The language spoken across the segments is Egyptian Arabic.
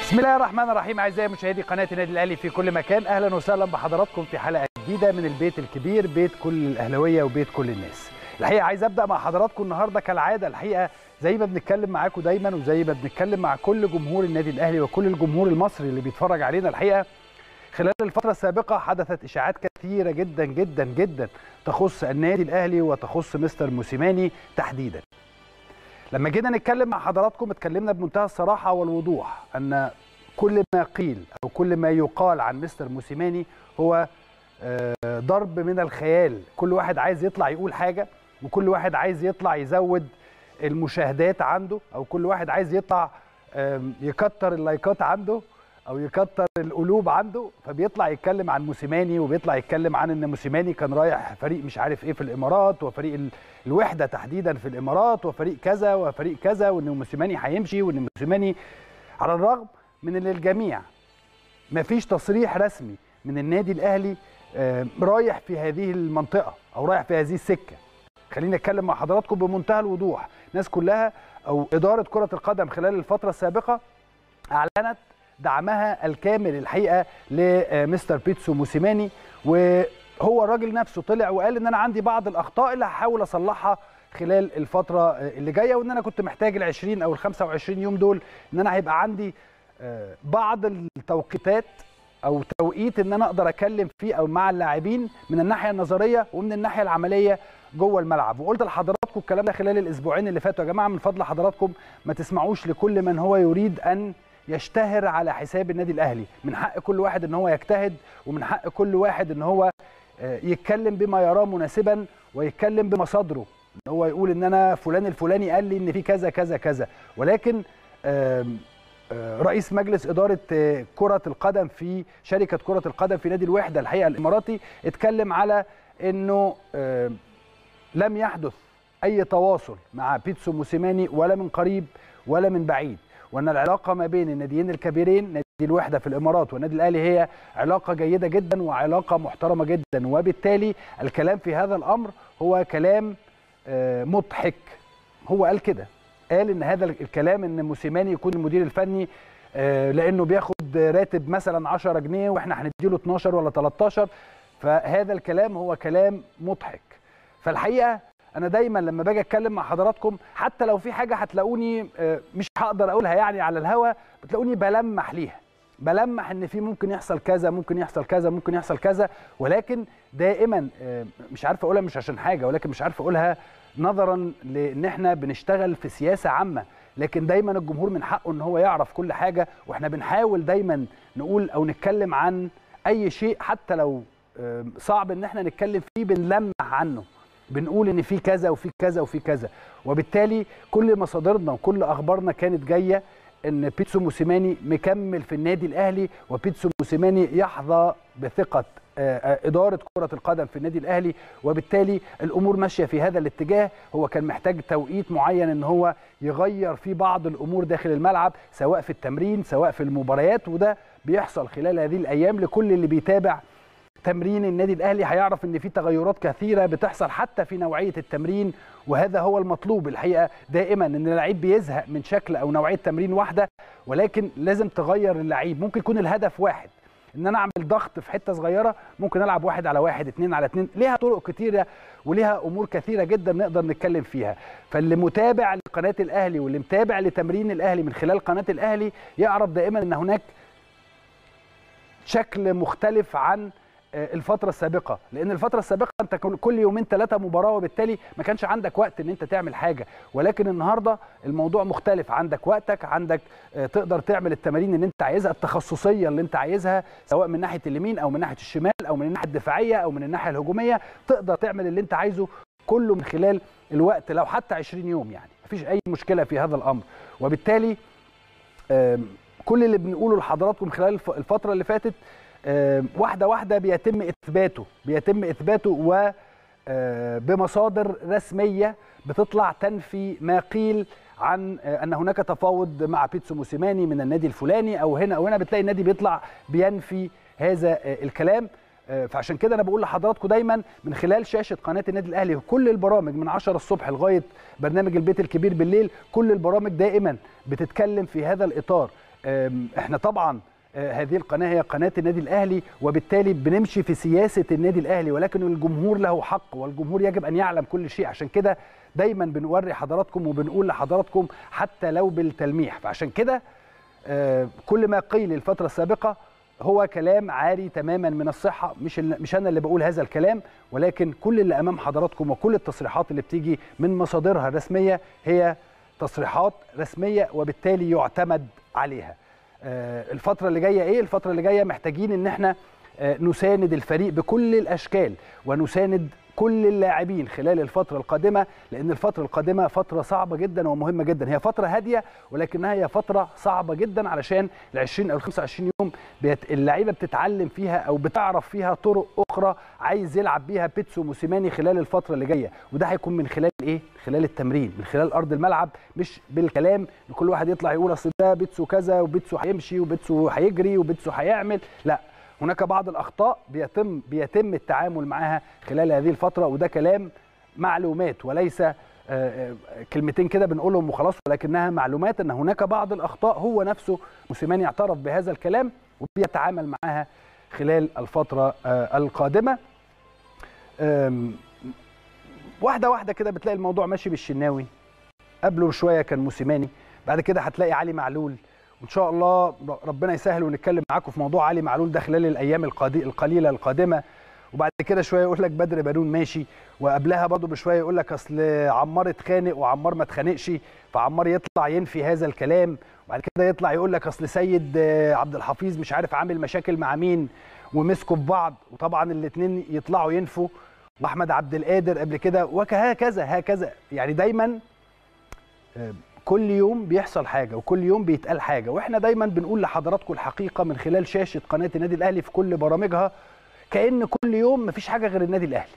بسم الله الرحمن الرحيم اعزائي مشاهدي قناه النادي الاهلي في كل مكان اهلا وسهلا بحضراتكم في حلقه جديده من البيت الكبير بيت كل الاهلاويه وبيت كل الناس الحقيقه عايز ابدا مع حضراتكم النهارده كالعاده الحقيقه زي ما بنتكلم معاكم دايما وزي ما بنتكلم مع كل جمهور النادي الاهلي وكل الجمهور المصري اللي بيتفرج علينا الحقيقه خلال الفترة السابقة حدثت إشاعات كثيرة جدا جدا جدا تخص النادي الأهلي وتخص مستر موسيماني تحديدا. لما جينا نتكلم مع حضراتكم اتكلمنا بمنتهى الصراحة والوضوح أن كل ما قيل أو كل ما يقال عن مستر موسيماني هو ضرب من الخيال، كل واحد عايز يطلع يقول حاجة وكل واحد عايز يطلع يزود المشاهدات عنده أو كل واحد عايز يطلع يكتر اللايكات عنده او يكتر القلوب عنده فبيطلع يتكلم عن موسيماني وبيطلع يتكلم عن ان موسيماني كان رايح فريق مش عارف ايه في الامارات وفريق الوحده تحديدا في الامارات وفريق كذا وفريق كذا وان موسيماني هيمشي وان موسيماني على الرغم من ان الجميع ما فيش تصريح رسمي من النادي الاهلي رايح في هذه المنطقه او رايح في هذه السكه خليني اتكلم مع حضراتكم بمنتهى الوضوح الناس كلها او اداره كره القدم خلال الفتره السابقه اعلنت دعمها الكامل الحقيقه لمستر بيتسو موسيماني وهو الراجل نفسه طلع وقال ان انا عندي بعض الاخطاء اللي هحاول اصلحها خلال الفتره اللي جايه وان انا كنت محتاج ال 20 او ال 25 يوم دول ان انا هيبقى عندي بعض التوقيتات او توقيت ان انا اقدر اتكلم فيه او مع اللاعبين من الناحيه النظريه ومن الناحيه العمليه جوه الملعب وقلت لحضراتكم الكلام ده خلال الاسبوعين اللي فاتوا يا جماعه من فضل حضراتكم ما تسمعوش لكل من هو يريد ان يشتهر على حساب النادي الاهلي من حق كل واحد ان هو يجتهد ومن حق كل واحد ان هو يتكلم بما يراه مناسبا ويتكلم بمصادره ان هو يقول ان انا فلان الفلاني قال لي ان في كذا كذا كذا ولكن رئيس مجلس اداره كره القدم في شركه كره القدم في نادي الوحده الحقيقه الاماراتي اتكلم على انه لم يحدث اي تواصل مع بيتسو موسيماني ولا من قريب ولا من بعيد وان العلاقه ما بين الناديين الكبيرين نادي الوحده في الامارات والنادي الاهلي هي علاقه جيده جدا وعلاقه محترمه جدا وبالتالي الكلام في هذا الامر هو كلام مضحك هو قال كده قال ان هذا الكلام ان موسيماني يكون المدير الفني لانه بياخد راتب مثلا 10 جنيه واحنا هنديله 12 ولا 13 فهذا الكلام هو كلام مضحك فالحقيقه انا دايما لما باجي اتكلم مع حضراتكم حتى لو في حاجه هتلاقوني مش هقدر اقولها يعني على الهوا بتلاقوني بلمح ليها بلمح ان في ممكن يحصل كذا ممكن يحصل كذا ممكن يحصل كذا ولكن دائما مش عارف اقولها مش عشان حاجه ولكن مش عارف اقولها نظرا لان احنا بنشتغل في سياسه عامه لكن دايما الجمهور من حقه ان هو يعرف كل حاجه واحنا بنحاول دايما نقول او نتكلم عن اي شيء حتى لو صعب ان احنا نتكلم فيه بنلمح عنه بنقول ان في كذا وفي كذا وفي كذا وبالتالي كل مصادرنا وكل اخبارنا كانت جايه ان بيتسو موسيماني مكمل في النادي الاهلي وبيتسو موسيماني يحظى بثقه اداره كره القدم في النادي الاهلي وبالتالي الامور ماشيه في هذا الاتجاه هو كان محتاج توقيت معين ان هو يغير في بعض الامور داخل الملعب سواء في التمرين سواء في المباريات وده بيحصل خلال هذه الايام لكل اللي بيتابع تمرين النادي الاهلي هيعرف ان في تغيرات كثيره بتحصل حتى في نوعيه التمرين وهذا هو المطلوب الحقيقه دائما ان اللعيب بيزهق من شكل او نوعيه تمرين واحده ولكن لازم تغير اللعيب ممكن يكون الهدف واحد ان انا اعمل ضغط في حته صغيره ممكن العب واحد على واحد اتنين على اتنين ليها طرق كتيره وليها امور كثيره جدا نقدر نتكلم فيها فاللي متابع لقناه الاهلي واللي متابع لتمرين الاهلي من خلال قناه الاهلي يعرف دائما ان هناك شكل مختلف عن الفتره السابقه لان الفتره السابقه انت كل يومين ثلاثه مباراه وبالتالي ما كانش عندك وقت ان انت تعمل حاجه ولكن النهارده الموضوع مختلف عندك وقتك عندك تقدر تعمل التمارين اللي انت عايزها التخصصيه اللي انت عايزها سواء من ناحيه اليمين او من ناحيه الشمال او من الناحيه الدفاعيه او من الناحيه الهجوميه تقدر تعمل اللي انت عايزه كله من خلال الوقت لو حتى 20 يوم يعني مفيش اي مشكله في هذا الامر وبالتالي كل اللي بنقوله لحضراتكم خلال الفتره اللي فاتت واحده واحده بيتم اثباته بيتم اثباته و بمصادر رسميه بتطلع تنفي ما قيل عن ان هناك تفاوض مع بيتسو موسيماني من النادي الفلاني او هنا او هنا بتلاقي النادي بيطلع بينفي هذا الكلام فعشان كده انا بقول لحضراتكم دايما من خلال شاشه قناه النادي الاهلي كل البرامج من 10 الصبح لغايه برنامج البيت الكبير بالليل كل البرامج دائما بتتكلم في هذا الاطار آم، احنا طبعا آه، هذه القناه هي قناه النادي الاهلي وبالتالي بنمشي في سياسه النادي الاهلي ولكن الجمهور له حق والجمهور يجب ان يعلم كل شيء عشان كده دايما بنوري حضراتكم وبنقول لحضراتكم حتى لو بالتلميح فعشان كده آه، كل ما قيل الفتره السابقه هو كلام عاري تماما من الصحه مش ال- مش انا اللي بقول هذا الكلام ولكن كل اللي امام حضراتكم وكل التصريحات اللي بتيجي من مصادرها الرسميه هي تصريحات رسميه وبالتالي يعتمد عليها آه، الفتره اللي جايه ايه الفتره اللي جايه محتاجين ان احنا آه، نساند الفريق بكل الاشكال ونساند كل اللاعبين خلال الفتره القادمه لان الفتره القادمه فتره صعبه جدا ومهمه جدا هي فتره هاديه ولكنها هي فتره صعبه جدا علشان ال 20 او ال 25 يوم بيت اللعيبه بتتعلم فيها او بتعرف فيها طرق اخرى عايز يلعب بيها بيتسو موسيماني خلال الفتره اللي جايه وده هيكون من خلال ايه خلال التمرين من خلال ارض الملعب مش بالكلام إن كل واحد يطلع يقول اصل ده بيتسو كذا وبيتسو هيمشي وبيتسو هيجري وبيتسو هيعمل لا هناك بعض الاخطاء بيتم بيتم التعامل معها خلال هذه الفتره وده كلام معلومات وليس آه، آه، كلمتين كده بنقولهم وخلاص ولكنها معلومات ان هناك بعض الاخطاء هو نفسه موسيماني اعترف بهذا الكلام وبيتعامل معها خلال الفتره آه، القادمه آم، واحده واحده كده بتلاقي الموضوع ماشي بالشناوي قبله بشويه كان موسيماني بعد كده هتلاقي علي معلول وان شاء الله ربنا يسهل ونتكلم معاكم في موضوع علي معلول ده خلال الايام القادي- القليله القادمه وبعد كده شويه يقول لك بدر بنون ماشي وقبلها برضه بشويه يقول لك اصل عمار اتخانق وعمار ما اتخانقش فعمار يطلع ينفي هذا الكلام وبعد كده يطلع يقول لك اصل سيد آه، عبد الحفيظ مش عارف عامل مشاكل مع مين ومسكوا في بعض وطبعا الاثنين يطلعوا ينفوا واحمد عبد القادر قبل كده وهكذا هكذا يعني دايما آه، كل يوم بيحصل حاجه وكل يوم بيتقال حاجه واحنا دايما بنقول لحضراتكم الحقيقه من خلال شاشه قناه النادي الاهلي في كل برامجها كان كل يوم مفيش حاجه غير النادي الاهلي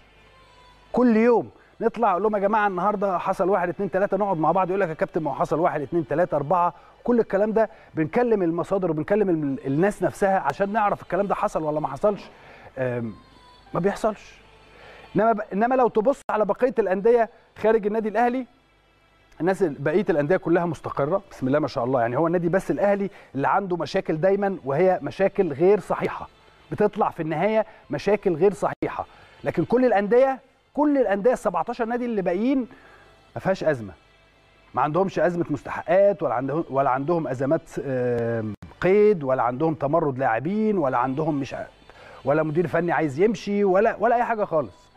كل يوم نطلع اقول لهم يا جماعه النهارده حصل واحد اتنين تلاته نقعد مع بعض يقول لك يا كابتن ما هو حصل واحد اتنين تلاته اربعه كل الكلام ده بنكلم المصادر وبنكلم ال- الناس نفسها عشان نعرف الكلام ده حصل ولا ما حصلش آم، ما بيحصلش انما ب... انما لو تبص على بقيه الانديه خارج النادي الاهلي الناس ال- بقيه الانديه كلها مستقره بسم الله ما شاء الله يعني هو النادي بس الاهلي اللي عنده مشاكل دايما وهي مشاكل غير صحيحه بتطلع في النهايه مشاكل غير صحيحه لكن كل الانديه كل الانديه ال 17 نادي اللي باقيين ما فيهاش ازمه ما عندهمش ازمه مستحقات ولا عندهم ولا عندهم ازمات آم، قيد ولا عندهم تمرد لاعبين ولا عندهم مش ع- ولا مدير فني عايز يمشي ولا ولا اي حاجه خالص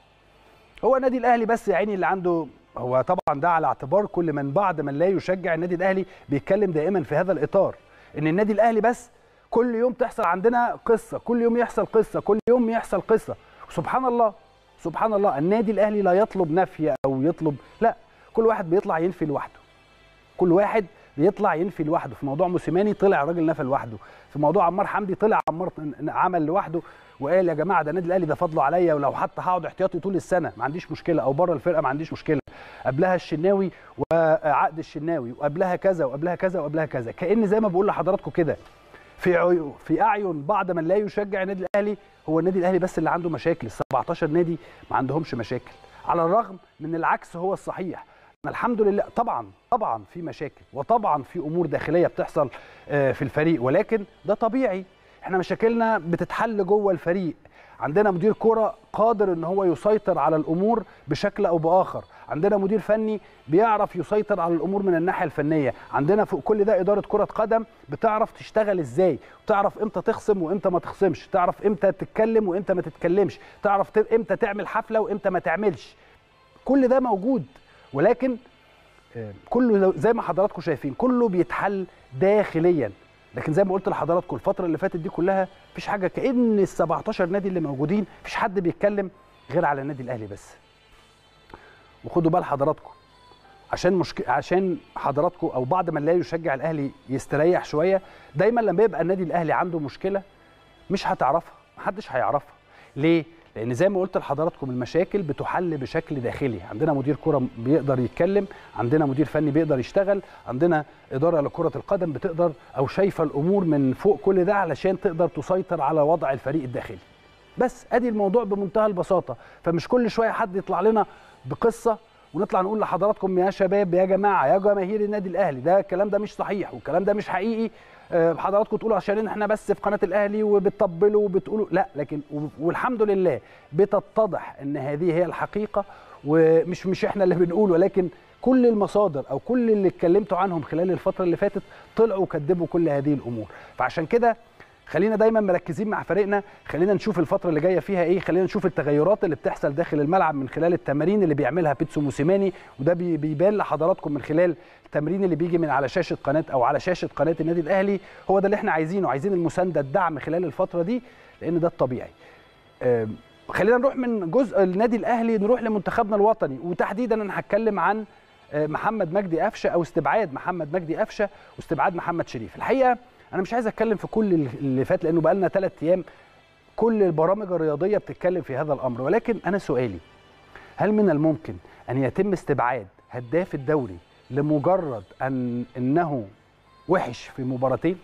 هو النادي الاهلي بس يا عيني اللي عنده هو طبعا ده على اعتبار كل من بعض من لا يشجع النادي الاهلي بيتكلم دائما في هذا الاطار ان النادي الاهلي بس كل يوم تحصل عندنا قصه كل يوم يحصل قصه كل يوم يحصل قصه سبحان الله سبحان الله النادي الاهلي لا يطلب نفي او يطلب لا كل واحد بيطلع ينفي لوحده كل واحد بيطلع ينفي لوحده في موضوع موسيماني طلع الراجل نفى لوحده في موضوع عمار حمدي طلع عمار عمل لوحده وقال يا جماعه ده النادي الاهلي ده فضله عليا ولو حتى هقعد احتياطي طول السنه ما عنديش مشكله او بره الفرقه ما عنديش مشكله قبلها الشناوي وعقد الشناوي وقبلها كذا وقبلها كذا وقبلها كذا كان زي ما بقول لحضراتكم كده في عيو في اعين بعض من لا يشجع النادي الاهلي هو النادي الاهلي بس اللي عنده مشاكل ال 17 نادي ما عندهمش مشاكل على الرغم من العكس هو الصحيح إن الحمد لله طبعا طبعا في مشاكل وطبعا في امور داخليه بتحصل آه، في الفريق ولكن ده طبيعي احنا مشاكلنا بتتحل جوه الفريق عندنا مدير كرة قادر ان هو يسيطر على الامور بشكل او باخر عندنا مدير فني بيعرف يسيطر على الامور من الناحيه الفنيه عندنا فوق كل ده اداره كره قدم بتعرف تشتغل ازاي تعرف امتى تخصم وامتى ما تخصمش تعرف امتى تتكلم وامتى ما تتكلمش تعرف ت- امتى تعمل حفله وامتى ما تعملش كل ده موجود ولكن آه، كله لو- زي ما حضراتكم شايفين كله بيتحل داخليا لكن زي ما قلت لحضراتكم الفتره اللي فاتت دي كلها مفيش حاجه كان ال 17 نادي اللي موجودين مفيش حد بيتكلم غير على النادي الاهلي بس وخدوا بال حضراتكم عشان مشك... عشان حضراتكم او بعض من لا يشجع الاهلي يستريح شويه دايما لما يبقى النادي الاهلي عنده مشكله مش هتعرفها محدش هيعرفها ليه لان زي ما قلت لحضراتكم المشاكل بتحل بشكل داخلي عندنا مدير كره بيقدر يتكلم عندنا مدير فني بيقدر يشتغل عندنا اداره لكره القدم بتقدر او شايفه الامور من فوق كل ده علشان تقدر تسيطر على وضع الفريق الداخلي بس ادي الموضوع بمنتهى البساطه فمش كل شويه حد يطلع لنا بقصه ونطلع نقول لحضراتكم يا شباب يا جماعه يا جماهير النادي الاهلي ده الكلام ده مش صحيح والكلام ده مش حقيقي آه، حضراتكم تقولوا عشان احنا بس في قناه الاهلي وبتطبلوا وبتقولوا لا لكن والحمد لله بتتضح ان هذه هي الحقيقه ومش مش احنا اللي بنقول ولكن كل المصادر او كل اللي اتكلمتوا عنهم خلال الفتره اللي فاتت طلعوا وكذبوا كل هذه الامور فعشان كده خلينا دايما مركزين مع فريقنا خلينا نشوف الفتره اللي جايه فيها ايه خلينا نشوف التغيرات اللي بتحصل داخل الملعب من خلال التمارين اللي بيعملها بيتسو موسيماني وده بي- بيبان لحضراتكم من خلال التمرين اللي بيجي من على شاشه قناه او على شاشه قناه النادي الاهلي هو ده اللي احنا عايزينه عايزين المسانده الدعم خلال الفتره دي لان ده الطبيعي آم، خلينا نروح من جزء النادي الاهلي نروح لمنتخبنا الوطني وتحديدا انا هتكلم عن آه، محمد مجدي قفشه او استبعاد محمد مجدي قفشه واستبعاد محمد شريف الحقيقه انا مش عايز اتكلم في كل اللي فات لانه بقى لنا ثلاث ايام كل البرامج الرياضيه بتتكلم في هذا الامر ولكن انا سؤالي هل من الممكن ان يتم استبعاد هداف الدوري لمجرد ان انه وحش في مباراتين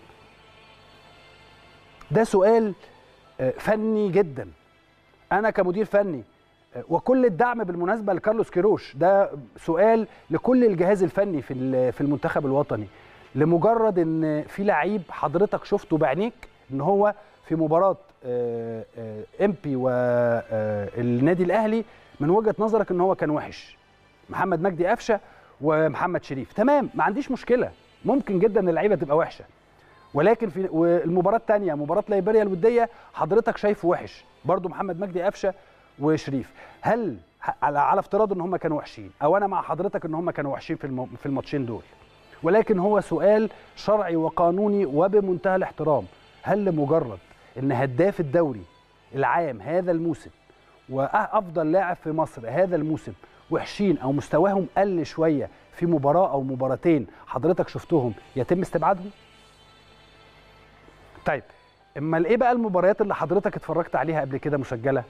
ده سؤال آه، فني جدا انا كمدير فني آه، وكل الدعم بالمناسبه لكارلوس كيروش ده سؤال لكل الجهاز الفني في ال- في المنتخب الوطني لمجرد ان في لعيب حضرتك شفته بعينيك ان هو في مباراه آه، آه، امبي والنادي الاهلي من وجهه نظرك ان هو كان وحش محمد مجدي قفشه ومحمد شريف تمام ما عنديش مشكله ممكن جدا ان اللعيبه تبقى وحشه ولكن في والمباراه الثانيه مباراه ليبيريا الوديه حضرتك شايفه وحش برضو محمد مجدي قفشه وشريف هل ه- على على افتراض ان هم كانوا وحشين او انا مع حضرتك ان هم كانوا وحشين في الم- في الماتشين دول ولكن هو سؤال شرعي وقانوني وبمنتهى الاحترام هل لمجرد ان هداف الدوري العام هذا الموسم وافضل لاعب في مصر هذا الموسم وحشين او مستواهم قل شويه في مباراه او مباراتين حضرتك شفتهم يتم استبعادهم طيب امال ايه بقى المباريات اللي حضرتك اتفرجت عليها قبل كده مسجله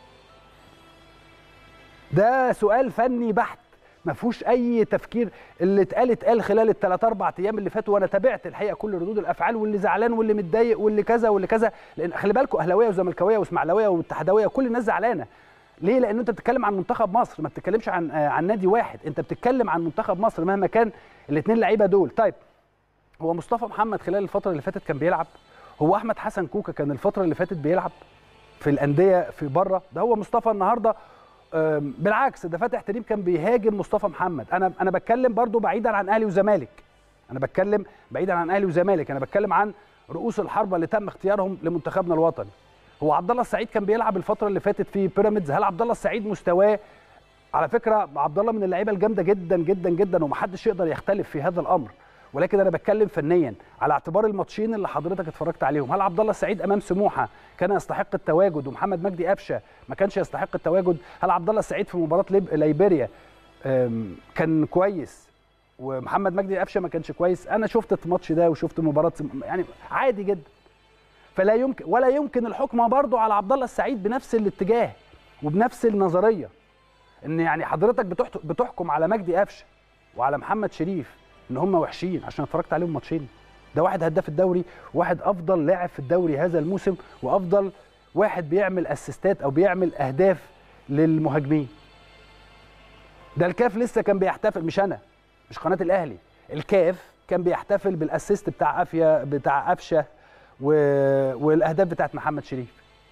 ده سؤال فني بحت ما فيهوش اي تفكير اللي اتقال اتقال خلال الثلاث اربع ايام اللي فاتوا وانا تابعت الحقيقه كل ردود الافعال واللي زعلان واللي متضايق واللي كذا واللي كذا لان خلي بالكم اهلاويه وزملكاويه واسماعيلاويه واتحداويه كل الناس زعلانه ليه لان انت بتتكلم عن منتخب مصر ما بتتكلمش عن آه، عن نادي واحد انت بتتكلم عن منتخب مصر مهما كان الاثنين لعيبه دول طيب هو مصطفى محمد خلال الفتره اللي فاتت كان بيلعب هو احمد حسن كوكا كان الفتره اللي فاتت بيلعب في الانديه في بره ده هو مصطفى النهارده آم، بالعكس ده فاتح تريم كان بيهاجم مصطفى محمد انا انا بتكلم برضو بعيدا عن اهلي وزمالك انا بتكلم بعيدا عن اهلي وزمالك انا بتكلم عن رؤوس الحربه اللي تم اختيارهم لمنتخبنا الوطني هو عبد الله السعيد كان بيلعب الفتره اللي فاتت في بيراميدز هل عبد الله السعيد مستواه على فكره عبد الله من اللعيبه الجامده جدا جدا جدا ومحدش يقدر يختلف في هذا الامر ولكن انا بتكلم فنيا على اعتبار الماتشين اللي حضرتك اتفرجت عليهم هل عبد الله السعيد امام سموحه كان يستحق التواجد ومحمد مجدي قفشه ما كانش يستحق التواجد هل عبد الله السعيد في مباراه ليب- ليبيريا أم، كان كويس ومحمد مجدي قفشه ما كانش كويس انا شفت الماتش ده وشفت مباراه سم- يعني عادي جدا فلا يمكن ولا يمكن الحكم برضه على عبد الله السعيد بنفس الاتجاه وبنفس النظريه ان يعني حضرتك بتحت- بتحكم على مجدي قفشه وعلى محمد شريف ان هم وحشين عشان اتفرجت عليهم ماتشين ده واحد هداف الدوري واحد افضل لاعب في الدوري هذا الموسم وافضل واحد بيعمل اسيستات او بيعمل اهداف للمهاجمين ده الكاف لسه كان بيحتفل مش انا مش قناه الاهلي الكاف كان بيحتفل بالاسيست بتاع افيا بتاع قفشه و... والاهداف بتاعت محمد شريف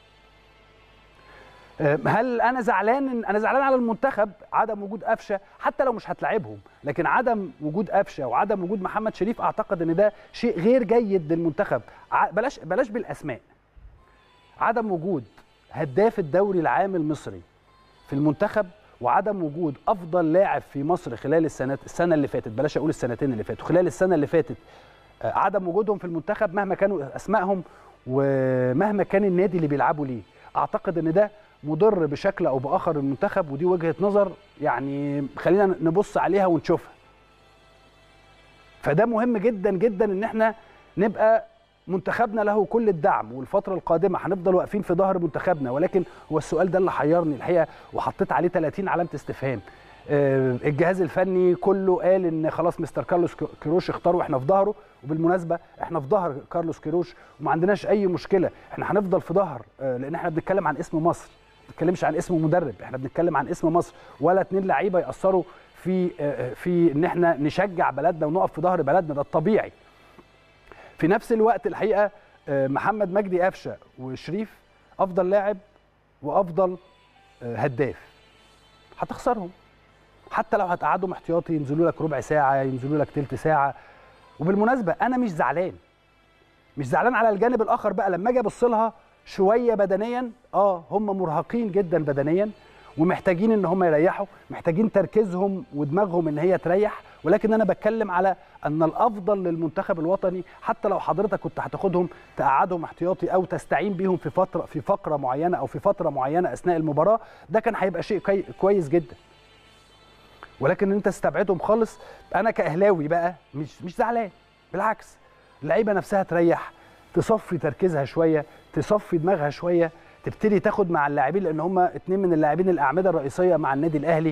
أم، هل انا زعلان انا زعلان على المنتخب عدم وجود قفشه حتى لو مش هتلاعبهم لكن عدم وجود قفشه وعدم وجود محمد شريف اعتقد ان ده شيء غير جيد للمنتخب ع- بلاش بلاش بالاسماء عدم وجود هداف الدوري العام المصري في المنتخب وعدم وجود افضل لاعب في مصر خلال السنه السنه اللي فاتت بلاش اقول السنتين اللي فاتوا خلال السنه اللي فاتت آه، عدم وجودهم في المنتخب مهما كانوا اسمائهم ومهما كان النادي اللي بيلعبوا ليه اعتقد ان ده مضر بشكل او باخر المنتخب ودي وجهه نظر يعني خلينا نبص عليها ونشوفها فده مهم جدا جدا ان احنا نبقى منتخبنا له كل الدعم والفترة القادمة هنفضل واقفين في ظهر منتخبنا ولكن هو السؤال ده اللي حيرني الحقيقة وحطيت عليه 30 علامة استفهام آه، الجهاز الفني كله قال ان خلاص مستر كارلوس كي- كيروش اختاره واحنا في ظهره وبالمناسبه احنا في ظهر كارلوس كيروش وما عندناش اي مشكله احنا هنفضل في ظهر آه، لان احنا بنتكلم عن اسم مصر ما بنتكلمش عن اسم مدرب احنا بنتكلم عن اسم مصر ولا اتنين لعيبه ياثروا في آه، في ان احنا نشجع بلدنا ونقف في ظهر بلدنا ده الطبيعي في نفس الوقت الحقيقه محمد مجدي قفشه وشريف افضل لاعب وافضل هداف هتخسرهم حتى لو هتقعدهم احتياطي ينزلوا لك ربع ساعه ينزلوا لك ثلث ساعه وبالمناسبه انا مش زعلان مش زعلان على الجانب الاخر بقى لما اجي ابص لها شويه بدنيا اه هم مرهقين جدا بدنيا ومحتاجين ان هم يريحوا محتاجين تركيزهم ودماغهم ان هي تريح ولكن انا بتكلم على ان الافضل للمنتخب الوطني حتى لو حضرتك كنت هتاخدهم تقعدهم احتياطي او تستعين بيهم في فتره في فقره معينه او في فتره معينه اثناء المباراه ده كان هيبقى شيء كويس جدا ولكن انت استبعدهم خالص انا كاهلاوي بقى مش مش زعلان بالعكس اللعيبه نفسها تريح تصفي تركيزها شويه تصفي دماغها شويه تبتدي تاخد مع اللاعبين لان هم اتنين من اللاعبين الاعمده الرئيسيه مع النادي الاهلي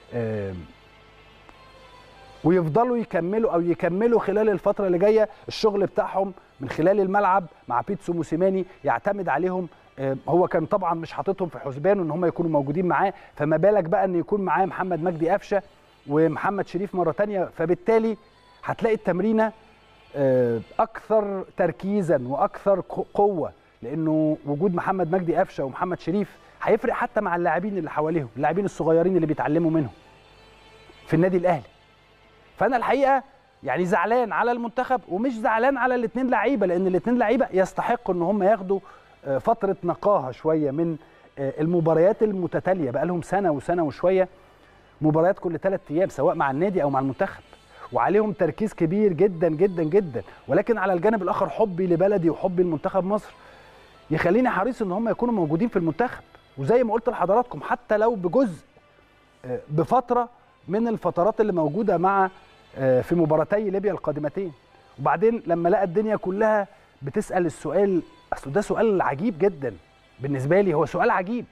ويفضلوا يكملوا او يكملوا خلال الفتره اللي جايه الشغل بتاعهم من خلال الملعب مع بيتسو موسيماني يعتمد عليهم هو كان طبعا مش حاططهم في حسبانه ان هم يكونوا موجودين معاه فما بالك بقى ان يكون معاه محمد مجدي قفشه ومحمد شريف مره ثانيه فبالتالي هتلاقي التمرينه اكثر تركيزا واكثر قوه لانه وجود محمد مجدي قفشه ومحمد شريف هيفرق حتى مع اللاعبين اللي حواليهم اللاعبين الصغيرين اللي بيتعلموا منهم في النادي الاهلي فانا الحقيقه يعني زعلان على المنتخب ومش زعلان على الاثنين لعيبه لان الاثنين لعيبه يستحقوا ان هم ياخدوا فتره نقاهه شويه من المباريات المتتاليه بقى لهم سنه وسنه وشويه مباريات كل ثلاث ايام سواء مع النادي او مع المنتخب وعليهم تركيز كبير جدا جدا جدا ولكن على الجانب الاخر حبي لبلدي وحبي لمنتخب مصر يخليني حريص ان هم يكونوا موجودين في المنتخب وزي ما قلت لحضراتكم حتى لو بجزء بفتره من الفترات اللي موجوده مع في مباراتي ليبيا القادمتين وبعدين لما لقى الدنيا كلها بتسال السؤال اصل ده سؤال عجيب جدا بالنسبه لي هو سؤال عجيب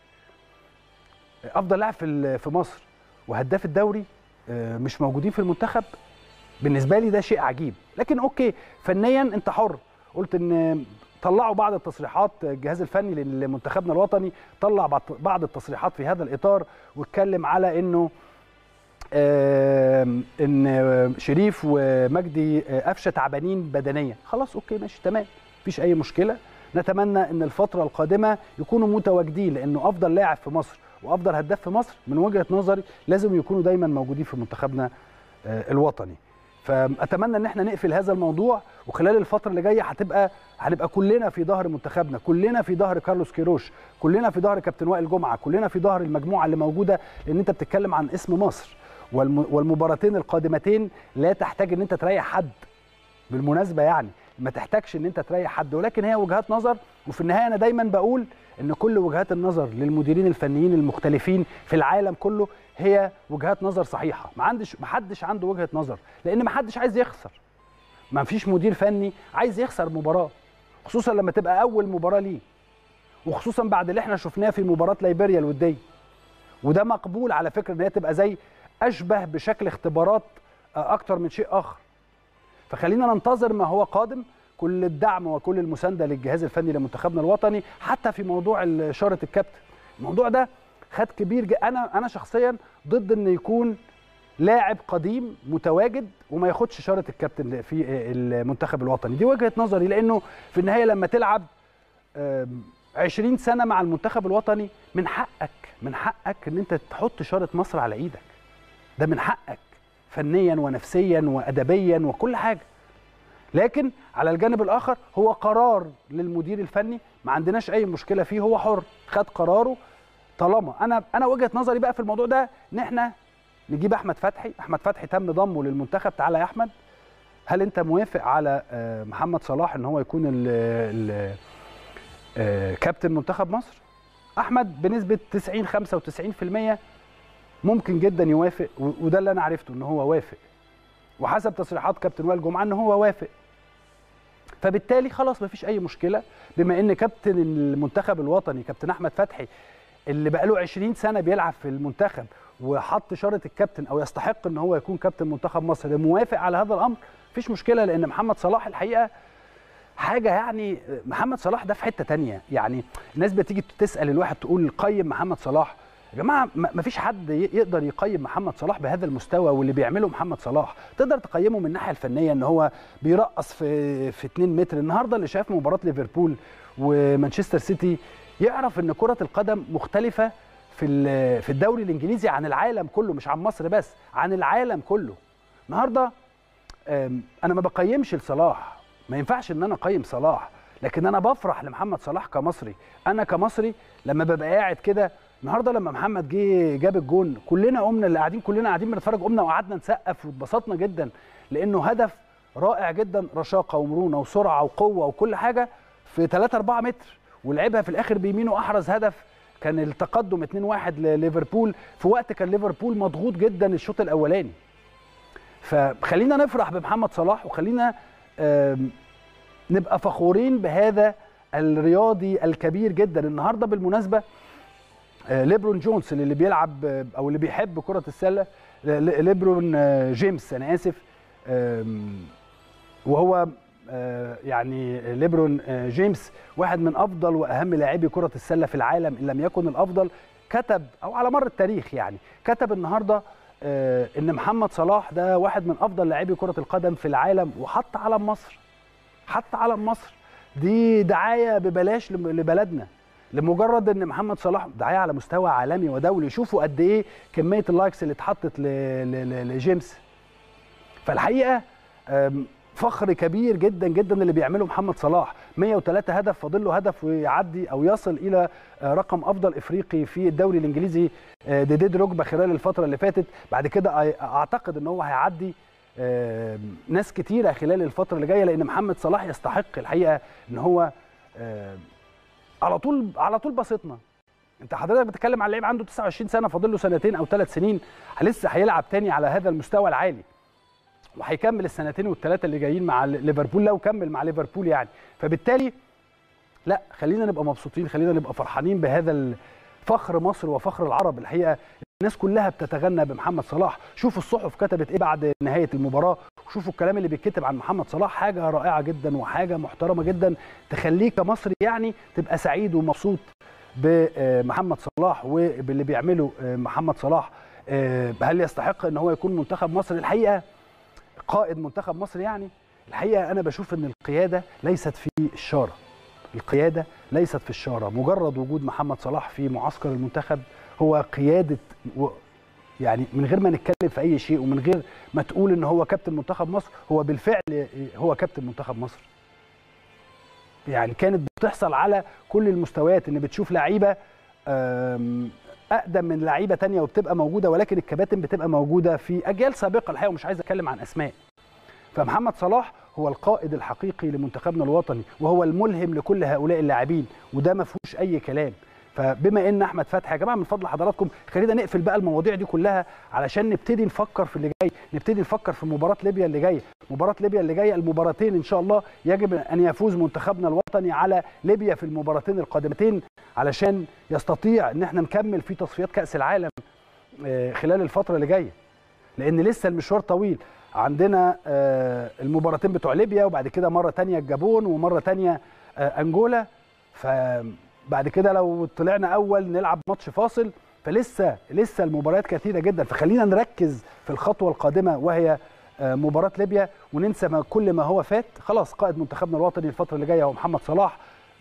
افضل لاعب في في مصر وهداف الدوري مش موجودين في المنتخب بالنسبه لي ده شيء عجيب لكن اوكي فنيا انت حر قلت ان طلعوا بعض التصريحات الجهاز الفني لمنتخبنا الوطني طلع بعض التصريحات في هذا الاطار واتكلم على انه ان شريف ومجدي قفشه تعبانين بدنيا خلاص اوكي ماشي تمام مفيش اي مشكله نتمنى ان الفتره القادمه يكونوا متواجدين لانه افضل لاعب في مصر وافضل هداف في مصر من وجهه نظري لازم يكونوا دايما موجودين في منتخبنا الوطني فاتمنى ان احنا نقفل هذا الموضوع وخلال الفتره اللي جايه هتبقى هنبقى كلنا في ظهر منتخبنا كلنا في ظهر كارلوس كيروش كلنا في ظهر كابتن وائل جمعه كلنا في ظهر المجموعه اللي موجوده لان انت بتتكلم عن اسم مصر والمباراتين القادمتين لا تحتاج ان انت تريح حد بالمناسبه يعني ما تحتاجش ان انت تريح حد ولكن هي وجهات نظر وفي النهايه انا دايما بقول ان كل وجهات النظر للمديرين الفنيين المختلفين في العالم كله هي وجهات نظر صحيحه ما عندش ما حدش عنده وجهه نظر لان ما حدش عايز يخسر ما فيش مدير فني عايز يخسر مباراه خصوصا لما تبقى اول مباراه ليه وخصوصا بعد اللي احنا شفناه في مباراه ليبيريا الوديه وده مقبول على فكره ان هي تبقى زي اشبه بشكل اختبارات اكتر من شيء اخر فخلينا ننتظر ما هو قادم كل الدعم وكل المسانده للجهاز الفني لمنتخبنا الوطني حتى في موضوع اشاره الكابتن الموضوع ده خد كبير جدا انا انا شخصيا ضد ان يكون لاعب قديم متواجد وما ياخدش اشاره الكابتن في المنتخب الوطني دي وجهه نظري لانه في النهايه لما تلعب 20 سنه مع المنتخب الوطني من حقك من حقك ان انت تحط اشاره مصر على ايدك ده من حقك فنيا ونفسيا وادبيا وكل حاجه لكن على الجانب الاخر هو قرار للمدير الفني ما عندناش اي مشكله فيه هو حر خد قراره طالما انا انا وجهه نظري بقى في الموضوع ده ان احنا نجيب احمد فتحي احمد فتحي تم ضمه للمنتخب تعالى يا احمد هل انت موافق على محمد صلاح ان هو يكون ال ال كابتن منتخب مصر احمد بنسبه 90 95% ممكن جدا يوافق وده اللي انا عرفته ان هو وافق وحسب تصريحات كابتن وائل جمعه ان هو وافق فبالتالي خلاص مفيش اي مشكله بما ان كابتن المنتخب الوطني كابتن احمد فتحي اللي بقاله 20 سنه بيلعب في المنتخب وحط اشاره الكابتن او يستحق ان هو يكون كابتن منتخب مصر موافق على هذا الامر مفيش مشكله لان محمد صلاح الحقيقه حاجه يعني محمد صلاح ده في حته تانية يعني الناس بتيجي تسال الواحد تقول قيم محمد صلاح يا جماعه ما فيش حد يقدر يقيم محمد صلاح بهذا المستوى واللي بيعمله محمد صلاح تقدر تقيمه من الناحيه الفنيه ان هو بيرقص في في 2 متر النهارده اللي شاف مباراه ليفربول ومانشستر سيتي يعرف ان كره القدم مختلفه في في الدوري الانجليزي عن العالم كله مش عن مصر بس عن العالم كله النهارده انا ما بقيمش لصلاح ما ينفعش ان انا اقيم صلاح لكن انا بفرح لمحمد صلاح كمصري انا كمصري لما ببقى قاعد كده النهارده لما محمد جه جاب الجون كلنا قمنا اللي قاعدين كلنا قاعدين بنتفرج قمنا وقعدنا نسقف واتبسطنا جدا لانه هدف رائع جدا رشاقه ومرونه وسرعه وقوه وكل حاجه في 3 4 متر ولعبها في الاخر بيمينه احرز هدف كان التقدم 2-1 لليفربول في وقت كان ليفربول مضغوط جدا الشوط الاولاني فخلينا نفرح بمحمد صلاح وخلينا نبقى فخورين بهذا الرياضي الكبير جدا النهارده بالمناسبه ليبرون جونز اللي بيلعب او اللي بيحب كره السله ليبرون جيمس انا اسف وهو يعني ليبرون جيمس واحد من افضل واهم لاعبي كره السله في العالم ان لم يكن الافضل كتب او على مر التاريخ يعني كتب النهارده ان محمد صلاح ده واحد من افضل لاعبي كره القدم في العالم وحط علم مصر حط علم مصر دي دعايه ببلاش لبلدنا لمجرد ان محمد صلاح دعايه على مستوى عالمي ودولي شوفوا قد ايه كميه اللايكس اللي اتحطت لجيمس فالحقيقه فخر كبير جدا جدا اللي بيعمله محمد صلاح 103 هدف فاضل له هدف ويعدي او يصل الى رقم افضل افريقي في الدوري الانجليزي ديديد روجبا خلال الفتره اللي فاتت بعد كده اعتقد ان هو هيعدي ناس كتيره خلال الفتره اللي جايه لان محمد صلاح يستحق الحقيقه ان هو على طول على طول بسيطنا انت حضرتك بتتكلم على لعيب عنده 29 سنه فاضل له سنتين او ثلاث سنين لسه هيلعب تاني على هذا المستوى العالي وهيكمل السنتين والثلاثه اللي جايين مع ليفربول لو كمل مع ليفربول يعني فبالتالي لا خلينا نبقى مبسوطين خلينا نبقى فرحانين بهذا فخر مصر وفخر العرب الحقيقه الناس كلها بتتغنى بمحمد صلاح شوفوا الصحف كتبت ايه بعد نهايه المباراه وشوفوا الكلام اللي بيتكتب عن محمد صلاح حاجه رائعه جدا وحاجه محترمه جدا تخليك كمصري يعني تبقى سعيد ومبسوط بمحمد صلاح وباللي بيعمله محمد صلاح هل يستحق ان هو يكون منتخب مصر الحقيقه قائد منتخب مصر يعني الحقيقه انا بشوف ان القياده ليست في الشاره القياده ليست في الشاره مجرد وجود محمد صلاح في معسكر المنتخب هو قياده و يعني من غير ما نتكلم في اي شيء ومن غير ما تقول ان هو كابتن منتخب مصر هو بالفعل هو كابتن منتخب مصر يعني كانت بتحصل على كل المستويات ان بتشوف لعيبه اقدم من لعيبه تانية وبتبقى موجوده ولكن الكباتن بتبقى موجوده في اجيال سابقه الحقيقه ومش عايز اتكلم عن اسماء فمحمد صلاح هو القائد الحقيقي لمنتخبنا الوطني وهو الملهم لكل هؤلاء اللاعبين وده ما فيهوش اي كلام فبما ان احمد فتحي يا جماعه من فضل حضراتكم خلينا نقفل بقى المواضيع دي كلها علشان نبتدي نفكر في اللي جاي نبتدي نفكر في مباراه ليبيا اللي جايه مباراه ليبيا اللي جايه المباراتين ان شاء الله يجب ان يفوز منتخبنا الوطني على ليبيا في المباراتين القادمتين علشان يستطيع ان احنا نكمل في تصفيات كاس العالم خلال الفتره اللي جايه لان لسه المشوار طويل عندنا المباراتين بتوع ليبيا وبعد كده مره تانية الجابون ومره تانية انجولا فبعد كده لو طلعنا اول نلعب ماتش فاصل فلسه لسه المباريات كثيره جدا فخلينا نركز في الخطوه القادمه وهي مباراه ليبيا وننسى ما كل ما هو فات خلاص قائد منتخبنا الوطني الفتره اللي جايه هو محمد صلاح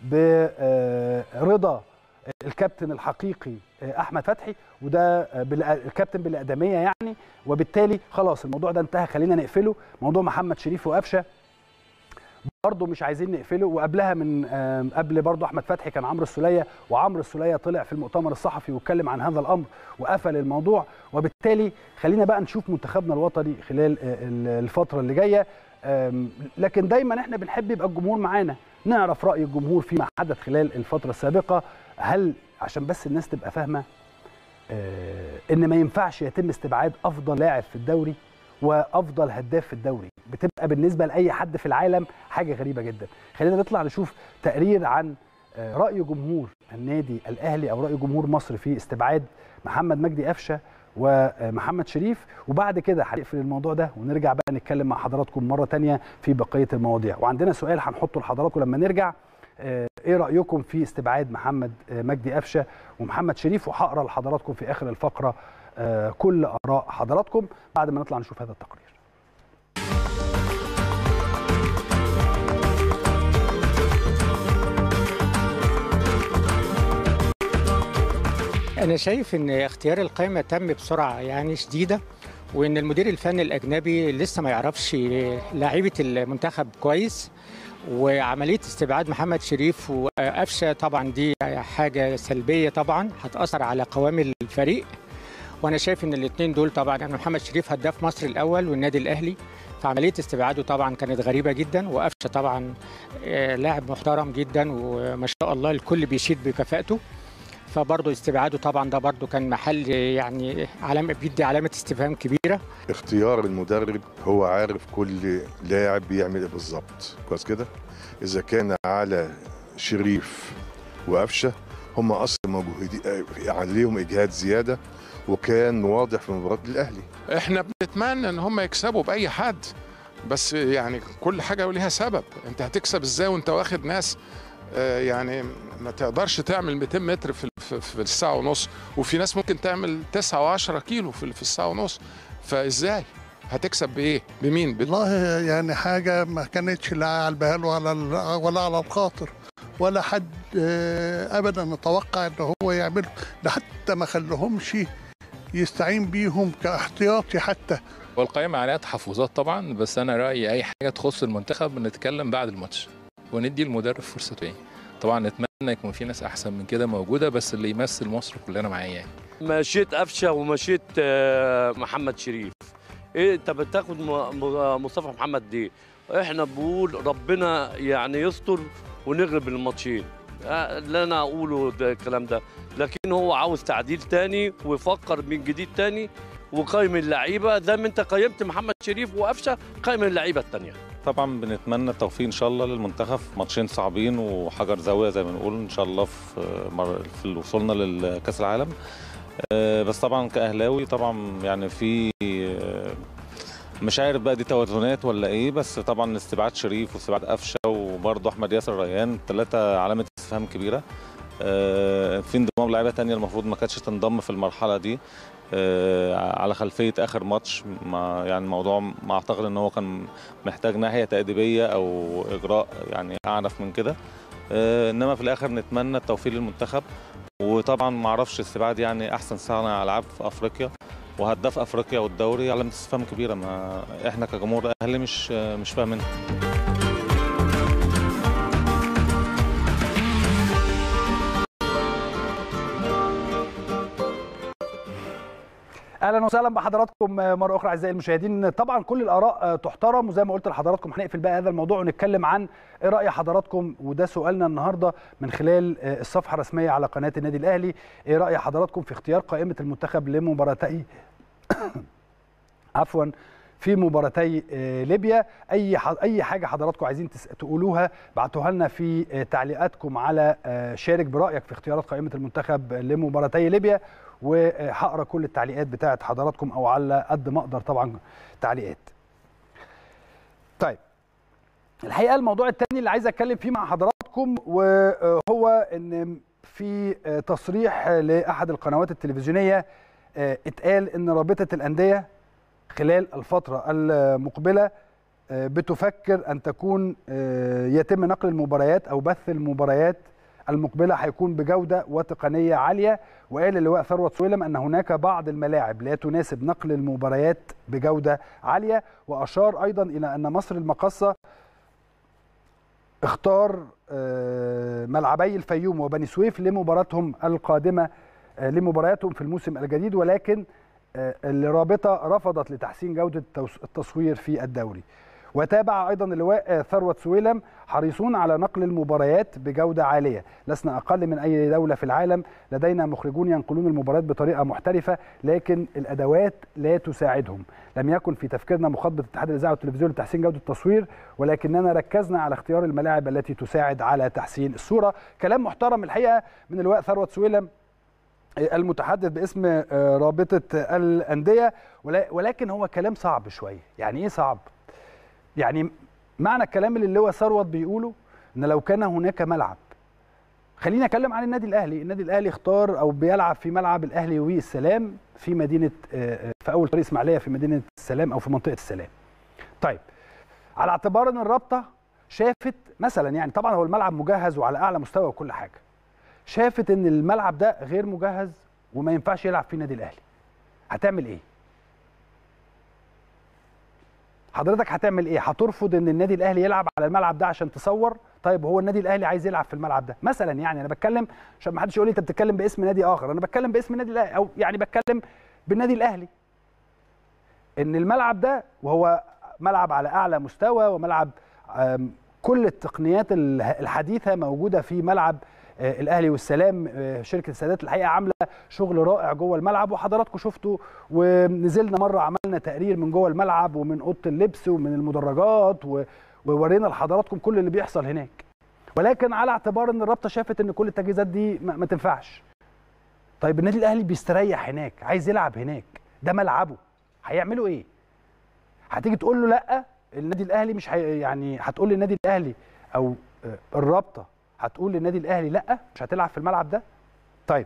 برضا الكابتن الحقيقي احمد فتحي وده الكابتن بالاقدميه يعني وبالتالي خلاص الموضوع ده انتهى خلينا نقفله موضوع محمد شريف وقفشه برضه مش عايزين نقفله وقبلها من قبل برضه احمد فتحي كان عمرو السوليه وعمرو السوليه طلع في المؤتمر الصحفي واتكلم عن هذا الامر وقفل الموضوع وبالتالي خلينا بقى نشوف منتخبنا الوطني خلال الفتره اللي جايه لكن دايما احنا بنحب يبقى الجمهور معانا نعرف راي الجمهور فيما حدث خلال الفتره السابقه هل عشان بس الناس تبقى فاهمه ان ما ينفعش يتم استبعاد افضل لاعب في الدوري وافضل هداف في الدوري بتبقى بالنسبه لاي حد في العالم حاجه غريبه جدا خلينا نطلع نشوف تقرير عن راي جمهور النادي الاهلي او راي جمهور مصر في استبعاد محمد مجدي قفشه ومحمد شريف وبعد كده هنقفل الموضوع ده ونرجع بقى نتكلم مع حضراتكم مره تانية في بقيه المواضيع وعندنا سؤال هنحطه لحضراتكم لما نرجع ايه رايكم في استبعاد محمد مجدي قفشه ومحمد شريف وهقرا لحضراتكم في اخر الفقره كل اراء حضراتكم بعد ما نطلع نشوف هذا التقرير أنا شايف إن اختيار القائمة تم بسرعة يعني شديدة وإن المدير الفني الأجنبي لسه ما يعرفش لعيبة المنتخب كويس وعملية استبعاد محمد شريف وقفشة طبعا دي حاجة سلبية طبعا هتأثر على قوام الفريق وأنا شايف إن الاثنين دول طبعا يعني محمد شريف هداف مصر الأول والنادي الأهلي فعملية استبعاده طبعا كانت غريبة جدا وقفشة طبعا لاعب محترم جدا وما شاء الله الكل بيشيد بكفاءته فبرضه استبعاده طبعا ده برضه كان محل يعني علامه بيدي علامه استفهام كبيره اختيار المدرب هو عارف كل لاعب بيعمل ايه بالظبط كويس كده اذا كان على شريف وقفشه هم اصلا موجودين عليهم اجهاد زياده وكان واضح في مباراه الاهلي احنا بنتمنى ان هم يكسبوا باي حد بس يعني كل حاجه وليها سبب انت هتكسب ازاي وانت واخد ناس يعني ما تقدرش تعمل 200 متر في في الساعه ونص وفي ناس ممكن تعمل 9 و10 كيلو في الساعه ونص فازاي هتكسب بايه بمين والله يعني حاجه ما كانتش لا على البال ولا ولا على الخاطر ولا حد ابدا نتوقع ان هو يعمله ده حتى ما خلهمش يستعين بيهم كاحتياطي حتى والقائمة عليها تحفظات طبعا بس انا رايي اي حاجه تخص المنتخب نتكلم بعد الماتش وندي المدرب فرصته يعني طبعا نتمنى يكون في ناس احسن من كده موجوده بس اللي يمثل مصر كلنا معاه يعني مشيت قفشه ومشيت محمد شريف ايه انت بتاخد مصطفى محمد دي احنا بنقول ربنا يعني يستر ونغلب الماتشين لا انا اقوله ده الكلام ده لكن هو عاوز تعديل تاني ويفكر من جديد تاني وقيم اللعيبه زي ما انت قيمت محمد شريف وقفشه قيم اللعيبه الثانيه طبعا بنتمنى التوفيق ان شاء الله للمنتخب ماتشين صعبين وحجر زاويه زي ما بنقول ان شاء الله في مر... في وصولنا لكاس العالم بس طبعا كاهلاوي طبعا يعني في مش عارف بقى دي توازنات ولا ايه بس طبعا استبعاد شريف واستبعاد قفشه وبرضه احمد ياسر ريان ثلاثه علامه استفهام كبيره في انضمام لعيبه ثانيه المفروض ما كانتش تنضم في المرحله دي على خلفيه اخر ماتش ما يعني الموضوع ما اعتقد ان هو كان محتاج ناحيه تاديبيه او اجراء يعني اعنف من كده انما في الاخر نتمنى التوفيق للمنتخب وطبعا ما اعرفش استبعاد يعني احسن صانع العاب في افريقيا وهداف افريقيا والدوري علامه استفهام كبيره ما احنا كجمهور اهلي مش مش فاهمينها اهلا وسهلا بحضراتكم مره اخرى اعزائي المشاهدين طبعا كل الاراء تحترم وزي ما قلت لحضراتكم هنقفل بقى هذا الموضوع ونتكلم عن ايه راي حضراتكم وده سؤالنا النهارده من خلال الصفحه الرسميه على قناه النادي الاهلي ايه راي حضراتكم في اختيار قائمه المنتخب لمباراتي عفوا في مباراتي ليبيا اي اي حاجه حضراتكم عايزين تقولوها بعتوها لنا في تعليقاتكم على شارك برايك في اختيارات قائمه المنتخب لمباراتي ليبيا وهقرا كل التعليقات بتاعت حضراتكم او على قد ما اقدر طبعا تعليقات. طيب الحقيقه الموضوع الثاني اللي عايز اتكلم فيه مع حضراتكم وهو ان في تصريح لاحد القنوات التلفزيونيه اتقال ان رابطه الانديه خلال الفتره المقبله بتفكر ان تكون يتم نقل المباريات او بث المباريات المقبله هيكون بجوده وتقنيه عاليه وقال اللواء ثروت سويلم ان هناك بعض الملاعب لا تناسب نقل المباريات بجوده عاليه واشار ايضا الى ان مصر المقصه اختار ملعبي الفيوم وبني سويف لمباراتهم القادمه لمبارياتهم في الموسم الجديد ولكن الرابطه رفضت لتحسين جوده التصوير في الدوري وتابع ايضا اللواء ثروت سويلم حريصون على نقل المباريات بجوده عاليه، لسنا اقل من اي دوله في العالم، لدينا مخرجون ينقلون المباريات بطريقه محترفه لكن الادوات لا تساعدهم، لم يكن في تفكيرنا مخاطبه اتحاد الاذاعه والتلفزيون لتحسين جوده التصوير ولكننا ركزنا على اختيار الملاعب التي تساعد على تحسين الصوره، كلام محترم الحقيقه من اللواء ثروت سويلم المتحدث باسم رابطه الانديه ولكن هو كلام صعب شويه، يعني ايه صعب؟ يعني معنى الكلام اللي اللواء ثروت بيقوله ان لو كان هناك ملعب خليني اتكلم عن النادي الاهلي النادي الاهلي اختار او بيلعب في ملعب الاهلي والسلام في مدينه آه، آه، في اول طريق اسماعيليه في مدينه السلام او في منطقه السلام طيب على اعتبار ان الرابطه شافت مثلا يعني طبعا هو الملعب مجهز وعلى اعلى مستوى وكل حاجه شافت ان الملعب ده غير مجهز وما ينفعش يلعب فيه النادي الاهلي هتعمل ايه حضرتك هتعمل ايه هترفض ان النادي الاهلي يلعب على الملعب ده عشان تصور طيب هو النادي الاهلي عايز يلعب في الملعب ده مثلا يعني انا بتكلم عشان ما حدش يقول لي انت بتتكلم باسم نادي اخر انا بتكلم باسم النادي الاهلي او يعني بتكلم بالنادي الاهلي ان الملعب ده وهو ملعب على اعلى مستوى وملعب آم، كل التقنيات ال- الحديثه موجوده في ملعب آه، الاهلي والسلام آه، شركه السادات الحقيقه عامله شغل رائع جوه الملعب وحضراتكم شفتوا ونزلنا مره عملنا تقرير من جوه الملعب ومن اوضه اللبس ومن المدرجات و- وورينا لحضراتكم كل اللي بيحصل هناك ولكن على اعتبار ان الرابطه شافت ان كل التجهيزات دي ما ما تنفعش طيب النادي الاهلي بيستريح هناك عايز يلعب هناك ده ملعبه هيعملوا ايه هتيجي تقول له لا النادي الاهلي مش هي يعني هتقول للنادي الاهلي او آه، الرابطه هتقول للنادي الاهلي لا مش هتلعب في الملعب ده طيب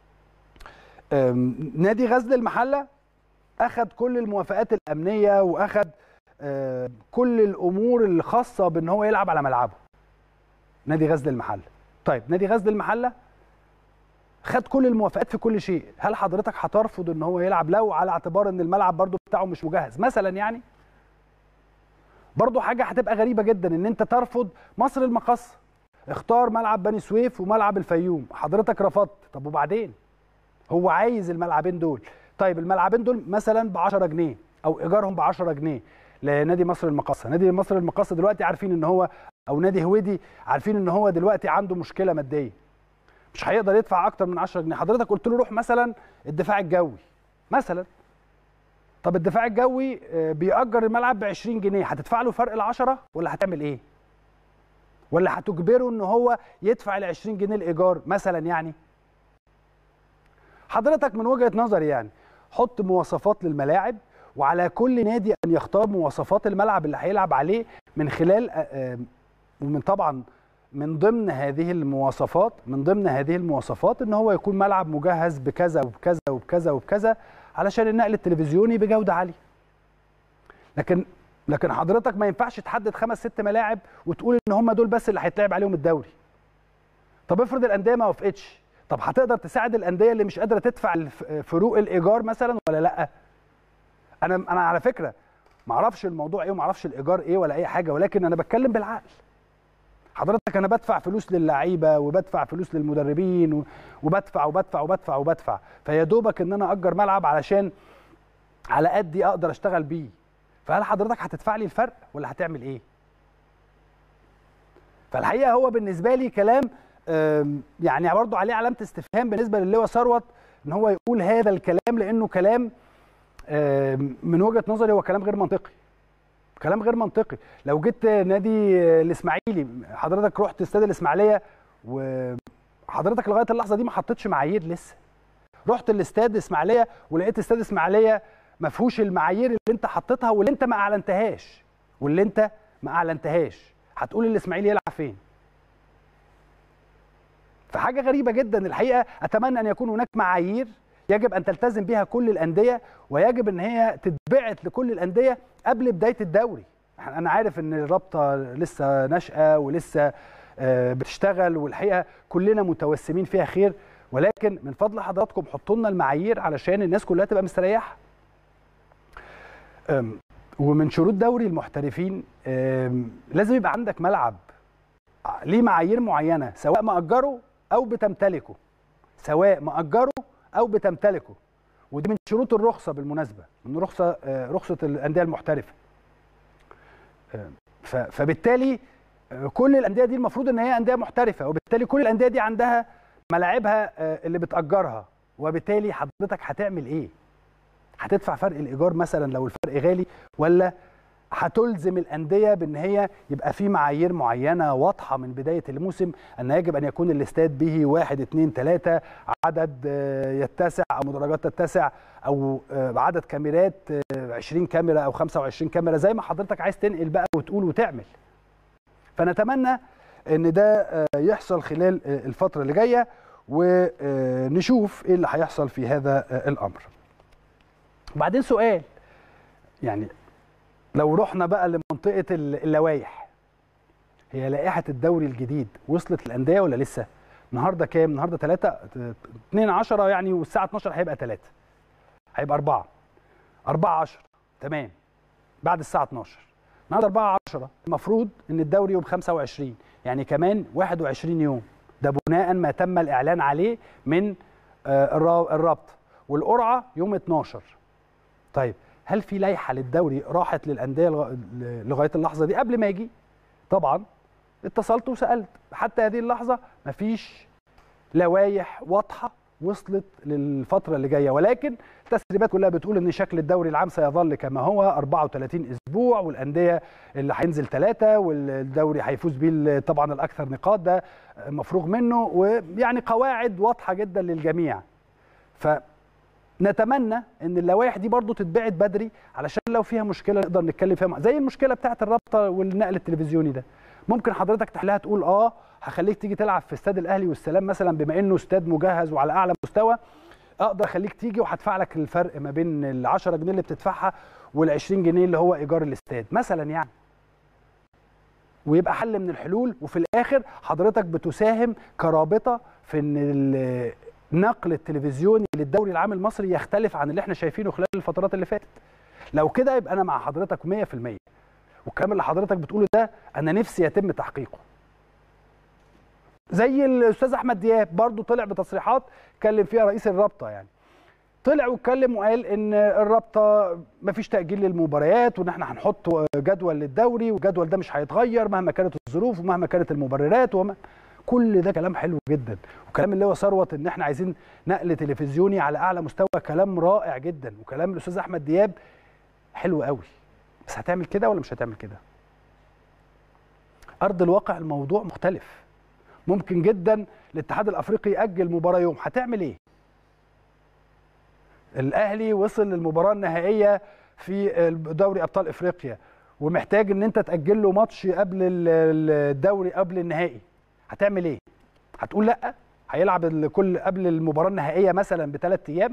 آم، نادي غزل المحله اخذ كل الموافقات الامنيه واخذ آه، كل الامور الخاصه بان هو يلعب على ملعبه نادي غزل المحله طيب نادي غزل المحله خد كل الموافقات في كل شيء هل حضرتك هترفض ان هو يلعب لو على اعتبار ان الملعب برضو بتاعه مش مجهز مثلا يعني برضو حاجه هتبقى غريبه جدا ان انت ترفض مصر المقص اختار ملعب بني سويف وملعب الفيوم حضرتك رفضت طب وبعدين هو عايز الملعبين دول طيب الملعبين دول مثلا ب 10 جنيه او ايجارهم ب 10 جنيه لنادي مصر المقاصه نادي مصر المقاصه دلوقتي عارفين ان هو او نادي هويدي عارفين ان هو دلوقتي عنده مشكله ماديه مش هيقدر يدفع اكتر من 10 جنيه حضرتك قلت له روح مثلا الدفاع الجوي مثلا طب الدفاع الجوي آه، بيأجر الملعب ب 20 جنيه هتدفع له فرق ال 10 ولا هتعمل ايه ولا هتجبره ان هو يدفع ال 20 جنيه الايجار مثلا يعني حضرتك من وجهه نظري يعني حط مواصفات للملاعب وعلى كل نادي ان يختار مواصفات الملعب اللي هيلعب عليه من خلال آه، آه، ومن طبعا من ضمن هذه المواصفات من ضمن هذه المواصفات ان هو يكون ملعب مجهز بكذا وبكذا وبكذا وبكذا علشان النقل التلفزيوني بجوده عاليه لكن لكن حضرتك ما ينفعش تحدد خمس ست ملاعب وتقول ان هم دول بس اللي هيتلعب عليهم الدوري طب افرض الانديه ما وافقتش طب هتقدر تساعد الانديه اللي مش قادره تدفع الف- فروق الايجار مثلا ولا لا انا انا على فكره ما اعرفش الموضوع ايه وما اعرفش الايجار ايه ولا اي حاجه ولكن انا بتكلم بالعقل حضرتك انا بدفع فلوس للعيبه وبدفع فلوس للمدربين و- وبدفع وبدفع وبدفع وبدفع فيا دوبك ان انا اجر ملعب علشان على قدي اقدر اشتغل بيه فهل حضرتك هتدفع لي الفرق ولا هتعمل ايه فالحقيقه هو بالنسبه لي كلام آم، يعني برضه عليه علامه استفهام بالنسبه للواء ثروت ان هو يقول هذا الكلام لانه كلام آم، من وجهه نظري هو كلام غير منطقي كلام غير منطقي لو جيت نادي الاسماعيلي حضرتك رحت استاد الاسماعيليه وحضرتك لغايه اللحظه دي ما حطيتش معايير لسه رحت الاستاد الاسماعيليه ولقيت استاد الاسماعيليه ما فيهوش المعايير اللي انت حطيتها واللي انت ما اعلنتهاش واللي انت ما اعلنتهاش هتقول الاسماعيلي يلعب فين فحاجه غريبه جدا الحقيقه اتمنى ان يكون هناك معايير يجب ان تلتزم بها كل الانديه ويجب ان هي تتبعت لكل الانديه قبل بدايه الدوري انا عارف ان الرابطه لسه ناشئه ولسه آه، بتشتغل والحقيقه كلنا متوسمين فيها خير ولكن من فضل حضراتكم حطوا لنا المعايير علشان الناس كلها تبقى مستريحه أم، ومن شروط دوري المحترفين أم، لازم يبقى عندك ملعب ليه معايير معينه سواء مأجره او بتمتلكه سواء مأجره او بتمتلكه ودي من شروط الرخصه بالمناسبه من رخصه آه، رخصه الانديه المحترفه آه، ف- فبالتالي آه، كل الانديه دي المفروض ان هي انديه محترفه وبالتالي كل الانديه دي عندها ملاعبها آه، اللي بتأجرها وبالتالي حضرتك هتعمل ايه هتدفع فرق الايجار مثلا لو الفرق غالي ولا هتلزم الانديه بان هي يبقى في معايير معينه واضحه من بدايه الموسم ان يجب ان يكون الاستاد به واحد اثنين ثلاثه عدد آه، يتسع او مدرجات تتسع او آه، عدد كاميرات آه، 20 كاميرا او 25 كاميرا زي ما حضرتك عايز تنقل بقى وتقول وتعمل فنتمنى ان ده آه، يحصل خلال آه، الفتره اللي جايه ونشوف ايه اللي هيحصل في هذا آه، الامر وبعدين سؤال يعني لو رحنا بقى لمنطقه اللوائح هي لائحه الدوري الجديد وصلت الانديه ولا لسه النهارده كام النهارده 3 2 10 يعني والساعه 12 هيبقى 3 هيبقى 4 4 10 تمام بعد الساعه 12 النهارده 4 10 المفروض ان الدوري يوم 25 يعني كمان 21 يوم ده بناء ما تم الاعلان عليه من آه، الرا- الرابطه والقرعه يوم 12 طيب هل في لائحه للدوري راحت للانديه لغ- لغايه اللحظه دي قبل ما يجي طبعا اتصلت وسالت حتى هذه اللحظه مفيش لوائح واضحه وصلت للفتره اللي جايه ولكن التسريبات كلها بتقول ان شكل الدوري العام سيظل كما هو 34 اسبوع والانديه اللي هينزل ثلاثه والدوري هيفوز بيه ال- طبعا الاكثر نقاط ده مفروغ منه ويعني قواعد واضحه جدا للجميع فنتمنى ان اللوائح دي برضو تتبعت بدري علشان لو فيها مشكله نقدر نتكلم فيها مع- زي المشكله بتاعه الرابطه والنقل التلفزيوني ده ممكن حضرتك تحلها تقول اه هخليك تيجي تلعب في استاد الاهلي والسلام مثلا بما انه استاد مجهز وعلى اعلى مستوى اقدر اخليك تيجي وهدفع لك الفرق ما بين ال 10 جنيه اللي بتدفعها وال 20 جنيه اللي هو ايجار الاستاد مثلا يعني ويبقى حل من الحلول وفي الاخر حضرتك بتساهم كرابطه في ان ال- النقل التلفزيوني للدوري العام المصري يختلف عن اللي احنا شايفينه خلال الفترات اللي فاتت لو كده يبقى انا مع حضرتك 100% والكلام اللي حضرتك بتقوله ده انا نفسي يتم تحقيقه زي الاستاذ احمد دياب برضو طلع بتصريحات اتكلم فيها رئيس الرابطه يعني طلع واتكلم وقال ان الرابطه مفيش تاجيل للمباريات وان احنا هنحط جدول للدوري والجدول ده مش هيتغير مهما كانت الظروف ومهما كانت المبررات وما كل ده كلام حلو جدا وكلام اللي هو ثروت ان احنا عايزين نقل تلفزيوني على اعلى مستوى كلام رائع جدا وكلام الاستاذ احمد دياب حلو قوي بس هتعمل كده ولا مش هتعمل كده ارض الواقع الموضوع مختلف ممكن جدا الاتحاد الافريقي ياجل مباراه يوم هتعمل ايه الاهلي وصل للمباراه النهائيه في دوري ابطال افريقيا ومحتاج ان انت تاجل له ماتش قبل ال- الدوري قبل النهائي هتعمل ايه هتقول لا هيلعب الكل قبل المباراه النهائيه مثلا بثلاث ايام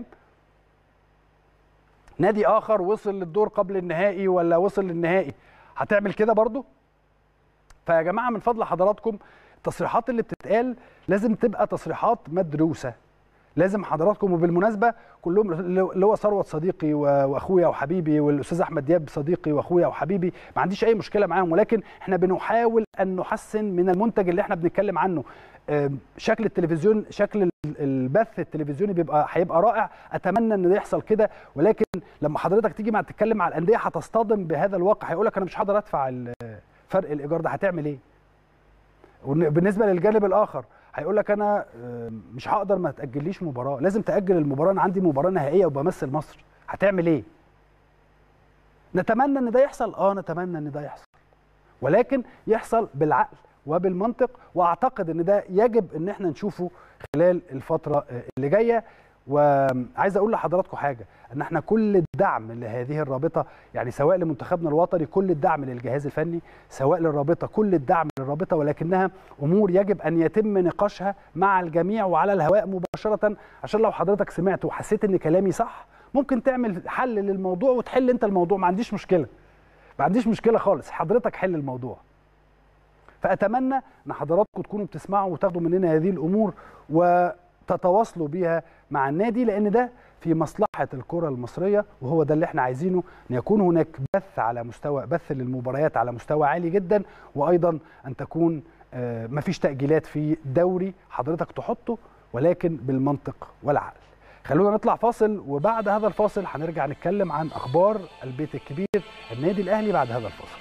نادي اخر وصل للدور قبل النهائي ولا وصل للنهائي هتعمل كده برضه فيا جماعه من فضل حضراتكم التصريحات اللي بتتقال لازم تبقى تصريحات مدروسه لازم حضراتكم وبالمناسبه كلهم اللي هو ثروت صديقي و- واخويا وحبيبي والاستاذ احمد دياب صديقي واخويا وحبيبي ما عنديش اي مشكله معاهم ولكن احنا بنحاول ان نحسن من المنتج اللي احنا بنتكلم عنه آم، شكل التلفزيون شكل ال- البث التلفزيوني بيبقى هيبقى رائع اتمنى ان ده يحصل كده ولكن لما حضرتك تيجي مع تتكلم مع الانديه هتصطدم بهذا الواقع هيقول لك انا مش هقدر ادفع ال- فرق الايجار ده هتعمل ايه وبالنسبه للجانب الاخر هيقول لك انا آه، مش هقدر ما تاجليش مباراه لازم تاجل المباراه انا عندي مباراه نهائيه وبمثل مصر هتعمل ايه نتمنى ان ده يحصل اه نتمنى ان ده يحصل ولكن يحصل بالعقل وبالمنطق واعتقد ان ده يجب ان احنا نشوفه خلال الفتره آه، اللي جايه وعايز اقول لحضراتكم حاجه ان احنا كل الدعم لهذه الرابطه يعني سواء لمنتخبنا الوطني كل الدعم للجهاز الفني سواء للرابطه كل الدعم للرابطه ولكنها امور يجب ان يتم نقاشها مع الجميع وعلى الهواء مباشره عشان لو حضرتك سمعت وحسيت ان كلامي صح ممكن تعمل حل للموضوع وتحل انت الموضوع ما عنديش مشكله ما عنديش مشكله خالص حضرتك حل الموضوع فاتمنى ان حضراتكم تكونوا بتسمعوا وتاخدوا مننا هذه الامور وتتواصلوا بيها مع النادي لان ده في مصلحه الكره المصريه وهو ده اللي احنا عايزينه ان يكون هناك بث على مستوى بث للمباريات على مستوى عالي جدا وايضا ان تكون آه، مفيش تاجيلات في دوري حضرتك تحطه ولكن بالمنطق والعقل خلونا نطلع فاصل وبعد هذا الفاصل هنرجع نتكلم عن اخبار البيت الكبير النادي الاهلي بعد هذا الفاصل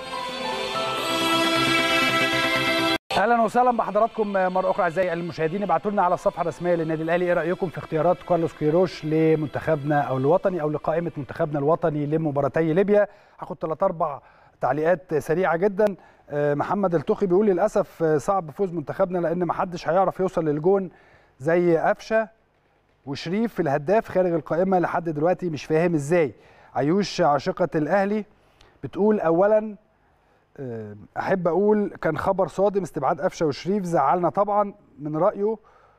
اهلا وسهلا بحضراتكم مره اخرى اعزائي المشاهدين ابعتوا لنا على الصفحه الرسميه للنادي الاهلي ايه رايكم في اختيارات كارلوس كيروش لمنتخبنا او الوطني او لقائمه منتخبنا الوطني لمباراتي ليبيا هاخد ثلاث اربع تعليقات سريعه جدا آه، محمد التوخي بيقول للاسف آه، صعب فوز منتخبنا لان ما حدش هيعرف يوصل للجون زي قفشه وشريف في الهداف خارج القائمه لحد دلوقتي مش فاهم ازاي عيوش عاشقه الاهلي بتقول اولا آه، احب اقول كان خبر صادم استبعاد قفشه وشريف زعلنا طبعا من رايه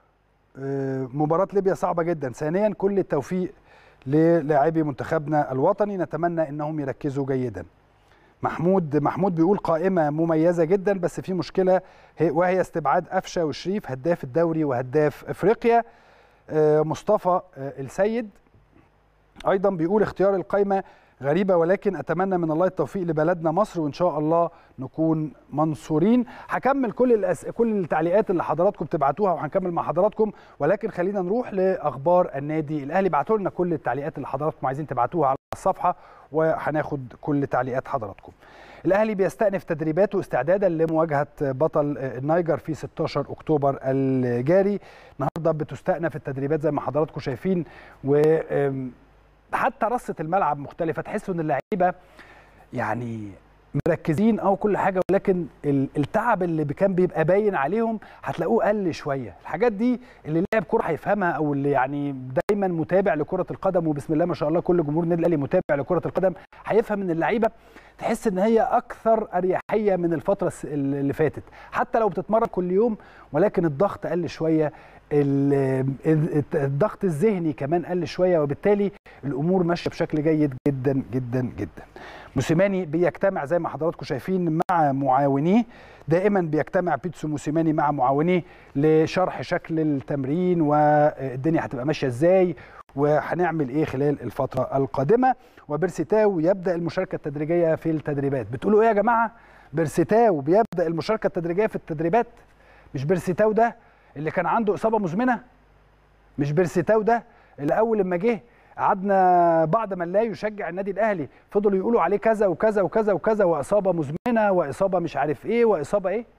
آه، مباراه ليبيا صعبه جدا ثانيا كل التوفيق للاعبي منتخبنا الوطني نتمنى انهم يركزوا جيدا محمود محمود بيقول قائمه مميزه جدا بس في مشكله هي- وهي استبعاد قفشه وشريف هداف الدوري وهداف افريقيا آه، مصطفى آه، السيد ايضا بيقول اختيار القائمه غريبه ولكن اتمنى من الله التوفيق لبلدنا مصر وان شاء الله نكون منصورين هكمل كل الأس... كل التعليقات اللي حضراتكم بتبعتوها وهنكمل مع حضراتكم ولكن خلينا نروح لاخبار النادي الاهلي بعتوا لنا كل التعليقات اللي حضراتكم عايزين تبعتوها على الصفحه وهناخد كل تعليقات حضراتكم الاهلي بيستأنف تدريباته استعدادا لمواجهه بطل النيجر في 16 اكتوبر الجاري النهارده بتستأنف التدريبات زي ما حضراتكم شايفين و أم، حتى رصه الملعب مختلفه تحسوا ان اللعيبه يعني مركزين او كل حاجه ولكن ال- التعب اللي كان بيبقى باين عليهم هتلاقوه قل شويه الحاجات دي اللي لاعب كوره هيفهمها او اللي يعني دايما متابع لكره القدم وبسم الله ما شاء الله كل جمهور النادي الاهلي متابع لكره القدم هيفهم ان اللعيبه تحس ان هي اكثر اريحيه من الفتره الس- اللي فاتت حتى لو بتتمرن كل يوم ولكن الضغط قل شويه ال- ال- الضغط الذهني كمان قل شويه وبالتالي الامور ماشيه بشكل جيد جدا جدا جدا موسيماني بيجتمع زي ما حضراتكم شايفين مع معاونيه دائما بيجتمع بيتسو موسيماني مع معاونيه لشرح شكل التمرين والدنيا هتبقى ماشيه ازاي وهنعمل ايه خلال الفتره القادمه وبرسيتاو يبدا المشاركه التدريجيه في التدريبات بتقولوا ايه يا جماعه برسيتاو بيبدا المشاركه التدريجيه في التدريبات مش برسيتاو ده اللي كان عنده اصابه مزمنه مش برسيتاو ده اللي اول لما جه قعدنا بعد ما لا يشجع النادي الاهلي فضلوا يقولوا عليه كذا وكذا وكذا وكذا واصابه مزمنه واصابه مش عارف ايه واصابه ايه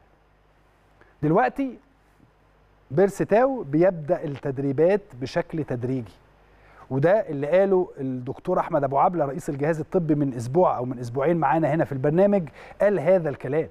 دلوقتي بيرستاو بيبدا التدريبات بشكل تدريجي وده اللي قاله الدكتور احمد ابو عبله رئيس الجهاز الطبي من اسبوع او من اسبوعين معانا هنا في البرنامج قال هذا الكلام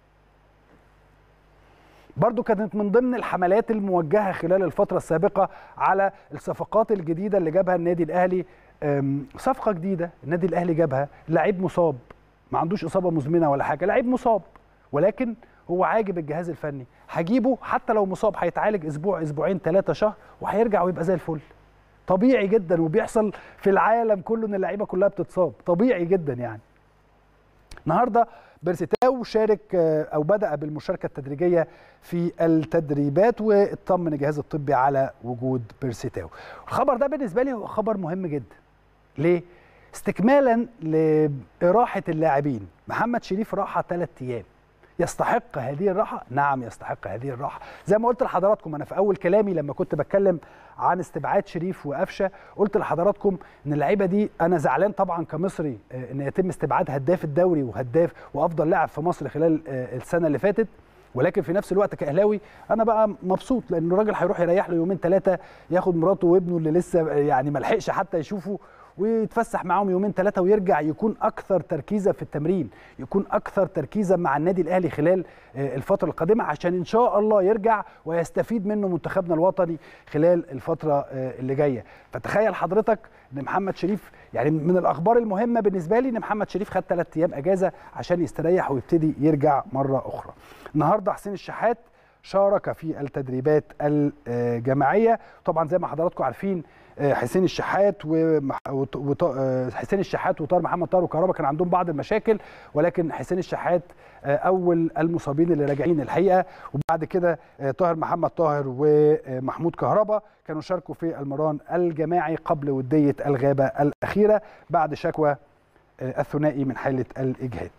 برضو كانت من ضمن الحملات الموجهة خلال الفترة السابقة على الصفقات الجديدة اللي جابها النادي الأهلي أم، صفقة جديدة النادي الأهلي جابها لعيب مصاب ما عندوش إصابة مزمنة ولا حاجة لعيب مصاب ولكن هو عاجب الجهاز الفني هجيبه حتى لو مصاب هيتعالج أسبوع أسبوعين ثلاثة شهر وهيرجع ويبقى زي الفل طبيعي جدا وبيحصل في العالم كله ان اللعيبه كلها بتتصاب طبيعي جدا يعني النهارده بيرسيتاو شارك آه، او بدا بالمشاركه التدريجيه في التدريبات واطمن الجهاز الطبي على وجود بيرسيتاو الخبر ده بالنسبه لي هو خبر مهم جدا ليه استكمالا لاراحه اللاعبين محمد شريف راحه ثلاث ايام يستحق هذه الراحه نعم يستحق هذه الراحه زي ما قلت لحضراتكم انا في اول كلامي لما كنت بتكلم عن استبعاد شريف وقفشه قلت لحضراتكم ان اللعيبه دي انا زعلان طبعا كمصري آه، ان يتم استبعاد هداف الدوري وهداف وافضل لاعب في مصر خلال آه، السنه اللي فاتت ولكن في نفس الوقت كاهلاوي انا بقى مبسوط لان الراجل هيروح يريح له يومين ثلاثه ياخد مراته وابنه اللي لسه يعني ما لحقش حتى يشوفه ويتفسح معاهم يومين ثلاثه ويرجع يكون اكثر تركيزا في التمرين يكون اكثر تركيزا مع النادي الاهلي خلال آه، الفتره القادمه عشان ان شاء الله يرجع ويستفيد منه منتخبنا الوطني خلال الفتره آه، اللي جايه فتخيل حضرتك ان محمد شريف يعني من الاخبار المهمه بالنسبه لي ان محمد شريف خد ثلاث ايام اجازه عشان يستريح ويبتدي يرجع مره اخرى النهارده حسين الشحات شارك في التدريبات الجماعيه طبعا زي ما حضراتكم عارفين آه، حسين الشحات ومح... وط... وط... آه، حسين الشحات وطاهر محمد طاهر وكهربا كان عندهم بعض المشاكل ولكن حسين الشحات آه، اول المصابين اللي راجعين الحقيقه وبعد كده آه، طاهر محمد طاهر ومحمود كهربا كانوا شاركوا في المران الجماعي قبل وديه الغابه الاخيره بعد شكوى آه، الثنائي من حاله الاجهاد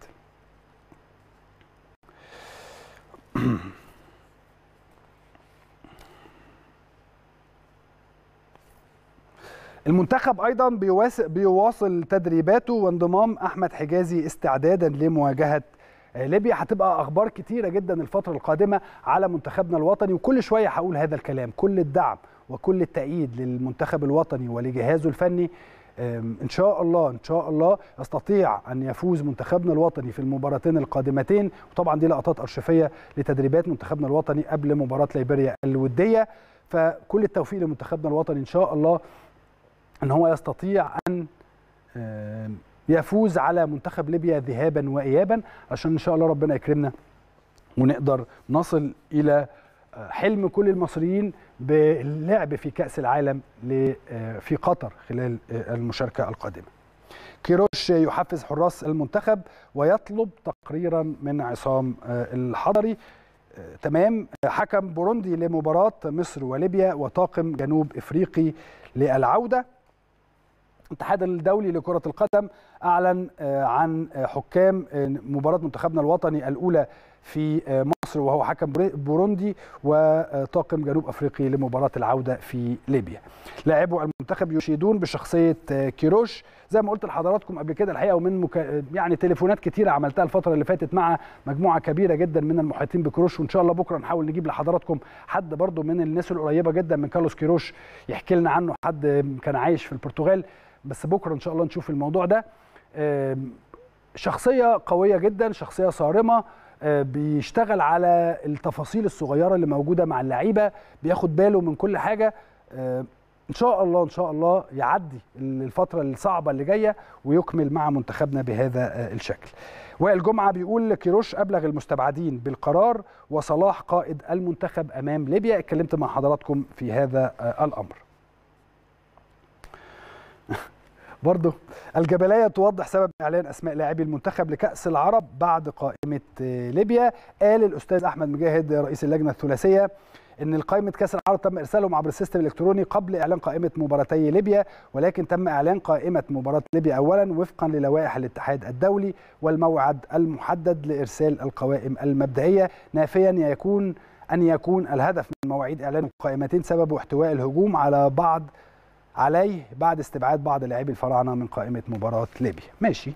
المنتخب ايضا بيواس- بيواصل تدريباته وانضمام احمد حجازي استعدادا لمواجهه آه، ليبيا هتبقى اخبار كتيره جدا الفتره القادمه على منتخبنا الوطني وكل شويه هقول هذا الكلام كل الدعم وكل التأييد للمنتخب الوطني ولجهازه الفني آم، ان شاء الله ان شاء الله يستطيع ان يفوز منتخبنا الوطني في المباراتين القادمتين وطبعا دي لقطات ارشيفيه لتدريبات منتخبنا الوطني قبل مباراه ليبيريا الوديه فكل التوفيق لمنتخبنا الوطني ان شاء الله ان هو يستطيع ان آم، يفوز على منتخب ليبيا ذهابا وايابا عشان ان شاء الله ربنا يكرمنا ونقدر نصل الى حلم كل المصريين باللعب في كاس العالم في قطر خلال المشاركه القادمه. كيروش يحفز حراس المنتخب ويطلب تقريرا من عصام الحضري تمام حكم بوروندي لمباراه مصر وليبيا وطاقم جنوب افريقي للعوده الاتحاد الدولي لكرة القدم أعلن عن حكام مباراة منتخبنا الوطني الأولى في مصر وهو حكم بوروندي وطاقم جنوب أفريقي لمباراة العودة في ليبيا لاعبو المنتخب يشيدون بشخصية كيروش زي ما قلت لحضراتكم قبل كده الحقيقة ومن مك... يعني تليفونات كتيرة عملتها الفترة اللي فاتت مع مجموعة كبيرة جدا من المحيطين بكيروش وإن شاء الله بكرة نحاول نجيب لحضراتكم حد برضو من الناس القريبة جدا من كارلوس كيروش يحكي لنا عنه حد كان عايش في البرتغال بس بكره ان شاء الله نشوف الموضوع ده شخصيه قويه جدا شخصيه صارمه بيشتغل على التفاصيل الصغيره اللي موجوده مع اللعيبه بياخد باله من كل حاجه ان شاء الله ان شاء الله يعدي الفتره الصعبه اللي جايه ويكمل مع منتخبنا بهذا الشكل وائل جمعه بيقول كيروش ابلغ المستبعدين بالقرار وصلاح قائد المنتخب امام ليبيا اتكلمت مع حضراتكم في هذا الامر برضه الجبلية توضح سبب إعلان أسماء لاعبي المنتخب لكأس العرب بعد قائمة ليبيا قال الأستاذ أحمد مجاهد رئيس اللجنة الثلاثية ان قائمه كاس العرب تم ارسالهم عبر السيستم الالكتروني قبل اعلان قائمه مباراتي ليبيا ولكن تم اعلان قائمه مباراه ليبيا اولا وفقا للوائح الاتحاد الدولي والموعد المحدد لارسال القوائم المبدئيه نافيا يكون ان يكون الهدف من مواعيد اعلان القائمتين سببه احتواء الهجوم على بعض عليه بعد استبعاد بعض لاعبي الفراعنه من قائمه مباراه ليبيا ماشي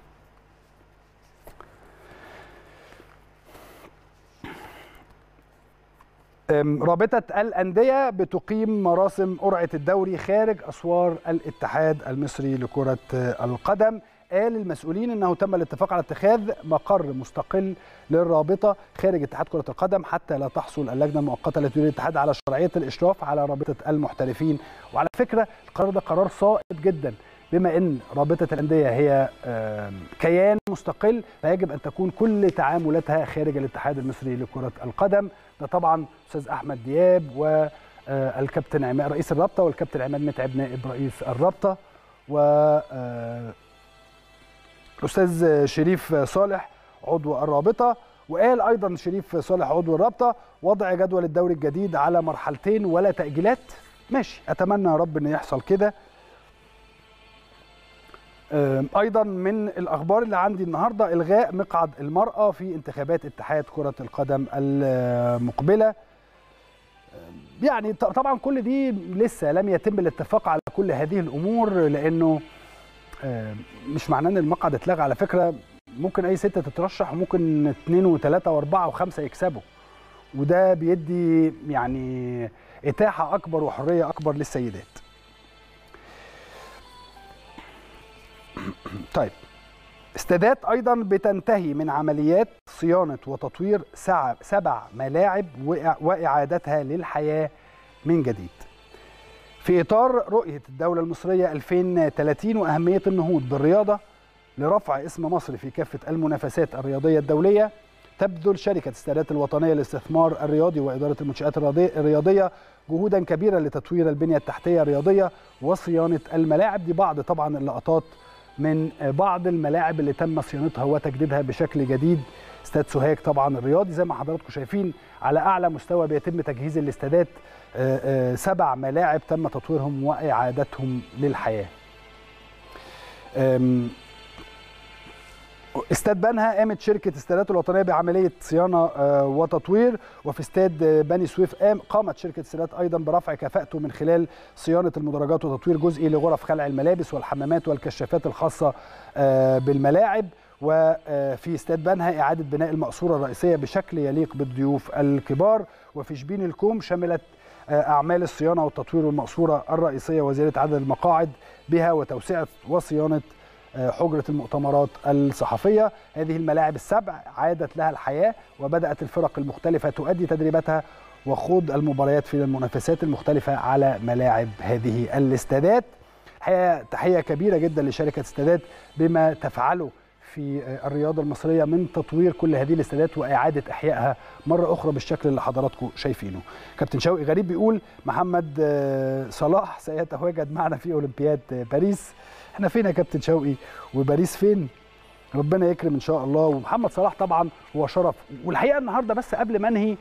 رابطة الأندية بتقيم مراسم قرعة الدوري خارج أسوار الاتحاد المصري لكرة القدم قال المسؤولين انه تم الاتفاق على اتخاذ مقر مستقل للرابطه خارج اتحاد كره القدم حتى لا تحصل اللجنه المؤقته التي تريد الاتحاد على شرعيه الاشراف على رابطه المحترفين وعلى فكره القرار ده قرار صائب جدا بما ان رابطه الانديه هي كيان مستقل فيجب ان تكون كل تعاملاتها خارج الاتحاد المصري لكره القدم ده طبعا استاذ احمد دياب والكابتن عماد رئيس الرابطه والكابتن عماد متعب نائب رئيس الرابطه و الاستاذ شريف صالح عضو الرابطه وقال ايضا شريف صالح عضو الرابطه وضع جدول الدوري الجديد على مرحلتين ولا تاجيلات ماشي اتمنى يا رب ان يحصل كده ايضا من الاخبار اللي عندي النهارده الغاء مقعد المراه في انتخابات اتحاد كره القدم المقبله يعني طبعا كل دي لسه لم يتم الاتفاق على كل هذه الامور لانه مش معناه ان المقعد اتلغى على فكره ممكن اي سته تترشح وممكن اثنين وثلاثه واربعه وخمسه يكسبوا وده بيدي يعني اتاحه اكبر وحريه اكبر للسيدات. طيب استادات ايضا بتنتهي من عمليات صيانه وتطوير سبع ملاعب واعادتها للحياه من جديد. في اطار رؤيه الدوله المصريه 2030 واهميه النهوض بالرياضه لرفع اسم مصر في كافه المنافسات الرياضيه الدوليه تبذل شركه السادات الوطنيه للاستثمار الرياضي واداره المنشات الرياضيه جهودا كبيره لتطوير البنيه التحتيه الرياضيه وصيانه الملاعب دي بعض طبعا اللقطات من بعض الملاعب اللي تم صيانتها وتجديدها بشكل جديد استاد سوهاج طبعا الرياضي زي ما حضراتكم شايفين على اعلى مستوى بيتم تجهيز الاستادات سبع ملاعب تم تطويرهم واعادتهم للحياه استاد بنها قامت شركه استادات الوطنيه بعمليه صيانه وتطوير وفي استاد بني سويف قام قامت شركه استادات ايضا برفع كفاءته من خلال صيانه المدرجات وتطوير جزئي لغرف خلع الملابس والحمامات والكشافات الخاصه بالملاعب وفي استاد بنها إعادة بناء المقصورة الرئيسية بشكل يليق بالضيوف الكبار وفي شبين الكوم شملت أعمال الصيانة والتطوير والمقصورة الرئيسية وزيادة عدد المقاعد بها وتوسعة وصيانة حجرة المؤتمرات الصحفية هذه الملاعب السبع عادت لها الحياة وبدأت الفرق المختلفة تؤدي تدريباتها وخوض المباريات في المنافسات المختلفة على ملاعب هذه الاستادات الحقيقه تحيه كبيره جدا لشركه استادات بما تفعله في الرياضه المصريه من تطوير كل هذه الاستادات واعاده احيائها مره اخرى بالشكل اللي حضراتكم شايفينه. كابتن شوقي غريب بيقول محمد آه، صلاح سيتواجد معنا في اولمبياد آه، باريس. احنا فين يا كابتن شوقي وباريس فين؟ ربنا يكرم ان شاء الله ومحمد صلاح طبعا هو شرف والحقيقه النهارده بس قبل ما انهي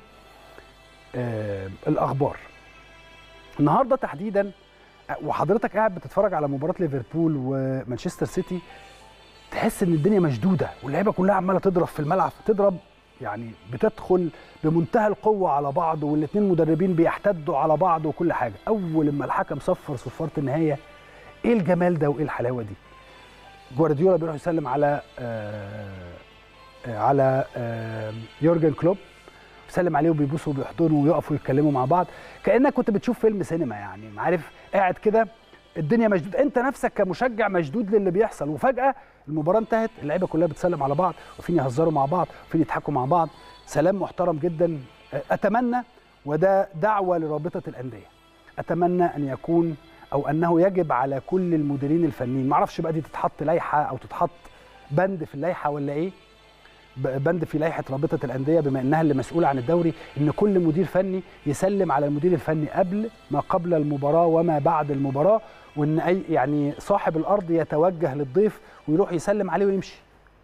آه الاخبار. النهارده تحديدا وحضرتك قاعد بتتفرج على مباراه ليفربول ومانشستر سيتي تحس ان الدنيا مشدوده واللعيبه كلها عماله تضرب في الملعب تضرب يعني بتدخل بمنتهى القوه على بعض والاثنين مدربين بيحتدوا على بعض وكل حاجه اول ما الحكم صفر صفاره النهايه ايه الجمال ده وايه الحلاوه دي جوارديولا بيروح يسلم على آه آه على آه يورجن كلوب بيسلم عليه وبيبوسوا وبيحضنوا ويقفوا يتكلموا مع بعض كانك كنت بتشوف فيلم سينما يعني عارف قاعد كده الدنيا مشدود انت نفسك كمشجع مشدود للي بيحصل وفجاه المباراه انتهت اللعيبه كلها بتسلم على بعض وفين يهزروا مع بعض وفين يضحكوا مع بعض سلام محترم جدا اتمنى وده دعوه لرابطه الانديه اتمنى ان يكون او انه يجب على كل المديرين الفنيين معرفش بقى دي تتحط لائحه او تتحط بند في اللائحه ولا ايه بند في لائحه رابطه الانديه بما انها اللي مسؤوله عن الدوري ان كل مدير فني يسلم على المدير الفني قبل ما قبل المباراه وما بعد المباراه وان اي يعني صاحب الارض يتوجه للضيف ويروح يسلم عليه ويمشي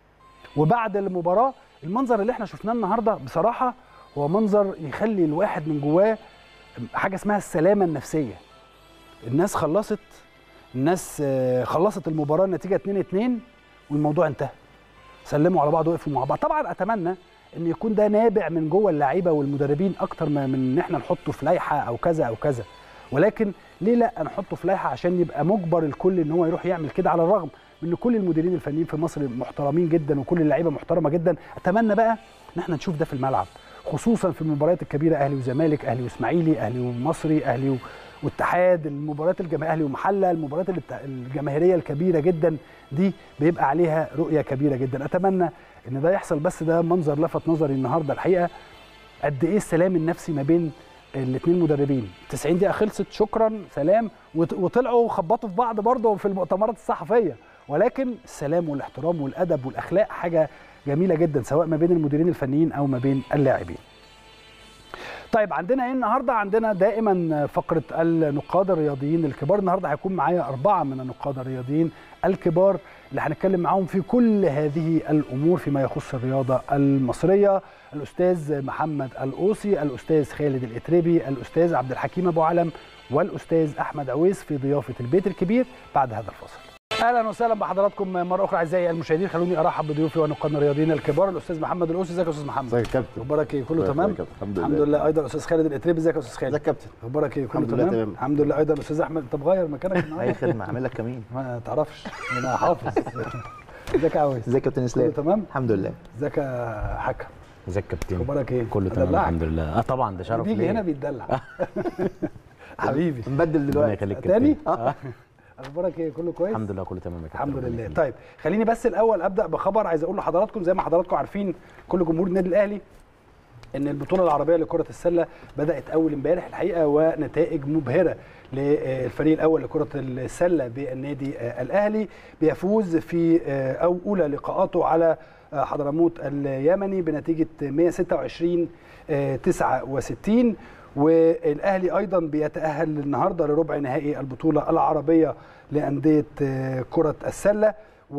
وبعد المباراه المنظر اللي احنا شفناه النهارده بصراحه هو منظر يخلي الواحد من جواه حاجه اسمها السلامه النفسيه الناس خلصت الناس خلصت المباراه النتيجه 2 2 والموضوع انتهى سلموا على بعض وقفوا مع بعض طبعا اتمنى ان يكون ده نابع من جوه اللعيبه والمدربين اكتر ما من ان احنا نحطه في لائحه او كذا او كذا ولكن ليه لا نحطه في لائحه عشان يبقى مجبر الكل ان هو يروح يعمل كده على الرغم من ان كل المديرين الفنيين في مصر محترمين جدا وكل اللعيبه محترمه جدا اتمنى بقى ان احنا نشوف ده في الملعب خصوصا في المباريات الكبيره اهلي وزمالك اهلي واسماعيلي اهلي ومصري اهلي واتحاد المباريات الجماهيريه اهلي ومحله المباريات الجماهيريه الكبيره جدا دي بيبقى عليها رؤيه كبيره جدا اتمنى ان ده يحصل بس ده منظر لفت نظري النهارده الحقيقه قد ايه السلام النفسي ما بين الاثنين مدربين 90 دقيقه خلصت شكرا سلام وطلعوا خبطوا في بعض برضه في المؤتمرات الصحفيه ولكن السلام والاحترام والادب والاخلاق حاجه جميله جدا سواء ما بين المديرين الفنيين او ما بين اللاعبين طيب عندنا ايه النهارده عندنا دائما فقره النقاد الرياضيين الكبار النهارده هيكون معايا اربعه من النقاد الرياضيين الكبار اللي هنتكلم معاهم في كل هذه الامور فيما يخص الرياضه المصريه الاستاذ محمد القوسي الاستاذ خالد الاتربي الاستاذ عبد الحكيم ابو علم والاستاذ احمد عويس في ضيافه البيت الكبير بعد هذا الفاصل اهلا وسهلا بحضراتكم مره اخرى اعزائي المشاهدين خلوني ارحب بضيوفي ونقادنا الرياضيين الكبار الاستاذ محمد القوسي ازيك يا استاذ محمد ازيك يا كابتن اخبارك ايه كله تمام الحمد لله الحمد لله ايضا الاستاذ خالد الاتربي ازيك يا استاذ خالد ازيك يا كابتن اخبارك ايه كله الحمد لله تمام تمام. الحمد لله ايضا الاستاذ احمد انت مغير مكانك النهارده اي خدمه اعمل لك كمين ما تعرفش انا حافظ ازيك يا عويس ازيك يا كابتن كله اسلام تمام الحمد لله ازيك يا حكم ازيك يا كابتن اخبارك ايه كله تمام أدلعك؟ الحمد لله اه طبعا ده شرف بيجي ليا هنا بيتدلع حبيبي نبدل ربنا دلوقتي يخليك تاني كابتن آه. اخبارك ايه كله كويس الحمد لله كله تمام يا كابتن الحمد ربنا لله يخليك. طيب خليني بس الاول ابدا بخبر عايز اقول لحضراتكم زي ما حضراتكم عارفين كل جمهور النادي الاهلي ان البطوله العربيه لكره السله بدات اول امبارح الحقيقه ونتائج مبهره للفريق الاول لكره السله بالنادي الاهلي بيفوز في او اولى لقاءاته على حضرموت اليمني بنتيجه 126 69 والاهلي ايضا بيتاهل النهارده لربع نهائي البطوله العربيه لانديه كره السله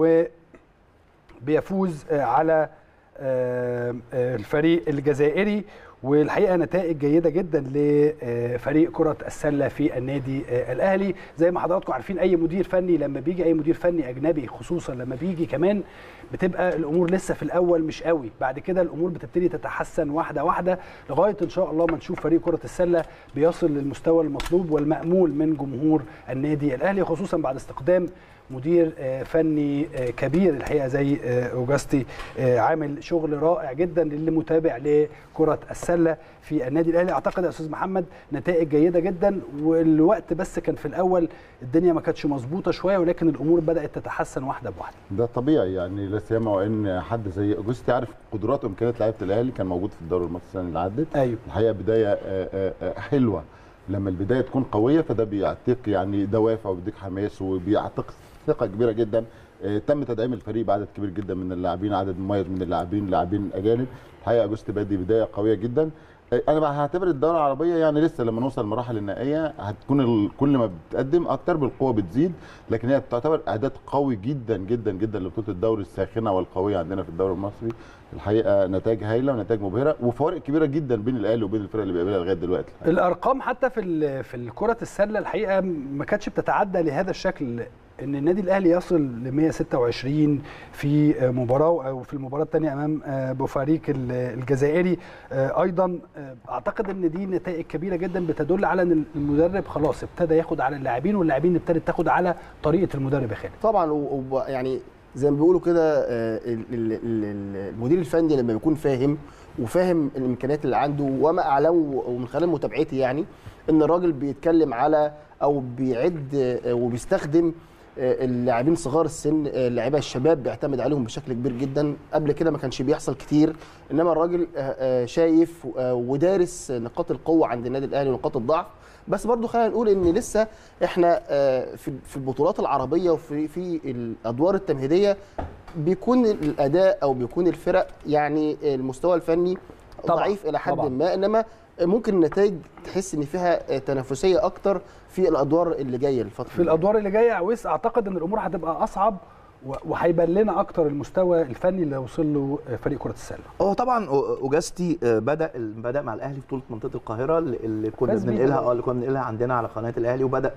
وبيفوز على الفريق الجزائري والحقيقه نتائج جيده جدا لفريق كره السله في النادي الاهلي زي ما حضراتكم عارفين اي مدير فني لما بيجي اي مدير فني اجنبي خصوصا لما بيجي كمان بتبقى الامور لسه في الاول مش قوي بعد كده الامور بتبتدي تتحسن واحده واحده لغايه ان شاء الله ما نشوف فريق كره السله بيصل للمستوى المطلوب والمامول من جمهور النادي الاهلي خصوصا بعد استقدام مدير فني كبير الحقيقه زي اوجاستي عامل شغل رائع جدا للي متابع لكره السله في النادي الاهلي اعتقد يا استاذ محمد نتائج جيده جدا والوقت بس كان في الاول الدنيا ما كانتش مظبوطه شويه ولكن الامور بدات تتحسن واحده بواحده ده طبيعي يعني لا سيما وان حد زي اوجستي عارف قدرات وامكانيات لعيبه الاهلي كان موجود في الدوري المصري السنه اللي عدت ايوه الحقيقه بدايه آه، آه، آه، حلوه لما البدايه تكون قويه فده بيعطيك يعني دوافع وبيديك حماس وبيعطيك ثقه كبيره جدا آه، تم تدعيم الفريق بعدد كبير جدا من اللاعبين عدد مميز من اللاعبين لاعبين اجانب الحقيقه اجوست بادي بدايه قويه جدا آه، انا بقى هعتبر الدوله العربيه يعني لسه لما نوصل المراحل النهائيه هتكون ال- كل ما بتقدم اكتر بالقوه بتزيد لكن هي تعتبر اعداد قوي جدا جدا جدا لبطوله الدوري الساخنه والقويه عندنا في الدوري المصري الحقيقه نتائج هايله ونتائج مبهره وفوارق كبيره جدا بين الاهلي وبين الفرق اللي بيقابلها لغايه دلوقتي الارقام حتى في ال- في كره السله الحقيقه ما كانتش بتتعدى لهذا الشكل ان النادي الاهلي يصل ل 126 في مباراه او في المباراه الثانيه امام بوفاريك ال- الجزائري ايضا اعتقد ان دي نتائج كبيره جدا بتدل على ان المدرب خلاص ابتدى ياخد على اللاعبين واللاعبين ابتدت تاخد على طريقه المدرب يا خالد طبعا و- و- يعني زي ما بيقولوا كده آه، ال- ال- ال- المدير الفني لما بيكون فاهم وفاهم الامكانيات اللي عنده وما اعلمه ومن خلال متابعتي يعني ان الراجل بيتكلم على او بيعد آه، وبيستخدم آه، اللاعبين صغار السن آه، اللعيبه الشباب بيعتمد عليهم بشكل كبير جدا قبل كده ما كانش بيحصل كتير انما الراجل آه، آه، شايف آه، ودارس نقاط القوه عند النادي الاهلي ونقاط الضعف بس برضو خلينا نقول ان لسه احنا آه، في في البطولات العربيه وفي في الادوار التمهيديه بيكون الاداء او بيكون الفرق يعني المستوى الفني طبعاً، ضعيف الى حد طبعاً. ما انما ممكن النتائج تحس ان فيها تنافسيه اكتر في الادوار اللي جايه الفتره في الادوار اللي جايه يا عويس اعتقد ان الامور هتبقى اصعب و- وهيبان لنا اكتر المستوى الفني اللي وصل له فريق كره السله هو طبعا أو- اوجاستي آه، بدا بدا مع الاهلي في بطوله منطقه القاهره اللي- اللي كنا فاز بيها بننقلها طبعاً. اه اللي كنا بننقلها عندنا على قناه الاهلي وبدا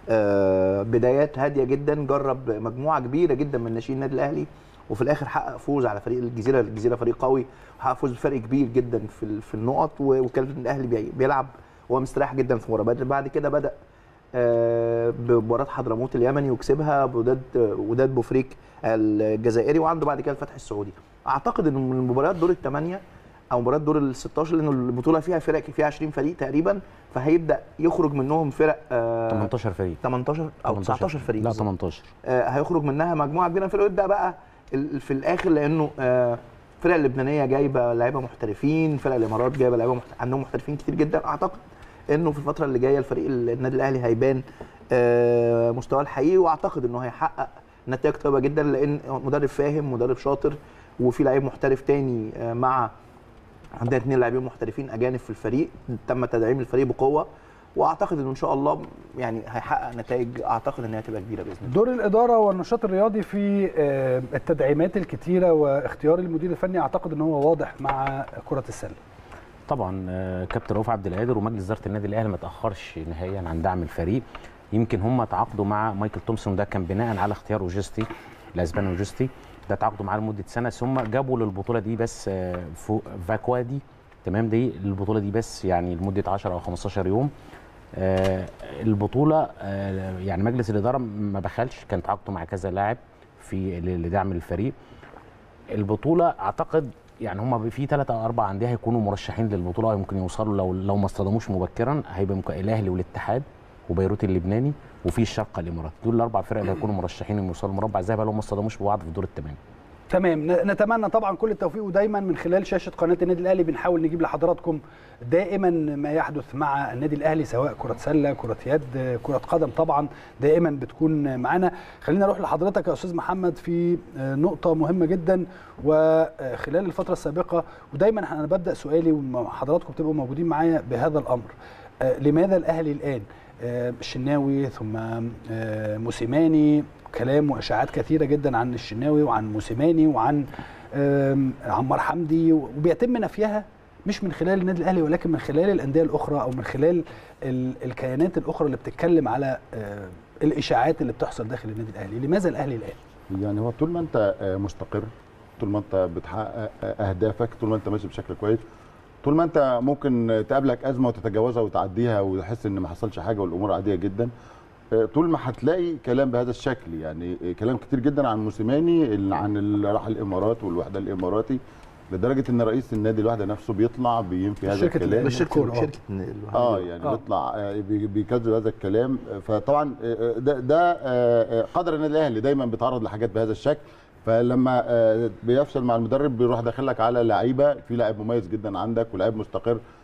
آه، بدايات هاديه جدا جرب مجموعه كبيره جدا من ناشئين النادي الاهلي وفي الاخر حقق فوز على فريق الجزيره الجزيره فريق قوي وحقق فوز بفرق كبير جدا في ال- في النقط و- وكان الاهلي بي- بيلعب وهو مستريح جدا في مباراه بدر بعد كده بدا آه، بمباراه حضرموت اليمني وكسبها بوداد وداد بوفريك الجزائري وعنده بعد كده الفتح السعودي اعتقد ان من مباريات دور الثمانيه او مباريات دور ال 16 لان البطوله فيها فرق فيها 20 فريق تقريبا فهيبدا يخرج منهم فرق آه 18 فريق 18 او 19 فريق لا بالظبط. 18 آه هيخرج منها مجموعه كبيره من الفرق ويبدا بقى ال- في الاخر لانه آه الفرق اللبنانيه جايبه لعيبه محترفين فرق الامارات جايبه لعيبه محت... عندهم محترفين كتير جدا اعتقد انه في الفتره اللي جايه الفريق ال- النادي الاهلي هيبان آه مستواه الحقيقي واعتقد انه هيحقق نتائج طيبه جدا لان مدرب فاهم مدرب شاطر وفي لعيب محترف تاني آه مع عندنا اثنين لاعبين محترفين اجانب في الفريق تم تدعيم الفريق بقوه واعتقد انه ان شاء الله يعني هيحقق نتائج اعتقد ان هي هتبقى كبيره باذن الله دور الاداره والنشاط الرياضي في آه، التدعيمات الكتيره واختيار المدير الفني اعتقد ان هو واضح مع كره السله طبعا آه، كابتن رؤوف عبد القادر ومجلس اداره النادي الاهلي ما تاخرش نهائيا عن دعم الفريق يمكن هم تعاقدوا مع مايكل تومسون ده كان بناء على اختيار اوجستي الاسباني اوجستي ده تعاقدوا معاه لمده سنه ثم جابوا للبطوله دي بس آه، فوق فاكوادي تمام دي البطوله دي بس يعني لمده 10 او 15 يوم آه، البطوله آه، يعني مجلس الاداره ما بخلش كان تعاقدوا مع كذا لاعب في لدعم الفريق البطوله اعتقد يعني هم في ثلاثة او اربع انديه هيكونوا مرشحين للبطوله أو يمكن يوصلوا لو لو ما اصطدموش مبكرا هيبقى مك- الاهلي والاتحاد وبيروت اللبناني وفي الشرق الاماراتي دول الاربع فرق اللي هيكونوا مرشحين انهم يوصلوا المربع الذهبي لو ما اصطدموش ببعض في دور الثمانيه تمام ن- نتمنى طبعا كل التوفيق ودايما من خلال شاشه قناه النادي الاهلي بنحاول نجيب لحضراتكم دائما ما يحدث مع النادي الاهلي سواء كره سله كره يد كره قدم طبعا دائما بتكون معانا خلينا نروح لحضرتك يا استاذ محمد في آه، نقطه مهمه جدا وخلال الفتره السابقه ودايما انا ببدا سؤالي وحضراتكم بتبقوا موجودين معايا بهذا الامر آه، لماذا الاهلي الان آه، الشناوي ثم آه، موسيماني كلام واشاعات كثيره جدا عن الشناوي وعن موسيماني وعن آم، عمار حمدي وبيتم نفيها مش من خلال النادي الاهلي ولكن من خلال الانديه الاخرى او من خلال ال- الكيانات الاخرى اللي بتتكلم على آه، الاشاعات اللي بتحصل داخل النادي الاهلي لماذا الاهلي الان يعني هو طول ما انت آه، مستقر طول ما انت بتحقق آه، اهدافك طول ما انت ماشي بشكل كويس طول ما انت ممكن تقابلك ازمه وتتجاوزها وتعديها وتحس ان ما حصلش حاجه والامور عاديه جدا آه، طول ما هتلاقي كلام بهذا الشكل يعني آه، كلام كتير جدا عن موسيماني ال- عن اللي راح الامارات والوحده الاماراتي لدرجه ان رئيس النادي الوحده نفسه بيطلع بينفي هذا شركة الكلام مش شركة الكورة، آه. شركه الوحدة اه دي. يعني آه. بيطلع آه، بي- بيكذب هذا الكلام فطبعا آه، ده ده آه، آه، قدر النادي الاهلي دايما بيتعرض لحاجات بهذا الشكل فلما آه، بيفشل مع المدرب بيروح داخل لك على لعيبه في لاعب مميز جدا عندك ولاعب مستقر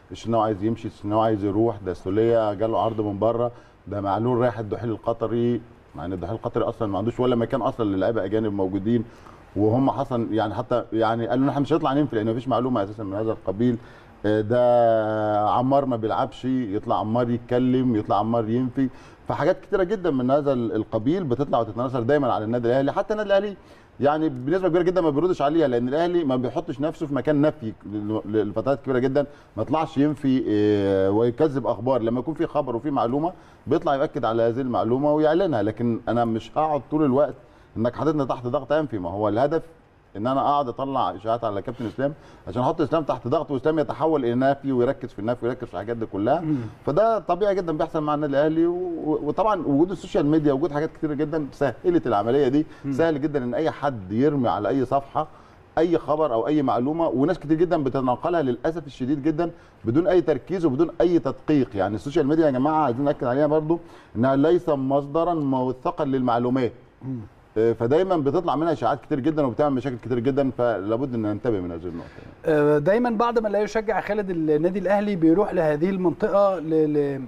الشناوي عايز يمشي الشناوي عايز يروح ده السوليه جاله عرض من بره ده معلول رايح الدحيل القطري مع ان الدحيل القطري اصلا ما عندوش ولا مكان اصلا للاعيبه اجانب موجودين وهم حصل يعني حتى يعني قالوا احنا مش هنطلع ننفي لان مفيش معلومه اساسا من هذا القبيل آه، ده عمار ما بيلعبش يطلع عمار يتكلم يطلع عمار ينفي فحاجات كتيره جدا من هذا القبيل بتطلع وتتناثر دايما على النادي الاهلي حتى النادي الاهلي يعني بنسبه كبيره جدا ما بيردش عليها لان الاهلي ما بيحطش نفسه في مكان نفي لفترات كبيره جدا ما يطلعش ينفي آه، ويكذب اخبار لما يكون في خبر وفي معلومه بيطلع ياكد على هذه المعلومه ويعلنها لكن انا مش هقعد طول الوقت انك حاططني تحت ضغط انفي ما هو الهدف ان انا اقعد اطلع اشاعات على كابتن اسلام عشان احط اسلام تحت ضغط واسلام يتحول الى نافي ويركز في النفي ويركز في الحاجات دي كلها فده طبيعي جدا بيحصل مع النادي الاهلي و- وطبعا وجود السوشيال ميديا وجود حاجات كتيره جدا سهلت العمليه دي سهل جدا ان اي حد يرمي على اي صفحه اي خبر او اي معلومه وناس كتير جدا بتتناقلها للاسف الشديد جدا بدون اي تركيز وبدون اي تدقيق يعني السوشيال ميديا يا جماعه عايزين ناكد عليها برضو انها ليس مصدرا موثقا للمعلومات آه، فدايما بتطلع منها اشاعات كتير جدا وبتعمل مشاكل كتير جدا فلابد ان ننتبه من هذه النقطه آه، دايما بعد ما لا يشجع خالد النادي الاهلي بيروح لهذه المنطقه ل... ل...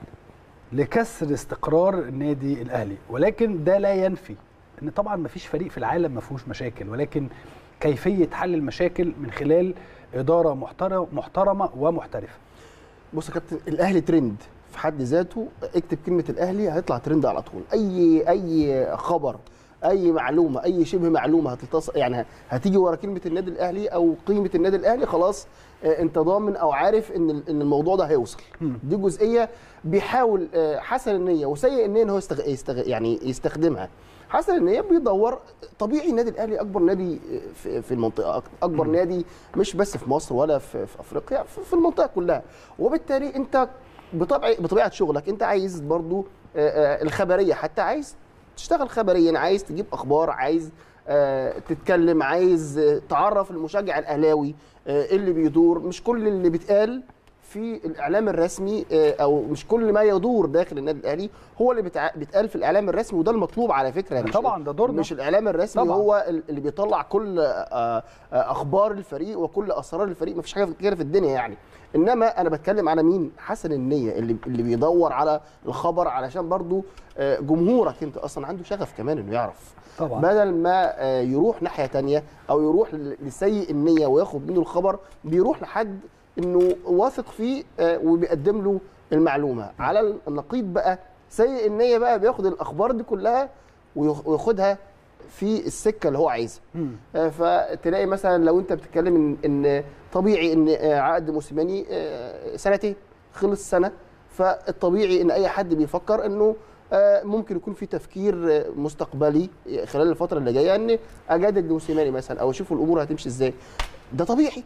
لكسر استقرار النادي الاهلي ولكن ده لا ينفي ان طبعا ما فيش فريق في العالم ما فيهوش مشاكل ولكن كيفيه حل المشاكل من خلال اداره محترمه محترمه ومحترفه بص يا كابتن الاهلي ترند في حد ذاته اكتب كلمه الاهلي هيطلع ترند على طول اي اي خبر اي معلومه اي شبه معلومه هتتص يعني هتيجي ورا كلمه النادي الاهلي او قيمه النادي الاهلي خلاص آه، انت ضامن او عارف ان ال- ان الموضوع ده هيوصل دي جزئيه بيحاول آه، حسن النيه وسيء النيه ان هو يستغ... يستغ... يعني يستخدمها حسن النيه بيدور طبيعي النادي الاهلي اكبر نادي في في المنطقه أك- اكبر نادي مش بس في مصر ولا في, في افريقيا في في المنطقه كلها وبالتالي انت بطبع بطبيعه شغلك انت عايز برضو آه، آه، الخبريه حتى عايز تشتغل خبريا عايز تجيب اخبار عايز آه، تتكلم عايز آه، تعرف المشجع الاهلاوي آه، إيه اللي بيدور مش كل اللي بيتقال في الاعلام الرسمي آه، او مش كل ما يدور داخل النادي الاهلي هو اللي بيتع- بيتقال في الاعلام الرسمي وده المطلوب على فكره مش طبعا ده دورنا. مش الاعلام الرسمي طبعاً. هو ال- اللي بيطلع كل آه، آه، اخبار الفريق وكل اسرار الفريق مفيش حاجه كده في الدنيا يعني انما انا بتكلم على مين حسن النيه اللي اللي بيدور على الخبر علشان برضو آه، جمهورك انت اصلا عنده شغف كمان انه يعرف طبعا بدل ما آه، يروح ناحيه تانية او يروح ل- لسيء النيه وياخد منه الخبر بيروح لحد انه واثق فيه آه، وبيقدم له المعلومه على النقيض بقى سيء النيه بقى بياخد الاخبار دي كلها ويخ- وياخدها في السكه اللي هو عايزها آه، فتلاقي مثلا لو انت بتتكلم ان, إن طبيعي ان آه، عقد موسيماني آه، سنتين خلص سنه فالطبيعي ان اي حد بيفكر انه آه، ممكن يكون في تفكير آه، مستقبلي خلال الفتره اللي جايه ان اجدد موسيماني مثلا او اشوف الامور هتمشي ازاي ده طبيعي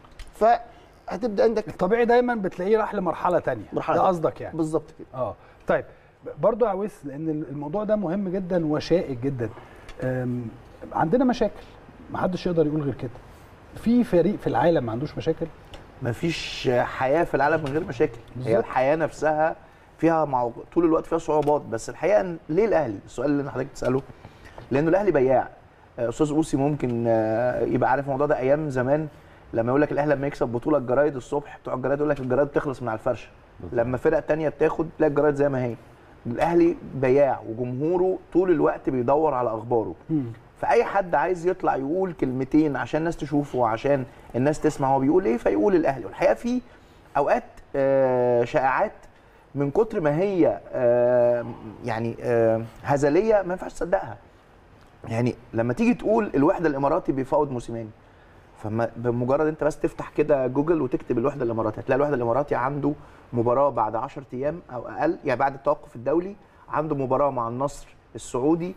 فهتبدا عندك الطبيعي دايما بتلاقيه راح لمرحله تانية مرحلة ده تانية. قصدك يعني بالظبط كده اه طيب برضو يا عويس لان الموضوع ده مهم جدا وشائك جدا أم، عندنا مشاكل محدش يقدر يقول غير كده في فريق في العالم ما عندوش مشاكل مفيش حياه في العالم من غير مشاكل هي بالظبط. الحياه نفسها فيها مع... طول الوقت فيها صعوبات بس الحقيقه إن- ليه الاهلي السؤال اللي حضرتك بتساله لانه الاهلي بياع آه، استاذ اوسي ممكن آه، يبقى عارف الموضوع ده ايام زمان لما يقول لك الاهلي لما يكسب بطوله الجرايد الصبح بتوع الجرايد يقول لك الجرايد بتخلص من على الفرشه لما فرق تانية بتاخد تلاقي الجرايد زي ما هي الاهلي بياع وجمهوره طول الوقت بيدور على اخباره فاي حد عايز يطلع يقول كلمتين عشان الناس تشوفه وعشان الناس تسمع هو بيقول ايه فيقول الاهلي والحقيقه في اوقات آه، شائعات من كتر ما هي آه، يعني آه، هزليه ما ينفعش تصدقها يعني لما تيجي تقول الوحده الاماراتي بيفاوض موسيماني فما بمجرد انت بس تفتح كده جوجل وتكتب الوحده الاماراتي هتلاقي الوحده الاماراتي عنده مباراه بعد 10 ايام او اقل يعني بعد التوقف الدولي عنده مباراه مع النصر السعودي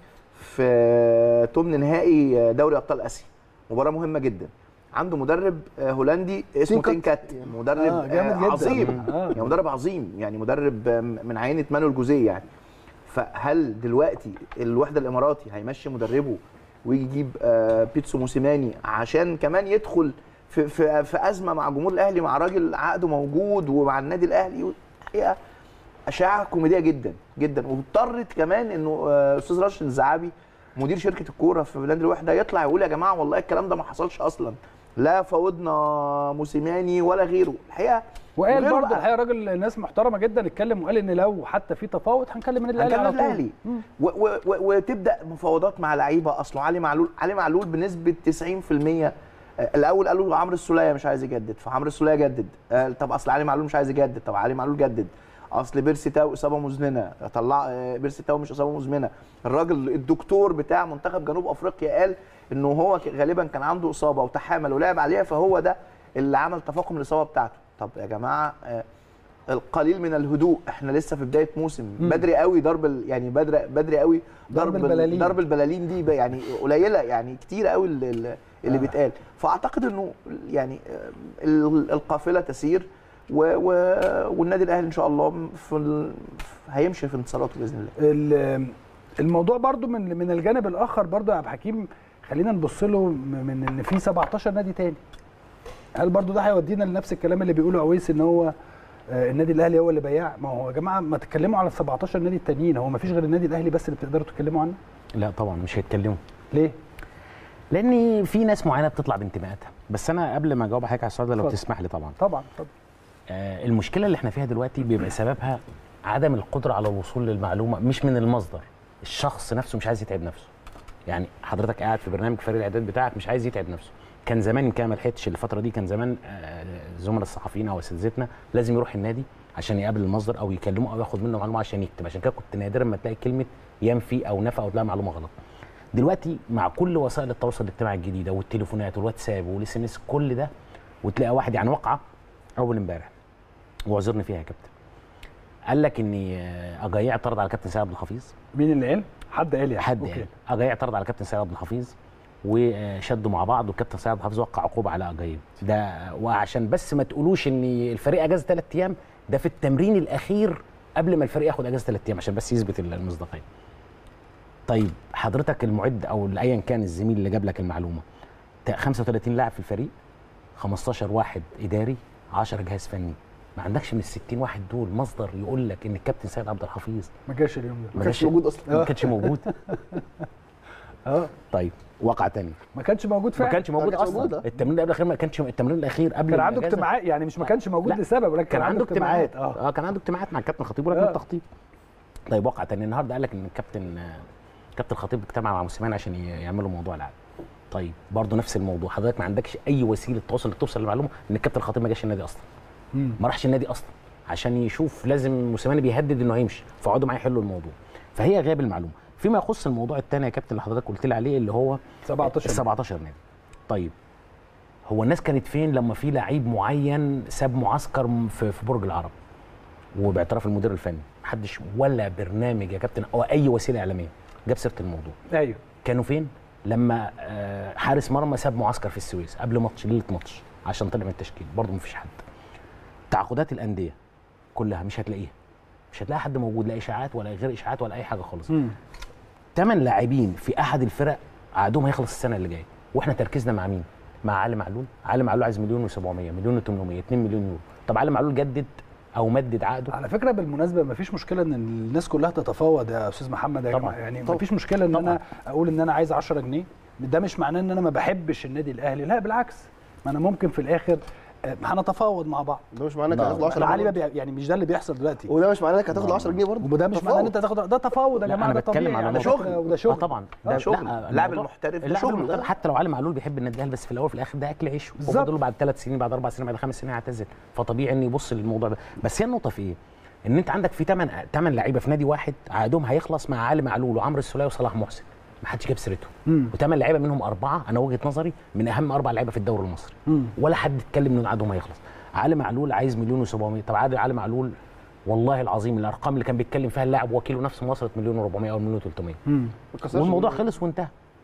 في ثمن نهائي دوري ابطال اسيا مباراه مهمه جدا عنده مدرب آه، هولندي اسمه تينكت. تينكات مدرب آه، جامد آه، جدا. عظيم آه. يعني مدرب عظيم يعني مدرب آه، من عينه مانويل جوزيه يعني فهل دلوقتي الوحده الاماراتي هيمشي مدربه ويجي يجيب آه، بيتسو موسيماني عشان كمان يدخل في في في ازمه مع جمهور الاهلي مع راجل عقده موجود ومع النادي الاهلي الحقيقه اشاعه كوميديه جدا جدا واضطرت كمان انه آه، استاذ راشد الزعابي مدير شركه الكوره في بلاد الوحده يطلع يقول يا جماعه والله الكلام ده ما حصلش اصلا لا فوضنا موسيماني ولا غيره الحقيقه وقال وغيره برضه بقى. الحقيقه راجل ناس محترمه جدا اتكلم وقال ان لو حتى في تفاوض هنكلم النادي الاهلي هنكلم على النادي طول. الاهلي و- و- و- وتبدا مفاوضات مع لعيبه اصله علي معلول علي معلول بنسبه 90% آه، الاول قالوا عمرو السوليه مش عايز يجدد فعمرو السوليه جدد آه، طب اصل علي معلول مش عايز يجدد طب علي معلول جدد اصل بيرسي تاو اصابه مزمنه طلع آه، بيرسي تاو مش اصابه مزمنه الراجل الدكتور بتاع منتخب جنوب افريقيا قال انه هو ك- غالبا كان عنده اصابه وتحامل ولعب عليها فهو ده اللي عمل تفاقم الاصابه بتاعته طب يا جماعه آه، القليل من الهدوء احنا لسه في بدايه موسم مم. بدري قوي ضرب ال- يعني بدري بدري قوي ضرب ال- البلالين. ضرب البلالين دي ب- يعني قليله يعني كتير قوي اللي, اللي آه. بيتقال فاعتقد انه يعني آه، ال- القافله تسير و و والنادي الاهلي ان شاء الله في ال- هيمشي في انتصاراته باذن الله ال- الموضوع برضو من من الجانب الاخر برضو يا عبد الحكيم خلينا نبص له م- من ان في 17 نادي تاني هل برضو ده هيودينا لنفس الكلام اللي بيقوله عويس ان هو آه، النادي الاهلي هو اللي بياع ما هو يا جماعه ما تتكلموا على ال 17 نادي التانيين هو ما فيش غير النادي الاهلي بس اللي بتقدروا تتكلموا عنه لا طبعا مش هيتكلموا ليه لان في ناس معينه بتطلع بانتماءاتها بس انا قبل ما اجاوب حضرتك على السؤال ده لو اتفضل. تسمح لي طبعا طبعا طبعا آه، المشكله اللي احنا فيها دلوقتي بيبقى سببها عدم القدره على الوصول للمعلومه مش من المصدر الشخص نفسه مش عايز يتعب نفسه يعني حضرتك قاعد في برنامج فريق الاعداد بتاعك مش عايز يتعب نفسه كان زمان يمكن ما لحقتش الفتره دي كان زمان آه، زملاء الصحفيين او اساتذتنا لازم يروح النادي عشان يقابل المصدر او يكلمه او ياخد منه معلومه عشان يكتب عشان كده كنت نادرا ما تلاقي كلمه ينفي او نفى او تلاقي معلومه غلط دلوقتي مع كل وسائل التواصل الاجتماعي الجديده والتليفونات والواتساب والاس ام اس كل ده وتلاقي واحد يعني وقعه اول امبارح واعذرني فيها يا كابتن قال لك ان آه، اجايع اعترض على كابتن سيد عبد الحفيظ مين اللي قال حد قال يعني حد أوكي. قال اجايع اعترض على كابتن سيد عبد الحفيظ وشدوا مع بعض والكابتن سيد عبد الحفيظ وقع عقوبه على اجايع ده وعشان بس ما تقولوش ان الفريق اجازه ثلاث ايام ده في التمرين الاخير قبل ما الفريق ياخد اجازه ثلاث ايام عشان بس يثبت المصداقيه طيب حضرتك المعد او ايا كان الزميل اللي جاب لك المعلومه تا- 35 لاعب في الفريق 15 واحد اداري 10 جهاز فني ما عندكش من ال 60 واحد دول مصدر يقول لك ان الكابتن سيد عبد الحفيظ ما جاش اليوم ده ما كانش جاش- موجود أصلاً. ما كانش موجود اه طيب وقع تاني ما كانش موجود ما فعلا كانش موجود كانش اصلا موجود، آه. التمرين اللي قبل الاخير ما كانش التمرين الاخير قبل كان عنده الأجازة. اجتماعات يعني مش ما كانش موجود لا. لسبب ولكن كان عنده اجتماعات اه اه كان عنده اجتماعات مع الكابتن خطيب آه. ورجل التخطيط طيب وقع تاني النهارده قال لك ان الكابتن آه، كابتن خطيب اجتمع مع موسيماني عشان ي- يعملوا موضوع العقد طيب برضه نفس الموضوع حضرتك ما عندكش اي وسيله تواصل توصل للمعلومه ان الكابتن خطيب ما جاش النادي اصلا مم. ما راحش النادي اصلا عشان يشوف لازم موسيماني بيهدد انه هيمشي فقعدوا معاه يحلوا الموضوع فهي غياب المعلومه فيما يخص الموضوع الثاني يا كابتن اللي حضرتك قلت لي عليه اللي هو 17 ال 17 نادي طيب هو الناس كانت فين لما في لعيب معين ساب معسكر م- في في برج العرب وباعتراف المدير الفني محدش ولا برنامج يا كابتن او اي وسيله اعلاميه جاب سيره الموضوع ايوه كانوا فين لما آه، حارس مرمى ساب معسكر في السويس قبل ماتش ليله ماتش عشان طلع من التشكيل برضه مفيش حد تعاقدات الانديه كلها مش هتلاقيها مش هتلاقي حد موجود لا اشاعات ولا غير اشاعات ولا اي حاجه خالص مم. ثمان لاعبين في احد الفرق عقدهم هيخلص السنه اللي جايه واحنا تركيزنا مع مين مع علي معلول علي معلول عايز مليون و700 مليون و800 2 مليون يورو طب علي معلول جدد او مدد عقده على فكره بالمناسبه ما فيش مشكله ان الناس كلها تتفاوض يا استاذ محمد يا طبعاً. جماعه يعني ما طبعاً. فيش مشكله ان طبعاً. انا اقول ان انا عايز 10 جنيه ده مش معناه ان انا ما بحبش النادي الاهلي لا بالعكس ما انا ممكن في الاخر آه، هنتفاوض مع بعض ده مش معناه انك هتاخد 10 علي جنيه ما بي- يعني مش ده اللي بيحصل دلوقتي وده مش معناه انك هتاخد 10 جنيه برضه وده مش معناه ان انت تاخد ده تفاوض يا لا، جماعه انا ده بتكلم طبيعي على على موضوع- فكره وده اه شغل طبعا آه، شغل. لا، اللاعب الموضوع- المحترف ده اللاعب شغل. المحترف حتى لو علي معلول بيحب النادي الاهلي بس في الاول وفي الاخر ده اكل عيش بالظبط. وفضل له بعد ثلاث سنين بعد اربع سنين بعد خمس سنين هيعتزل فطبيعي انه يبص للموضوع ده بس هي النقطه في ايه؟ ان انت عندك في ثمان ثمان لعيبه في نادي واحد عقدهم هيخلص مع علي معلول وعمرو السوليه وصلاح محسن ما حدش جاب سيرتهم مم. وثمان لعيبه منهم اربعه انا وجهه نظري من اهم اربع لعيبه في الدوري المصري مم. ولا حد اتكلم ان عقدهم هيخلص علي معلول عايز مليون و700 طب عادل علي معلول والله العظيم الارقام اللي كان بيتكلم فيها اللاعب وكيله نفسه وصلت مليون و400 او مليون و300 مم. والموضوع خلص وانتهى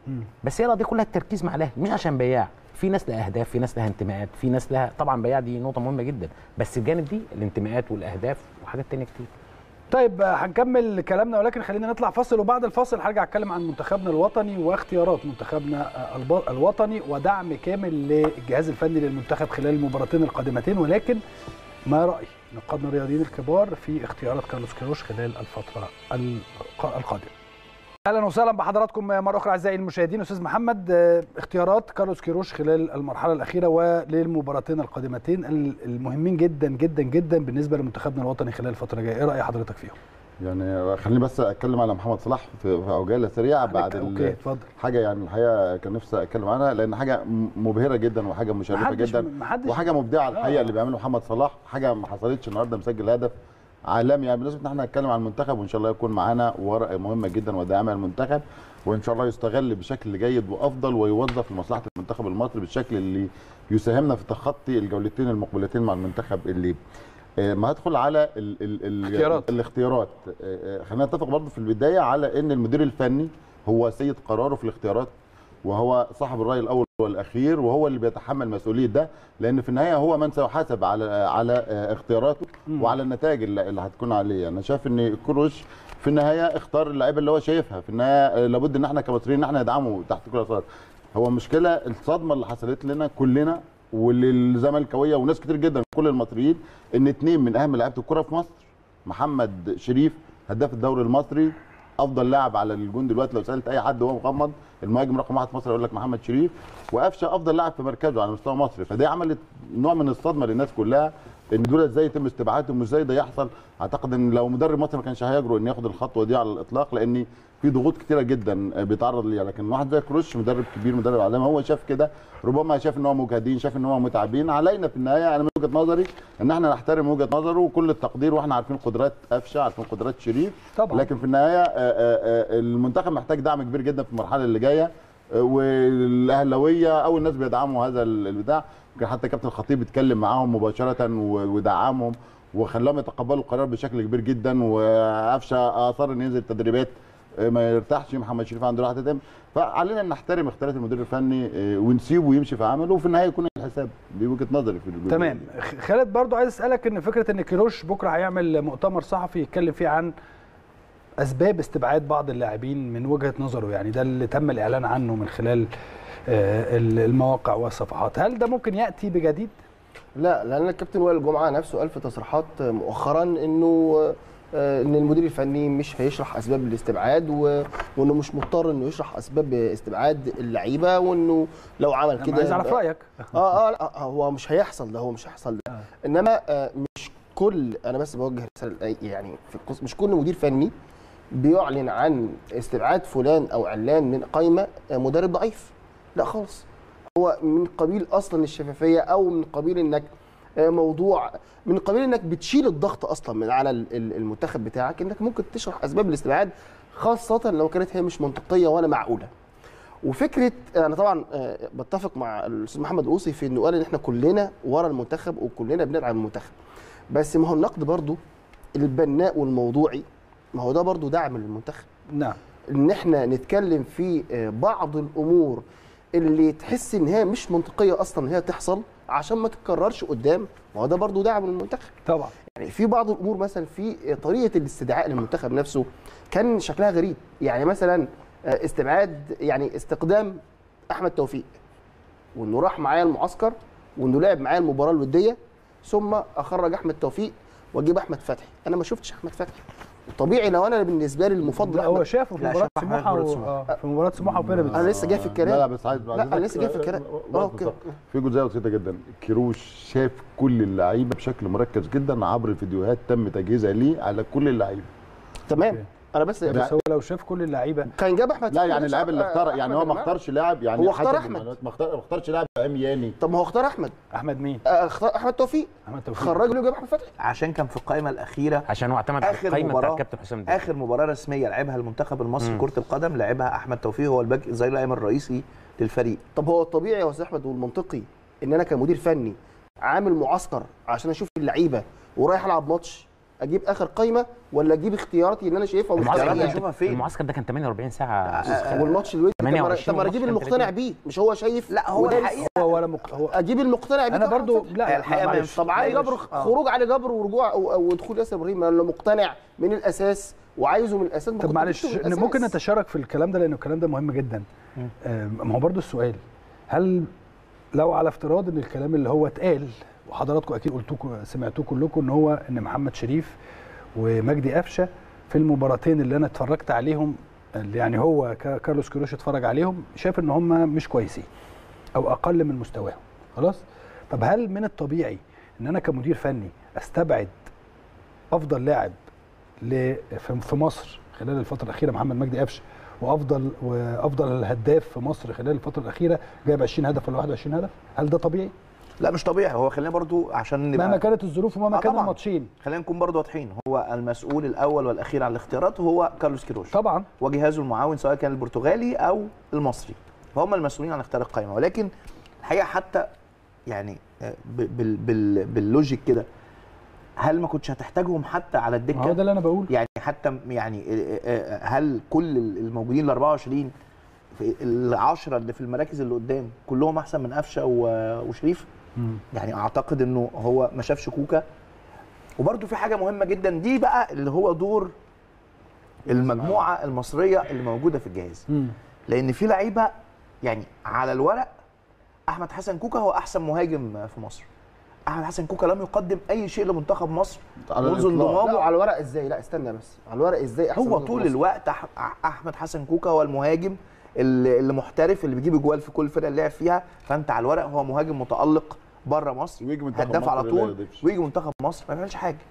بس هي دي كلها التركيز مع الاهلي مش عشان بياع في ناس لها اهداف في ناس لها انتماءات في ناس لها طبعا بياع دي نقطه مهمه جدا بس الجانب دي الانتماءات والاهداف وحاجات تانية كتير طيب آه، هنكمل كلامنا ولكن خلينا نطلع فاصل وبعد الفاصل هرجع اتكلم عن منتخبنا الوطني واختيارات منتخبنا آه، الب- الوطني ودعم كامل للجهاز الفني للمنتخب خلال المباراتين القادمتين ولكن ما راي نقادنا الرياضيين الكبار في اختيارات كارلوس كيروش خلال الفتره الق- القادمه اهلا وسهلا بحضراتكم مره اخرى اعزائي المشاهدين استاذ محمد آه، اختيارات كارلوس كيروش خلال المرحله الاخيره وللمباراتين القادمتين المهمين جدا جدا جدا بالنسبه لمنتخبنا الوطني خلال الفتره الجايه ايه راي حضرتك فيهم يعني خليني بس اتكلم على محمد صلاح في في عجاله سريعه بعد ال- اوكي اتفضل حاجه يعني الحقيقه كان نفسي اتكلم عنها لان حاجه م- مبهره جدا وحاجه مشرفه محدش- جدا محدش- وحاجه مبدعه الحقيقه آه. اللي بيعمله محمد صلاح حاجه ما حصلتش النهارده مسجل هدف عالمي يعني بالنسبه ان احنا هنتكلم عن المنتخب وان شاء الله يكون معانا ورقه مهمه جدا وداعمه للمنتخب وان شاء الله يستغل بشكل جيد وافضل ويوظف لمصلحه المنتخب المصري بالشكل اللي يساهمنا في تخطي الجولتين المقبلتين مع المنتخب الليبي آه، ما هدخل على ال ال ال اختيارات. الاختيارات آه، آه، خلينا نتفق برضه في البدايه على ان المدير الفني هو سيد قراره في الاختيارات وهو صاحب الراي الاول والاخير وهو اللي بيتحمل مسؤوليه ده لان في النهايه هو من سيحاسب على على آه، اختياراته وعلى النتائج اللي اللي هتكون عليه انا شايف ان كروش في النهايه اختار اللعيبه اللي هو شايفها في النهايه آه، لابد ان احنا كمصريين ان احنا ندعمه تحت كل الاسعار هو المشكله الصدمه اللي حصلت لنا كلنا وللزملكاويه وناس كتير جدا كل المصريين ان اتنين من اهم لعيبه الكره في مصر محمد شريف هداف الدوري المصري افضل لاعب على الجون دلوقتي لو سالت اي حد وهو مغمض المهاجم رقم واحد في مصر يقول لك محمد شريف وقفشه افضل لاعب في مركزه على مستوى مصر فدي عملت نوع من الصدمه للناس كلها ان دول ازاي يتم استبعادهم وازاي ده يحصل اعتقد ان لو مدرب مصر ما كانش هيجرؤ ان ياخد الخطوه دي على الاطلاق لان في ضغوط كتيره جدا بيتعرض ليها لكن واحد زي كروش مدرب كبير مدرب عالمي هو شاف كده ربما شاف ان هو مجهدين شاف ان هو متعبين علينا في النهايه انا من وجهه نظري ان احنا نحترم وجهه نظره وكل التقدير واحنا عارفين قدرات قفشه عارفين قدرات شريف طبعا. لكن في النهايه آه، آه، آه، المنتخب محتاج دعم كبير جدا في المرحله اللي جايه آه، والاهلاويه او الناس بيدعموا هذا البتاع يمكن حتى كابتن الخطيب اتكلم معاهم مباشره و- ودعمهم وخلاهم يتقبلوا القرار بشكل كبير جدا وقفشه اصر ان ينزل تدريبات آه، ما يرتاحش محمد شريف عنده راحه تتم فعلينا ان نحترم اختيارات المدير الفني آه، ونسيبه يمشي في عمله وفي النهايه يكون الحساب دي وجهه نظري في الجزء تمام خ- خالد برضو عايز اسالك ان فكره ان كيروش بكره هيعمل مؤتمر صحفي يتكلم فيه عن اسباب استبعاد بعض اللاعبين من وجهه نظره يعني ده اللي تم الاعلان عنه من خلال آه، ال- المواقع والصفحات هل ده ممكن ياتي بجديد لا لان الكابتن وائل جمعه نفسه قال في تصريحات مؤخرا انه آه، ان المدير الفني مش هيشرح اسباب الاستبعاد و... وانه مش مضطر انه يشرح اسباب استبعاد اللعيبه وانه لو عمل انا كده عايز اعرف يبقى- رايك اه اه لا هو مش هيحصل ده هو مش هيحصل ده انما آه مش كل انا بس بوجه رساله يعني في القص مش كل مدير فني بيعلن عن استبعاد فلان او علان من قائمه آه، مدرب ضعيف لا خالص هو من قبيل اصلا الشفافيه او من قبيل انك آه، موضوع من قبيل انك بتشيل الضغط اصلا من على ال- ال- المنتخب بتاعك انك ممكن تشرح اسباب الاستبعاد خاصه لو كانت هي مش منطقيه ولا معقوله وفكره انا طبعا آه، بتفق مع الاستاذ محمد اوصي في انه قال ان احنا كلنا ورا المنتخب وكلنا بندعم المنتخب بس ما هو النقد برضو البناء والموضوعي ما هو ده برضو دعم للمنتخب نعم ان احنا نتكلم في آه، بعض الامور اللي تحس ان هي مش منطقيه اصلا ان هي تحصل عشان ما تتكررش قدام ما هو ده برضو دعم للمنتخب طبعا يعني في بعض الامور مثلا في طريقه الاستدعاء للمنتخب نفسه كان شكلها غريب يعني مثلا آه، استبعاد يعني استقدام احمد توفيق وانه راح معايا المعسكر وانه لعب معايا المباراه الوديه ثم اخرج احمد توفيق واجيب احمد فتحي انا ما شفتش احمد فتحي طبيعي لو انا بالنسبه لي المفضل لا هو أحمد- شافه في لا، مباراه شافه سموحه في و... مباراة آه، في مباراه سموحه وبيراميدز انا لسه جاي في الكلام لا لا بس عايز لا، أنا لسه جاي في الكلام. آه، أوكي. في جزئيه بسيطه جدا كيروش شاف كل اللعيبه بشكل مركز جدا عبر الفيديوهات تم تجهيزها ليه على كل اللعيبه تمام انا بس بس هو لو شاف كل اللعيبه كان جاب احمد لا فتحي يعني مش اللاعب اللي أحمد- اختار يعني هو أحمد ما يا اختارش لاعب يعني هو اختار حسب أحمد. المعلومات، ما اختار- ما اختارش لاعب عمياني طب ما هو اختار احمد احمد مين آه، اختار احمد توفيق احمد توفيق خرج له جاب احمد فتحي عشان كان في القائمه الاخيره عشان هو اعتمد على اخر القايمه بتاع مباراه الكابتن حسام الدين اخر مباراه رسميه لعبها المنتخب المصري مم. كره القدم لعبها احمد توفيق هو الباك زي القائم الرئيسي للفريق طب هو الطبيعي يا استاذ احمد والمنطقي ان انا كمدير فني عامل معسكر عشان اشوف اللعيبه ورايح العب ماتش اجيب اخر قايمه ولا اجيب اختياراتي اللي انا شايفها المعسكر يعني ومختارها هشوفها ده فين؟ المعسكر ده كان 48 ساعه آه، والماتش الودي طب ما- 28 طب ما اجيب وماتش المقتنع 30. بيه مش هو شايف لا هو ودارس. الحقيقه هو ولا مق... هو اجيب المقتنع بيه انا طبعاً برضو فتحي. لا الحقيقة ما معلش. طب علي لا، جبر مش- آه. خروج علي جبر ورجوع او أو دخول ياسر ابراهيم انا لو مقتنع من الاساس وعايزه من الاساس ما طب كنت معلش جبته من إن الأساس. ممكن نتشارك في الكلام ده لان الكلام ده مهم جدا آه، ما هو برضو السؤال هل لو على افتراض ان الكلام اللي هو اتقال وحضراتكم اكيد قلتوه سمعتوه كلكم ان هو ان محمد شريف ومجدي قفشه في المباراتين اللي انا اتفرجت عليهم اللي يعني هو ك- كارلوس كيروش اتفرج عليهم شاف ان هم مش كويسين او اقل من مستواهم خلاص طب هل من الطبيعي ان انا كمدير فني استبعد افضل لاعب ل- في في مصر خلال الفتره الاخيره محمد مجدي قفشه وافضل وافضل الهداف في مصر خلال الفتره الاخيره جايب 20 هدف ولا 21 هدف هل ده طبيعي لا مش طبيعي هو خلينا برضو عشان نبقى مهما كانت الظروف ومهما آه كان طبعاً. الماتشين خلينا نكون برضو واضحين هو المسؤول الاول والاخير عن الاختيارات هو كارلوس كيروش طبعا وجهازه المعاون سواء كان البرتغالي او المصري فهم المسؤولين عن اختيار القائمه ولكن الحقيقه حتى يعني آه، ب- بال بال باللوجيك كده هل ما كنتش هتحتاجهم حتى على الدكه ما هو ده اللي انا بقوله يعني حتى يعني آه، آه، هل كل الموجودين ال 24 في العشرة اللي في المراكز اللي قدام كلهم احسن من قفشه و- وشريف مم. يعني اعتقد انه هو ما شافش كوكا وبرده في حاجه مهمه جدا دي بقى اللي هو دور المجموعه المصريه اللي موجوده في الجهاز مم. لان في لعيبه يعني على الورق احمد حسن كوكا هو احسن مهاجم في مصر احمد حسن كوكا لم يقدم اي شيء لمنتخب مصر على منذ الإطلاق. انضمامه لا على الورق ازاي لا استنى بس على الورق ازاي احسن هو منتخب طول مصر؟ الوقت أح- احمد حسن كوكا هو المهاجم اللي اللي محترف اللي بيجيب جوال في كل فرقه اللي لعب فيها فانت على الورق هو مهاجم متالق بره مصر ويجي منتخب هداف مصر على لا طول يضيفش. ويجي منتخب مصر ما بيعملش حاجه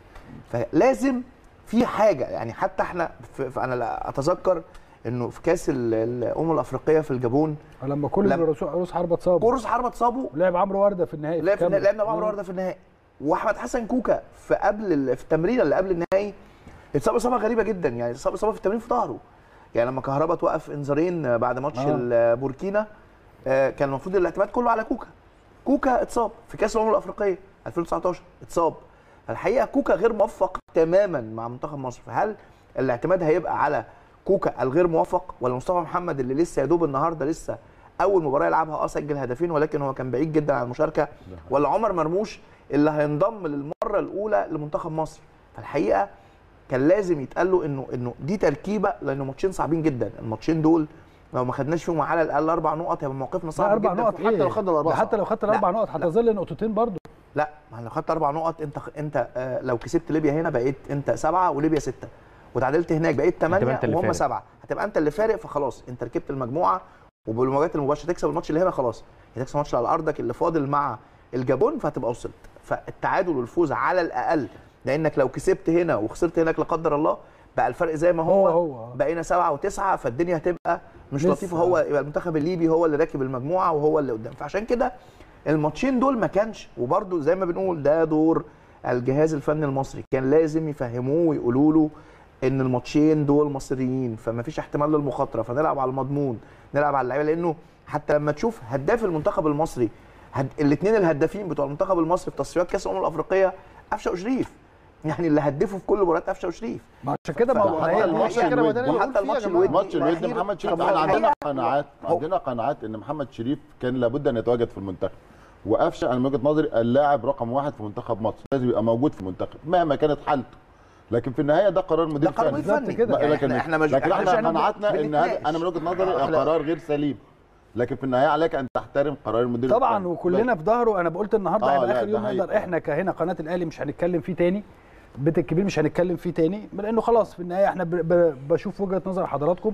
فلازم في حاجه يعني حتى احنا في في انا لا اتذكر انه في كاس ال- الامم الافريقيه في الجابون لما كل لما- رؤوس رؤوس حربه اتصابوا كورس حربه اتصابوا لعب عمرو ورده في النهائي لعب في الكاميرون. النهائي- لعبنا مع عمرو ورده في النهائي واحمد حسن كوكا في قبل ال- في التمرين اللي قبل النهائي اتصاب اصابه غريبه جدا يعني اتصاب اصابه في التمرين في ظهره يعني لما كهربا توقف انذارين بعد ماتش آه. آه. بوركينا آه، كان المفروض الاعتماد كله على كوكا كوكا اتصاب في كاس الامم الافريقيه 2019 اتصاب الحقيقه كوكا غير موفق تماما مع منتخب مصر فهل الاعتماد هيبقى على كوكا الغير موفق ولا مصطفى محمد اللي لسه يا دوب النهارده لسه اول مباراه يلعبها اه سجل هدفين ولكن هو كان بعيد جدا عن المشاركه ولا عمر مرموش اللي هينضم للمره الاولى لمنتخب مصر فالحقيقه كان لازم يتقال له انه انه دي تركيبه لانه ماتشين صعبين جدا الماتشين دول لو ما خدناش فيهم على الاقل اربع نقط هيبقى موقفنا لا صعب اربع جدا نقط حتى ايه لو خدنا الأربعة ده حتى لو خدت الاربع نقط هتظل نقطتين برضو لا ما لو خدت اربع نقط انت انت آه، لو كسبت ليبيا هنا بقيت انت سبعه وليبيا سته وتعادلت هناك بقيت هتبقى ثمانيه أنت اللي وهم فارق. سبعه هتبقى انت اللي فارق فخلاص انت ركبت المجموعه وبالمواجهات المباشره تكسب الماتش اللي هنا خلاص هتكسب الماتش اللي على ارضك اللي فاضل مع الجابون فهتبقى وصلت فالتعادل والفوز على الاقل لانك لو كسبت هنا وخسرت هناك لا قدر الله بقى الفرق زي ما هو, هو هو. بقينا سبعه وتسعه فالدنيا هتبقى مش لسه. لطيفه هو يبقى المنتخب الليبي هو اللي راكب المجموعه وهو اللي قدام فعشان كده الماتشين دول ما كانش وبرده زي ما بنقول ده دور الجهاز الفني المصري كان لازم يفهموه ويقولوا له ان الماتشين دول مصريين فما فيش احتمال للمخاطره فنلعب على المضمون نلعب على اللعيبه لانه حتى لما تشوف هداف المنتخب المصري هد... الاثنين الهدافين بتوع المنتخب المصري في تصفيات كاس الامم الافريقيه قفشه وشريف يعني اللي هدفوا في كل مباراه قفشه وشريف ما عشان كده ما هو حتى هي- الماتش هي كده الودي. ما ده اللي وحتى بقول فيه يا الماتش جماعة. الودي ماتش الود الأخير- محمد شريف طب احنا عندنا الحقيقة- قناعات هو- عندنا قناعات ان محمد شريف كان لابد ان يتواجد في المنتخب وقفشه انا من وجهه نظري اللاعب رقم واحد في منتخب مصر لازم يبقى موجود في المنتخب مهما كانت حالته لكن في النهايه ده قرار مدير ده قرار فني. مدير فني كده. بقى- يعني لكن احنا احنا مش لكن احنا عشان قناعتنا ان هذا بنتناقش. انا من وجهه نظري احنا- قرار غير سليم لكن في النهايه عليك ان تحترم قرار المدير طبعا الفني. وكلنا في ظهره انا قلت النهارده آه، هيبقى لا، اخر ده يوم حقيقي. نقدر احنا كهنا قناه الاهلي مش هنتكلم فيه تاني البيت الكبير مش هنتكلم فيه تاني لانه خلاص في النهايه احنا ب... ب... بشوف وجهه نظر حضراتكم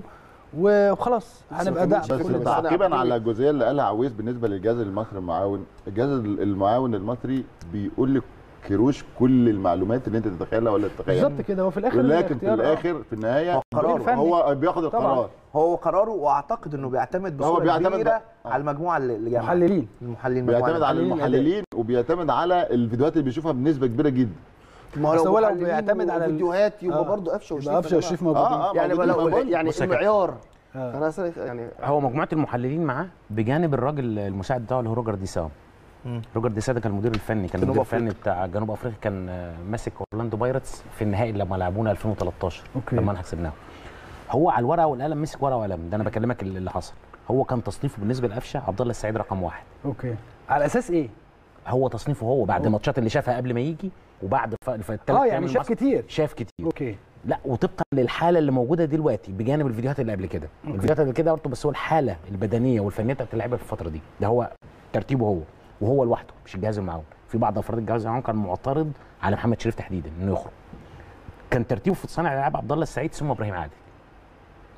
وخلاص هنبقى ده بس في بس كل ده. تعقيبا على الجزئيه اللي قالها عويس بالنسبه للجهاز المصري المعاون الجهاز المعاون المصري بيقول لك كروش كل المعلومات اللي انت تتخيلها ولا تتخيلها بالظبط كده هو في الاخر ولكن في الاختيار، آه. الاخر في النهايه هو قراره. مدير فني. هو بياخد طبعاً. القرار هو قراره واعتقد انه بيعتمد هو بصوره بيعتمد كبيره بقى. على المجموعه اللي اللي جايه محللين المحللين بيعتمد مجموعة على المحللين المحللين وبيعتمد على الفيديوهات اللي بيشوفها بنسبه كبيره جدا ما هو بس هو لو محللين بيعتمد على ال- فيديوهات يبقى آه. برضه قفشه وشريف يبقى قفشه يا وشريف جماعة. موجودين اه اه يعني موجودين. لو موجودين. يعني بص يا المعيار آه. انا أصلاً يعني هو مجموعه المحللين معاه بجانب الراجل المساعد بتاعه اللي هو روجر ديساو مم. روجر ديساو ده كان المدير الفني كان جنوب المدير أفريقيا. الفني بتاع جنوب افريقيا كان آه، ماسك اورلاندو بايرتس في النهائي لما لعبونا 2013 أوكي. لما احنا كسبناهم هو على الورقه والقلم مسك ورقه وقلم ده انا بكلمك اللي اللي حصل هو كان تصنيفه بالنسبه لقفشه عبد الله السعيد رقم واحد اوكي على اساس ايه؟ هو تصنيفه هو بعد هو. الماتشات اللي شافها قبل ما يجي وبعد ف- في الثلاث اه يعني شاف كتير شاف كتير اوكي لا وطبقا للحاله اللي موجوده دلوقتي بجانب الفيديوهات اللي قبل كده الفيديوهات اللي كده برضه بس هو الحاله البدنيه والفنيه بتاعت اللعيبه في الفتره دي ده هو ترتيبه هو وهو لوحده مش الجهاز المعاون في بعض افراد الجهاز المعاون كان معترض على محمد شريف تحديدا انه يخرج كان ترتيبه في صانع الالعاب عبد الله السعيد ثم ابراهيم عادل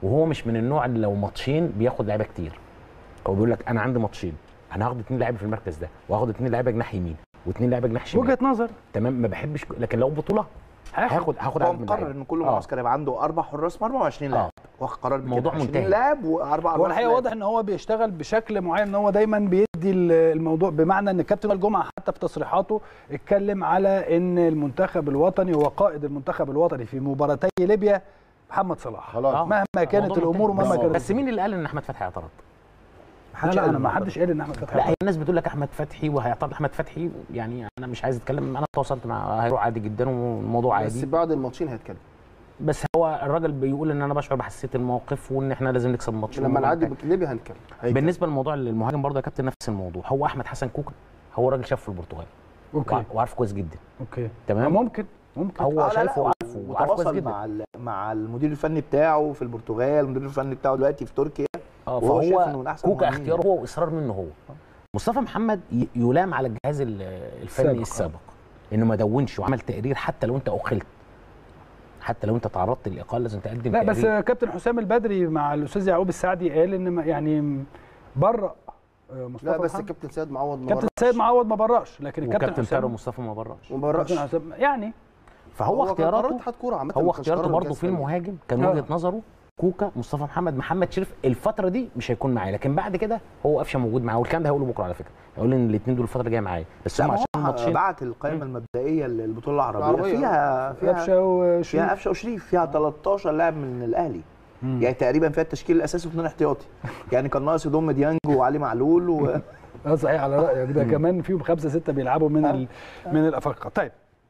وهو مش من النوع اللي لو ماتشين بياخد لعيبه كتير هو بيقول لك انا عندي ماتشين انا هاخد اتنين لعيبه في المركز ده وهاخد اتنين لعيبه جناح يمين واثنين لعيبه جناح شمال وجهه نظر تمام ما بحبش لكن لو بطوله هاخد هاخد هو عدد من مقرر اللعيبة. ان كل آه. معسكر يبقى عنده اربع حراس مرمى و20 لاعب واخد قرار بكده موضوع 20 منتهي. لاعب واربع هو أرباع الحقيقه لاعب. واضح ان هو بيشتغل بشكل معين ان هو دايما بيدي ال- الموضوع بمعنى ان كابتن وائل جمعه حتى في تصريحاته اتكلم على ان المنتخب الوطني هو قائد المنتخب الوطني في مباراتي ليبيا محمد صلاح خلاص آه. مهما كانت موضوع الامور منتهي. ومهما بس- كانت بس مين اللي قال ان احمد فتحي اعترض؟ لا لا انا ما حدش قال ان احمد فتحي لا هي الناس بتقول لك احمد فتحي وهيعترض احمد فتحي يعني انا مش عايز اتكلم انا تواصلت مع هيروح عادي جدا والموضوع بس عادي بعد الماتشين هيتكلم بس هو الراجل بيقول ان انا بشعر بحساسيه الموقف وان احنا لازم نكسب الماتش لما والموضوع نعدي منتهي. ليبيا هنتكلم هيتكلم. بالنسبه للموضوع المهاجم برضه يا كابتن نفس الموضوع هو احمد حسن كوكا هو راجل شاف في البرتغال اوكي وع- وعارف كويس جدا اوكي تمام ممكن ممكن هو آه، لا، شايفه لا، وعارفه وعارف كويس وتواصل جدا مع ال- مع المدير الفني بتاعه في البرتغال المدير الفني بتاعه دلوقتي في تركيا اه وهو شايف إنه فهو من أحسن كوكا المهاجمين. اختياره هو واصرار منه هو مصطفى محمد ي- يلام على الجهاز ال- الفني السابق، آه. السابق انه ما دونش وعمل تقرير حتى لو انت اخلت حتى لو انت تعرضت للاقاله لازم تقدم لا بس تقرير. كابتن حسام البدري مع الاستاذ يعقوب السعدي قال ان ما- يعني برأ آه، مصطفى لا بس محمد. الكابتن سيد معوض ما كابتن برأش. سيد معوض ما براش لكن الكابتن وكابتن طارق حسام مصطفى ما براش ما برأش كابتن حسام يعني فهو هو كان قرار اختياراته اتحاد كوره عامه هو ما كانش اختياراته قرار برضه الجهاز في الفني. المهاجم كان آه. وجهه نظره كوكا مصطفى محمد محمد شريف الفتره دي مش هيكون معايا لكن بعد كده هو قفشه موجود معاه والكلام ده هيقوله بكره على فكره هيقول ان الاثنين دول الفتره اللي جايه معايا بس لا هم ما عشان هو الماتشين بعت القائمه المبدئيه للبطوله العربيه العربية. فيها فيها قفشه وشريف فيها قفشه وشريف فيها 13 لاعب من الاهلي يعني تقريبا فيها التشكيل الاساسي واثنين احتياطي يعني كان ناقص يضم ديانج وعلي معلول و... اه صحيح على رايك ده كمان فيهم خمسه سته بيلعبوا من ال... من الافارقه طيب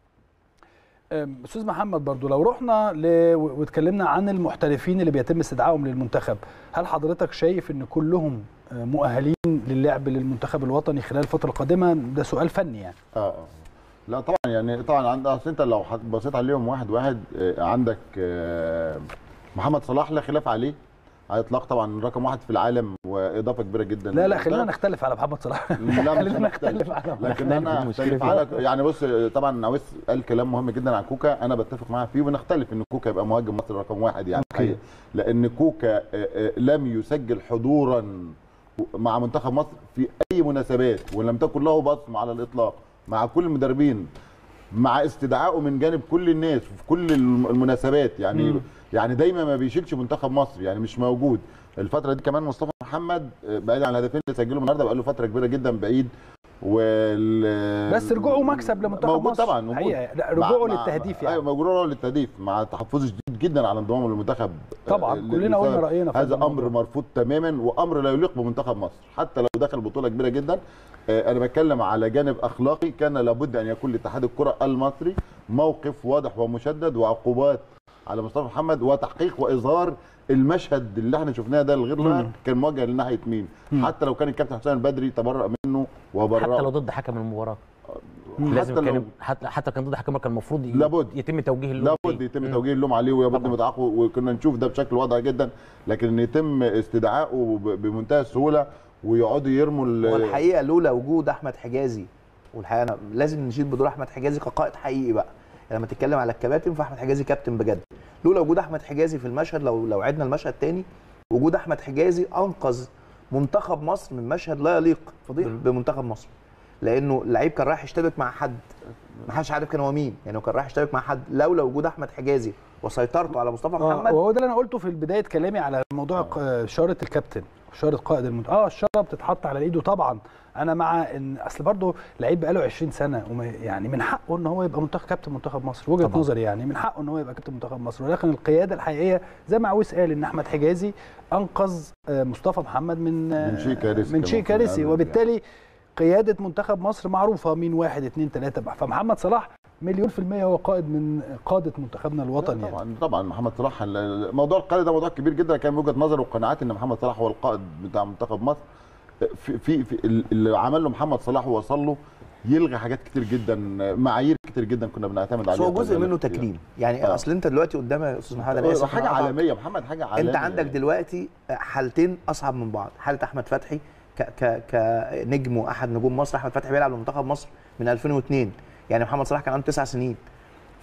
أم، استاذ محمد برضو لو رحنا ل... و- واتكلمنا عن المحترفين اللي بيتم استدعائهم للمنتخب هل حضرتك شايف ان كلهم آه، مؤهلين للعب للمنتخب الوطني خلال الفتره القادمه ده سؤال فني يعني اه اه لا طبعا يعني طبعا عند اصل انت لو حط- بصيت عليهم واحد واحد آه، عندك آه، محمد صلاح لا خلاف عليه على الاطلاق طبعا رقم واحد في العالم واضافه كبيره جدا لا لا للمنتخب. خلينا نختلف على محمد صلاح لا مش خلينا هنختلف نختلف على لكن انا اختلف على يعني بص طبعا ناويس قال كلام مهم جدا عن كوكا انا بتفق معاه فيه ونختلف ان كوكا يبقى مهاجم مصر رقم واحد يعني الحقيقة. لان كوكا آه، آه، لم يسجل حضورا مع منتخب مصر في اي مناسبات ولم تكن له بصمه على الاطلاق مع كل المدربين مع استدعائه من جانب كل الناس وفي كل الم- المناسبات يعني مم. يعني دايما ما بيشيلش منتخب مصر يعني مش موجود الفتره دي كمان مصطفى محمد آه، بعيد عن الهدفين اللي سجلهم النهارده بقى له فتره كبيره جدا بعيد وال بس رجوعه مكسب لمنتخب موجود مصر طبعا موجود حقيقة. لا مع- رجوعه مع- للتهديف يعني ايوه موجود رجوعه للتهديف مع تحفظ شديد جدا على انضمامه للمنتخب طبعا، آه، كلنا قلنا بسبب رأينا في هذا هذا امر الموضوع. مرفوض تماما وامر لا يليق بمنتخب مصر حتى لو دخل بطوله كبيره جدا آه، انا بتكلم على جانب اخلاقي كان لابد ان يكون لاتحاد الكره المصري موقف واضح ومشدد وعقوبات على مصطفى محمد وتحقيق واظهار المشهد اللي احنا شفناه ده الغير لائق كان موجه لناحيه مين حتى لو كان الكابتن حسام البدري تبرأ منه وبرأ حتى لو ضد حكم المباراه حتى لازم لو كان حتى حتى كان ضد حكم كان المفروض ي- لابد. يتم توجيه اللوم لابد فيه. يتم مم. توجيه اللوم عليه ويبد طبعاً. متعاقبه وكنا نشوف ده بشكل واضح جدا لكن ان يتم استدعائه ب- بمنتهى السهوله ويقعدوا يرموا ال- والحقيقه لولا وجود احمد حجازي والحقيقه أنا لازم نشيد بدور احمد حجازي كقائد حقيقي بقى يعني لما تتكلم على الكباتن فاحمد حجازي كابتن بجد لولا وجود احمد حجازي في المشهد لو لو عدنا المشهد تاني وجود احمد حجازي انقذ منتخب مصر من مشهد لا يليق بمنتخب مصر لانه اللعيب كان رايح يشتبك مع حد ما حدش عارف كان هو مين يعني هو كان رايح يشتبك مع حد لولا وجود احمد حجازي وسيطرته على مصطفى آه محمد وهو ده اللي انا قلته في بدايه كلامي على موضوع ق- اشاره الكابتن اشاره قائد المنتخب اه الشاره بتتحط على ايده طبعا انا مع ان اصل برضه لعيب بقاله 20 سنه وما يعني من حقه ان هو يبقى منتخب كابتن منتخب مصر وجهه طبعاً. نظري يعني من حقه ان هو يبقى كابتن منتخب مصر ولكن القياده الحقيقيه زي ما عويس قال ان احمد حجازي انقذ آه، مصطفى محمد من آه، من شيء كارثي من كمان شيء في كارثي الأول وبالتالي قياده منتخب مصر معروفه مين واحد اتنين تلاته فمحمد صلاح مليون في المية هو قائد من قادة منتخبنا الوطني يعني. طبعا طبعا محمد صلاح ال- موضوع القائد ده موضوع كبير جدا كان من وجهه نظري وقناعاتي ان محمد صلاح هو القائد بتاع منتخب مصر في في, في ال- اللي عمل له محمد صلاح ووصل له يلغي حاجات كتير جدا معايير كتير جدا كنا بنعتمد بس عليها هو جزء قبل منه كده. تكريم يعني آه. اصل انت دلوقتي قدام يا استاذ محمد انا اسف حاجه أنا هقطعك. عالميه محمد حاجه عالميه انت عندك دلوقتي حالتين اصعب من بعض حاله احمد فتحي ك ك كنجم واحد نجوم مصر احمد فتحي بيلعب لمنتخب مصر من 2002 يعني محمد صلاح كان عنده تسع سنين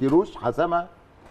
كيروش حسمها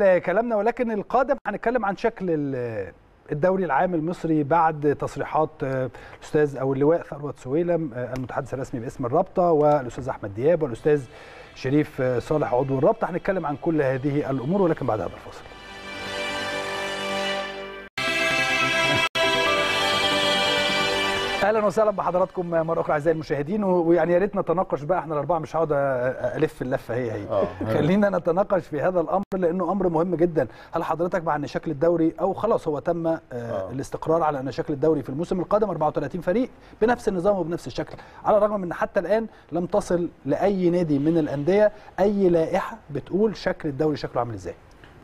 نكمل كلامنا ولكن القادم هنتكلم عن شكل ال- الدوري العام المصري بعد تصريحات آه، الاستاذ او اللواء ثروت سويلم آه، المتحدث الرسمي باسم الرابطه والاستاذ احمد دياب والاستاذ شريف آه، صالح عضو الرابطه هنتكلم عن كل هذه الامور ولكن بعد هذا الفاصل اهلا وسهلا بحضراتكم مره اخرى اعزائي المشاهدين و- ويعني يا ريت نتناقش بقى احنا الاربعه مش هقعد أ- الف اللفه هي هي آه. خلينا نتناقش في هذا الامر لانه امر مهم جدا هل حضرتك مع ان شكل الدوري او خلاص هو تم آه الاستقرار على ان شكل الدوري في الموسم القادم 34 فريق بنفس النظام وبنفس الشكل على الرغم من ان حتى الان لم تصل لاي نادي من الانديه اي لائحه بتقول شكل الدوري شكله عامل ازاي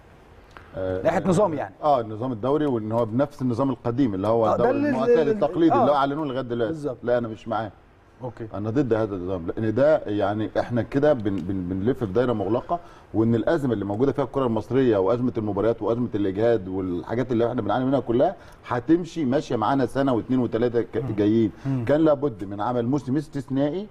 آه، لائحه نظام يعني اه النظام الدوري وان هو بنفس النظام القديم اللي هو آه، ده الدوري اللي- المعتاد اللي- التقليدي آه. اللي هو اعلنوه لغايه دلوقتي بالظبط. لا انا مش معاه اوكي انا ضد هذا النظام لان ده يعني احنا كده بن بن بنلف في دايره مغلقه وان الازمه اللي موجوده فيها الكره المصريه وازمه المباريات وازمه الاجهاد والحاجات اللي احنا بنعاني منها كلها هتمشي ماشيه معانا سنه واثنين وثلاثه ك- جايين كان لابد من عمل موسم استثنائي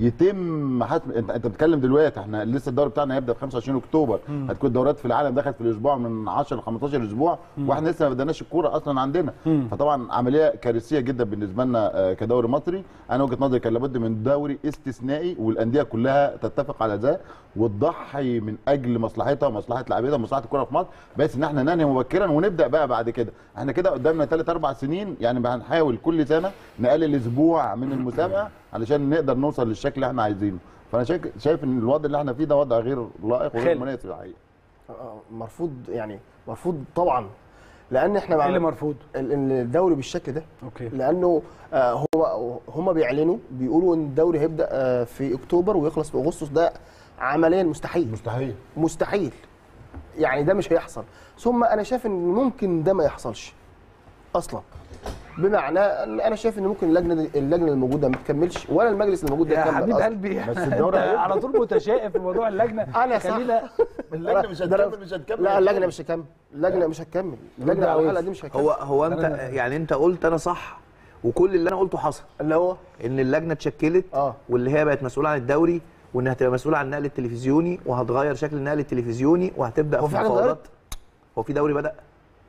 يتم حسم انت انت بتتكلم دلوقتي احنا لسه الدوري بتاعنا هيبدا في 25 اكتوبر هتكون الدورات في العالم دخلت في الاسبوع من 10 ل 15 اسبوع واحنا لسه ما بدناش الكوره اصلا عندنا فطبعا عمليه كارثيه جدا بالنسبه لنا آه، كدوري مصري انا وجهه نظري كان لابد من دوري استثنائي والانديه كلها تتفق على ذا وتضحي من اجل مصلحتها ومصلحه لاعبيها ومصلحه الكوره في مصر بحيث ان احنا ننهي مبكرا ونبدا بقى بعد كده احنا كده قدامنا ثلاث اربع سنين يعني هنحاول كل سنه نقلل اسبوع من المسابقه علشان نقدر نوصل للشكل اللي احنا عايزينه فانا شايف شايف ان الوضع اللي احنا فيه ده وضع غير لائق وغير خالد. مناسب الحقيقه آه، مرفوض يعني مرفوض طبعا لان احنا ايه مع اللي مرفوض ال- ال- الدوري بالشكل ده اوكي لانه آه، هو هم بيعلنوا بيقولوا ان الدوري هيبدا آه، في اكتوبر ويخلص في اغسطس ده عمليا مستحيل مستحيل مستحيل يعني ده مش هيحصل ثم انا شايف ان ممكن ده ما يحصلش اصلا بمعنى ان انا شايف ان ممكن اللجنه دي- اللجنه الموجوده ما تكملش ولا المجلس الموجود ده يا يكمل حبيب أصلاً. قلبي بس انت الدوري هيبدأ. على طول متشائم في موضوع اللجنه انا صح خلينا اللجنه مش ده أنا- هتكمل مش هتكمل لا اللجنه مش هتكمل اللجنه مش هتكمل اللجنه على الحلقه دي مش هتكمل هو هو انت أنا- يعني انت قلت انا صح وكل اللي انا قلته حصل اللي هو ان اللجنه اتشكلت اه واللي هي بقت مسؤوله عن الدوري وانها هتبقى مسؤوله عن النقل التلفزيوني وهتغير شكل النقل التلفزيوني وهتبدا هو في في حاجة مفاوضات هو في دوري بدا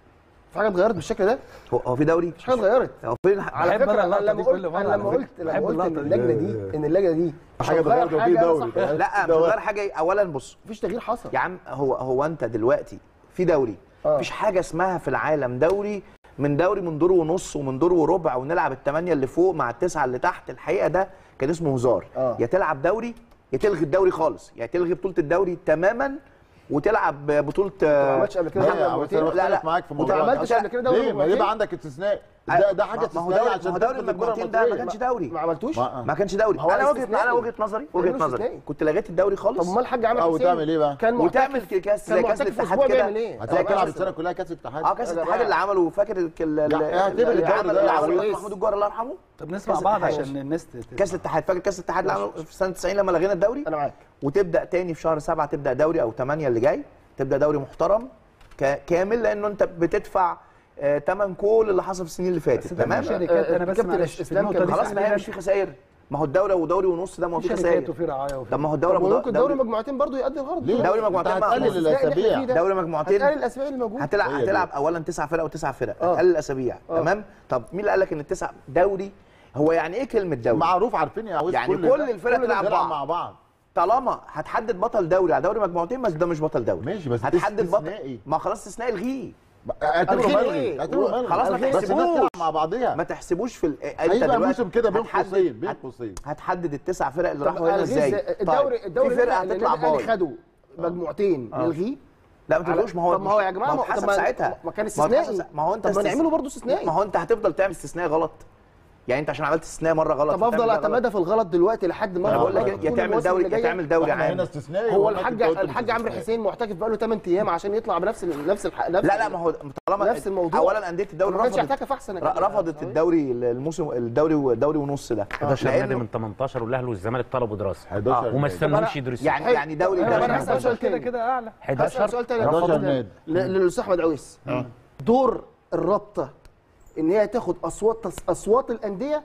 في حاجه اتغيرت بالشكل ده هو, هو في دوري مش حاجه اتغيرت هو فين على بحب فكره أنا انا اللقطة لما دي كل قلت مرة انا على لما فكرة. قلت لما بحب قلت ان اللقطة دي. اللجنه دي ان اللجنه دي مش حاجة هتغير اتغيرت وفي حاجه أنا دوري. صح. لا مش ده هتغير حاجه اولا بص مفيش تغيير حصل يا عم هو هو انت دلوقتي في دوري آه. مفيش حاجه اسمها في العالم دوري من دوري من دور ونص ومن دور وربع ونلعب الثمانيه اللي فوق مع التسعه اللي تحت الحقيقه ده كان اسمه هزار آه. يا تلعب دوري يا تلغي الدوري خالص يا تلغي بطوله الدوري تماما وتلعب بطوله ما عملتش قبل كده لا دوري يا عم، مجموعتين. أنا لا، لا. بختلف معاك في وما الموضوع ده. عملتش قبل كده دوري ليه ما مجموعتين؟ يبقى عندك استثناء ده ده حاجه ما هو استثنائيه دوري عشان ما هو دوري تدخل الكرة المجموعتين ده ما المصرية. كانش دوري ما عملتوش ما- ما كانش دوري ما هو انا وجهه استثنائي. انا وجهه نظري وجهه لأنه نظري استثنائي. كنت لغيت الدوري خالص طب ما الحاج عمل او حسين تعمل ايه بقى؟ كان وتعمل معتكف كاس كان زي كاس معتكف الاتحاد أسبوع كده بيعمل ايه؟ هتلاقي زي تلعب كاس السنه كلها كاس الاتحاد اه كاس يا الاتحاد جماعة. اللي عمله فاكر ال- ال- لا، اعتبر اللي الدوري عمل ده اللي يا عمله عويس. محمود الجوهر الله يرحمه طب نسمع كاس بعض الاتحاد. عشان الناس ت- كاس الاتحاد فاكر كاس الاتحاد اللي عمله في سنه 90 لما لغينا الدوري انا معاك وتبدا تاني في شهر سبعة تبدا دوري او 8 اللي جاي تبدا دوري محترم ك- كامل لانه انت بتدفع ثمن كل اللي حصل في السنين اللي بس فاتت ده تمام في شركات انا بس كابتن معلش في إسلام النقطه كان دي خلاص ما هي خلينا- مش في خسائر ما هو الدوله ودوري ونص ده ما هو في في شركات خسائر وفي رعايه وفي طب ما هو الدوله طب ممكن دوري دوري مجموعتين برضه يؤدي الغرض ليه؟ دوري أنت مجموعتين مع- هتقلل الاسابيع دوري مجموعتين هتقلل الاسماء اللي موجوده هتلعب هي دي. هتلعب اولا تسع فرق وتسع فرق آه. هتقلل الاسابيع آه. تمام طب مين اللي قال لك ان التسع دوري هو يعني ايه كلمه دوري معروف عارفين يا عويس يعني كل كل ده- الفرق كل ده تلعب بيلعب بعض. مع بعض طالما هتحدد بطل دوري على دوري مجموعتين بس ده مش بطل دوري ماشي بس هتحدد بطل استثنائي. ما خلاص استثنائي الغيه اعتبره الغي ملغي إيه؟ اعتبره ملغي خلاص ما بس الناس تحسبوش. تلعب مع بعضيها ما تحسبوش في ال... انت هيبقى دلوقتي موسم كده بين هتحدد- قوسين بين هت- قوسين هتحدد التسع فرق اللي طب راحوا هنا ألغيه ازاي إزاي؟ الدوري طيب، الدوري في فرقه اللي هتطلع النادي الأهلي باي خدوا مجموعتين نلغيه لا ما تلغوش ما هو طب ما هو يا جماعه ما هو ما- اتحسب طب ما- ساعتها ما كان ما هو اتحسب استثنائي سا- ما هو انت طب ما استث- نعمله برضه استثنائي ما هو انت هتفضل تعمل استثناء غلط يعني انت عشان عملت استثناء مره غلط طب افضل هتعمل ده غلط. اعتمدها في الغلط دلوقتي لحد ما انا بقول لك طول يا تعمل المواسم دوري اللي يا جاية. تعمل دوري واحنا هنا عام استثنائي هو وهناك الحاج أنت قلت مش الحاج عمرو استثنائي. حسين معتكف بقاله 8 ايام عشان يطلع بنفس ال- نفس الح... نفس لا لا ما هو طالما نفس الموضوع. اولا انديه الدوري ما كانش رفضت اعتكف احسن يا ر- كابتن. رفضت الدوري الموسم الدوري والدوري ونص ده 11 نادي لأنه- من 18 والاهلي والزمالك طلبوا دراسه 11 وما نادي. استنوش يدرسوا يعني حلو. يعني دوري أيوة، دوري أنا هسأل سؤال كده تاني. كده اعلى هسأل 11 سؤال تاني 11 نادي. ل- للاستاذ احمد عويس دور الرابطه ان هي تاخد اصوات اصوات الانديه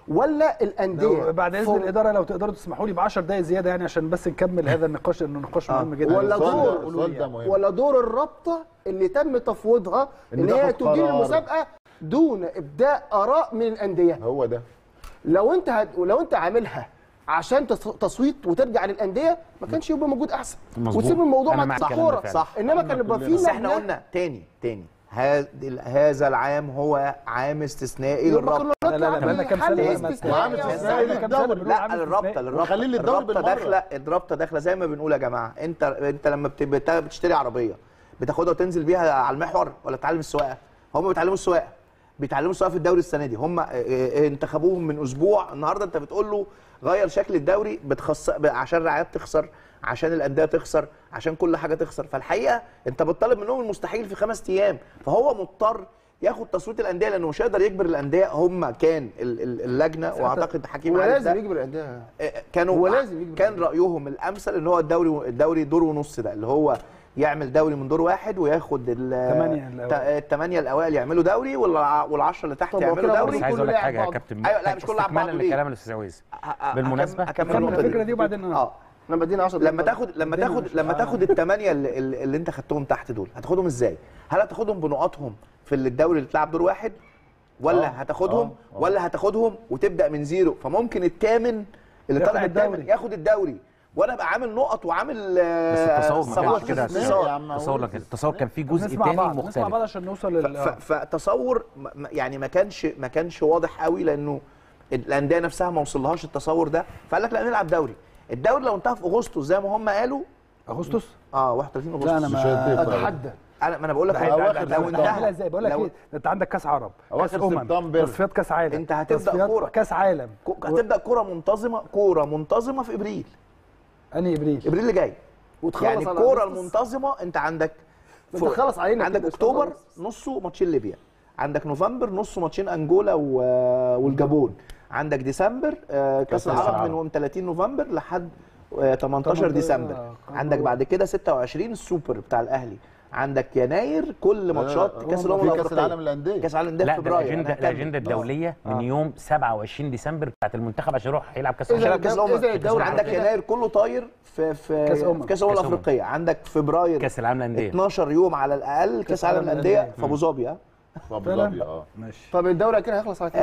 ولا الانديه لو بعد اذن فوق- الاداره لو تقدروا تسمحوا لي ب 10 دقائق زياده يعني عشان بس نكمل هذا النقاش لانه نقاش مهم جدا ولا السؤال ده- دور السؤال ده مهم. ولا دور الرابطه اللي تم تفويضها إن ان هي تاخد تدير قرار. المسابقه دون ابداء اراء من الانديه هو ده لو انت هت... لو انت عاملها عشان تص- تصويت وترجع للانديه ما كانش يبقى موجود احسن مظبوط. وتسيب الموضوع أنا مع مع اتحاد الكلام ده كوره فعلا. صح انما كان يبقى في بس احنا لجنة- قلنا تاني تاني هذا هذا العام هو عام استثنائي يبقى للرابطه كنا لا، لا، نطلع بقالنا كام بحل سنة ما استثنائي وعامل يا استثنائي أستاذ. كام سنة للدوري. بنقول لا عامل الرابطه استثنائي. الرابطه وخليه للدوري الرابطه بالمرة. داخله الرابطه داخله زي ما بنقول يا جماعه انت انت لما بت- بت- بتشتري عربيه بتاخدها وتنزل بيها على المحور ولا تتعلم السواقه هم بيتعلموا السواقه بيتعلموا السواقه في الدوري السنه دي هم اه، اه، انتخبوهم من اسبوع النهارده انت بتقول له غير شكل الدوري بتخص ب- عشان الرعايات تخسر عشان الانديه تخسر عشان كل حاجه تخسر فالحقيقه انت بتطالب منهم المستحيل في خمس ايام فهو مضطر ياخد تصويت الانديه لانه مش هيقدر يجبر الانديه هم كان ال- ال- اللجنه واعتقد حكيم هو عارف لازم ده. يجبر الانديه كانوا هو لازم يجبر كان رايهم الامثل ان هو الدوري الدوري دور ونص ده اللي هو يعمل دوري من دور واحد وياخد تمانية الأوائل. الثمانيه الاوائل يعملوا دوري والعشره اللي تحت طب هو يعملوا كده دوري بس عايز كله اقول لك لاعب حاجه يا بعض. كابتن أيوة، لا، مش كله لاعب بعض استكمالا ليه؟ لكلام الاستاذ عويس أ- أ- بالمناسبة، أكمل- اكمل كمل النقطه الفكره دي دي وبعدين اه احنا بدينا 10 لما تاخد لما الدنيا تاخد مش- لما آه. تاخد الثمانيه اللي, اللي اللي انت خدتهم تحت دول هتاخدهم ازاي؟ هل هتاخدهم بنقاطهم في الدوري اللي اتلعب دور واحد ولا آه، هتاخدهم آه، آه. ولا هتاخدهم وتبدا من زيرو فممكن الثامن اللي ياخد طالع الثامن الدوري. ياخد الدوري وانا ابقى عامل نقط وعامل آه، بس التصور ما صوت كانش كده يا استثمار. يا عم تصور لك التصور كان في جزء نسمع تاني بعض نسمع مختلف بعض عشان نوصل ف- لل ف- فتصور م- م- يعني ما كانش ما كانش واضح قوي لانه الانديه نفسها ما وصلهاش التصور ده فقال لك لا نلعب دوري الدوري لو انتهى في اغسطس زي ما هم قالوا اغسطس اه 31 اغسطس لا انا مش ما هيتفق. اتحدى انا ما انا بقول لك لا، هو- أواخر لو سبتمبر. تعملها انتهى ازاي بقول لك لو- ايه ده انت عندك كاس عرب كاس أواخر امم سبتمبر. تصفيات كاس عالم انت هتبدأ تصفيات كورة. كاس عالم كو- هتبدا كوره منتظمه كوره منتظمه في ابريل انهي ابريل ابريل اللي جاي وتخلص يعني على الكوره أغسطس. المنتظمه انت عندك انت خلص علينا عندك كده، اكتوبر خلص. نصه ماتشين ليبيا عندك نوفمبر نصه ماتشين انجولا و... والجابون عندك ديسمبر آه، كاس كأس العالم العالم. من 30 نوفمبر لحد آه، 18 ديسمبر آه، عندك بعد كده 26 السوبر بتاع الاهلي عندك يناير كل ماتشات كاس الامم في كاس الافريقيه العالم للانديه كاس العالم ده في لا ده فبراير الاجنده أنا هكمل. الاجنده الدوليه من آه. يوم 27 ديسمبر بتاعت المنتخب عشان يروح يلعب كاس إذا العالم كاس الدوري- الامم إذا الدوري عندك على كده- يناير كله طاير في في كأس أمم. في كاس الامم كأس أمم. الافريقيه عندك فبراير كاس العالم للانديه 12 يوم على الاقل كاس العالم للانديه في ابو ظبي ها في ابو فعلا؟ ظبي اه ماشي طب الدوري كده هيخلص على كده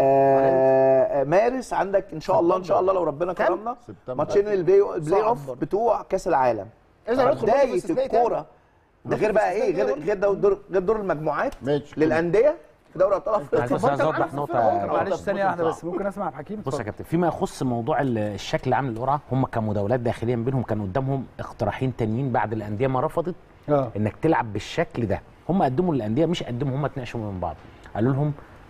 آه، مارس عندك ان شاء الله ان شاء الله لو ربنا كام؟ كرمنا سبتمبر. ماتشين البلاي البلاي صعب اوف برضه. بتوع كاس العالم اذا ندخل برضه في بدايه استثنائي تاني. الكوره ده غير بقى ايه غير غير دور دور غير دور المجموعات ماشي للانديه في دوري ابطال عايز افريقيا بس عايز اوضح نقطه معلش ثانيه واحده بس ممكن اسمع في حكيم بص يا اتفضل. كابتن فيما يخص موضوع ال- الشكل عامل القرعه هم كمداولات داخليا بينهم كان قدامهم اقتراحين تانيين بعد الانديه ما رفضت اه انك تلعب بالشكل ده هم قدموا للانديه مش قدموا هم اتناقشوا من بعض قالوا لهم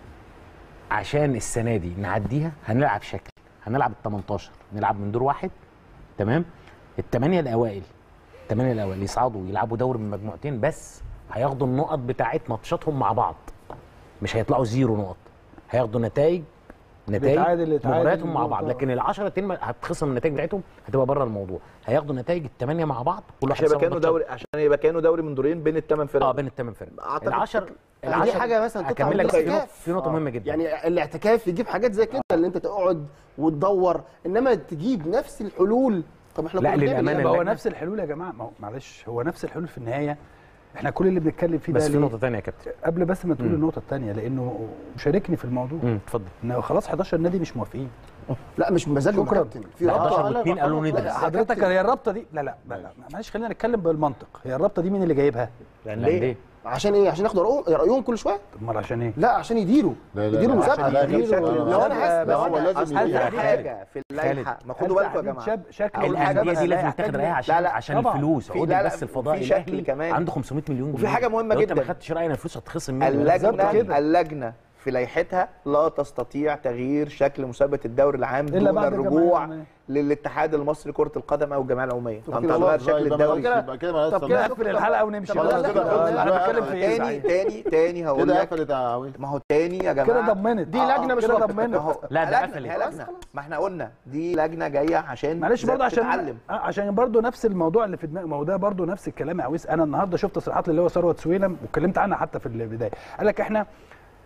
عشان السنه دي نعديها هنلعب شكل هنلعب ال 18 نلعب من دور واحد تمام الثمانيه الاوائل الثمانيه الاوائل يصعدوا يلعبوا دوري من مجموعتين بس هياخدوا النقط بتاعت ماتشاتهم مع بعض مش هيطلعوا زيرو نقط هياخدوا نتائج نتائج بيتعادل- يتعادل مبارياتهم مع بعض نقطة. لكن ال 10 تيم هتخصم النتائج بتاعتهم هتبقى بره الموضوع هياخدوا نتائج الثمانيه مع بعض كل واحد عشان يبقى يساوي كانه ماتشات. دوري عشان يبقى كانه دوري من دورين بين الثمان فرق اه بين الثمان فرق أعتقد العشر دي العشر حاجه مثلا تطلع هكمل من لك في الاعتكاف. نقطه في نقطه مهمه جدا يعني الاعتكاف يجيب حاجات زي كده اللي انت تقعد وتدور انما تجيب نفس الحلول طب احنا لا، كنا بنعمل للأمانة إيه؟ يبقى هو اللجنة- نفس الحلول يا جماعه ما هو معلش هو نفس الحلول في النهايه احنا كل اللي بنتكلم فيه ده بس في ليه؟ نقطه ثانيه يا كابتن قبل بس ما تقول مم. النقطه الثانيه لانه مشاركني في الموضوع امم اتفضل انه خلاص 11 نادي مش موافقين لا مش بمزاجهم شكراً. يا كابتن في لا، رابطة 11 قال لك واثنين قالوا خلاص. ندرس. لا، حضرتك كابتن، هي الرابطه دي لا لا لا لا، معلش خلينا نتكلم بالمنطق هي الرابطه دي مين اللي جايبها؟ ليه؟ عشان ايه عشان ياخدوا رأيهم- رايهم كل شويه امال عشان ايه؟ لا عشان يديروا لا، لا، يديروا لا، مسابقه لا، في شكل لو انا حاسس لا، لو هو انا لازم اصل يدير. في حاجه في اللائحه ما خدوا بالكم يا جماعه شاب شكل أول الانديه حاجة دي لا لازم يحتاج تاخد ل- رايها عشان لا، لا، عشان طبعاً. الفلوس في- عقود لا، لا، البث الفضائي في شكل الاهلي كمان. عنده 500 مليون وفي جنيه حاجة مهمة لو انت جداً. ما خدتش راينا الفلوس هتخصم منك بالظبط اللجنه كده. اللجنه في لائحتها لا تستطيع تغيير شكل مسابقه الدوري العام إلا دون بعد الرجوع الجمعية. للاتحاد المصري كره القدم او الجمعيه العموميه طب انت كده هتغير خلاص، شكل يبقى الدوري مالهاش- يبقى كده مالهاش طب كده صلاح. نقفل الحلقه ونمشي طب خلاص كده كده خلاص، انا بتكلم في ايه تاني صحيح؟ تاني تاني هقول كده لك قفلت يا عويل ما هو تاني يا جماعه كده ضمنت دي لجنه مش كده رابطه ضمنت ما هو لا، ده لجنة، قفلت. هي لجنه ما احنا قلنا دي لجنه جايه عشان معلش ازاي برضه عشان تتعلم آه، عشان برضه نفس الموضوع اللي في دماغي ما هو ده برضه نفس الكلام يا عويس انا النهارده شفت تصريحات اللي هو ثروت سويلم واتكلمت عنها حتى في البدايه قال لك احنا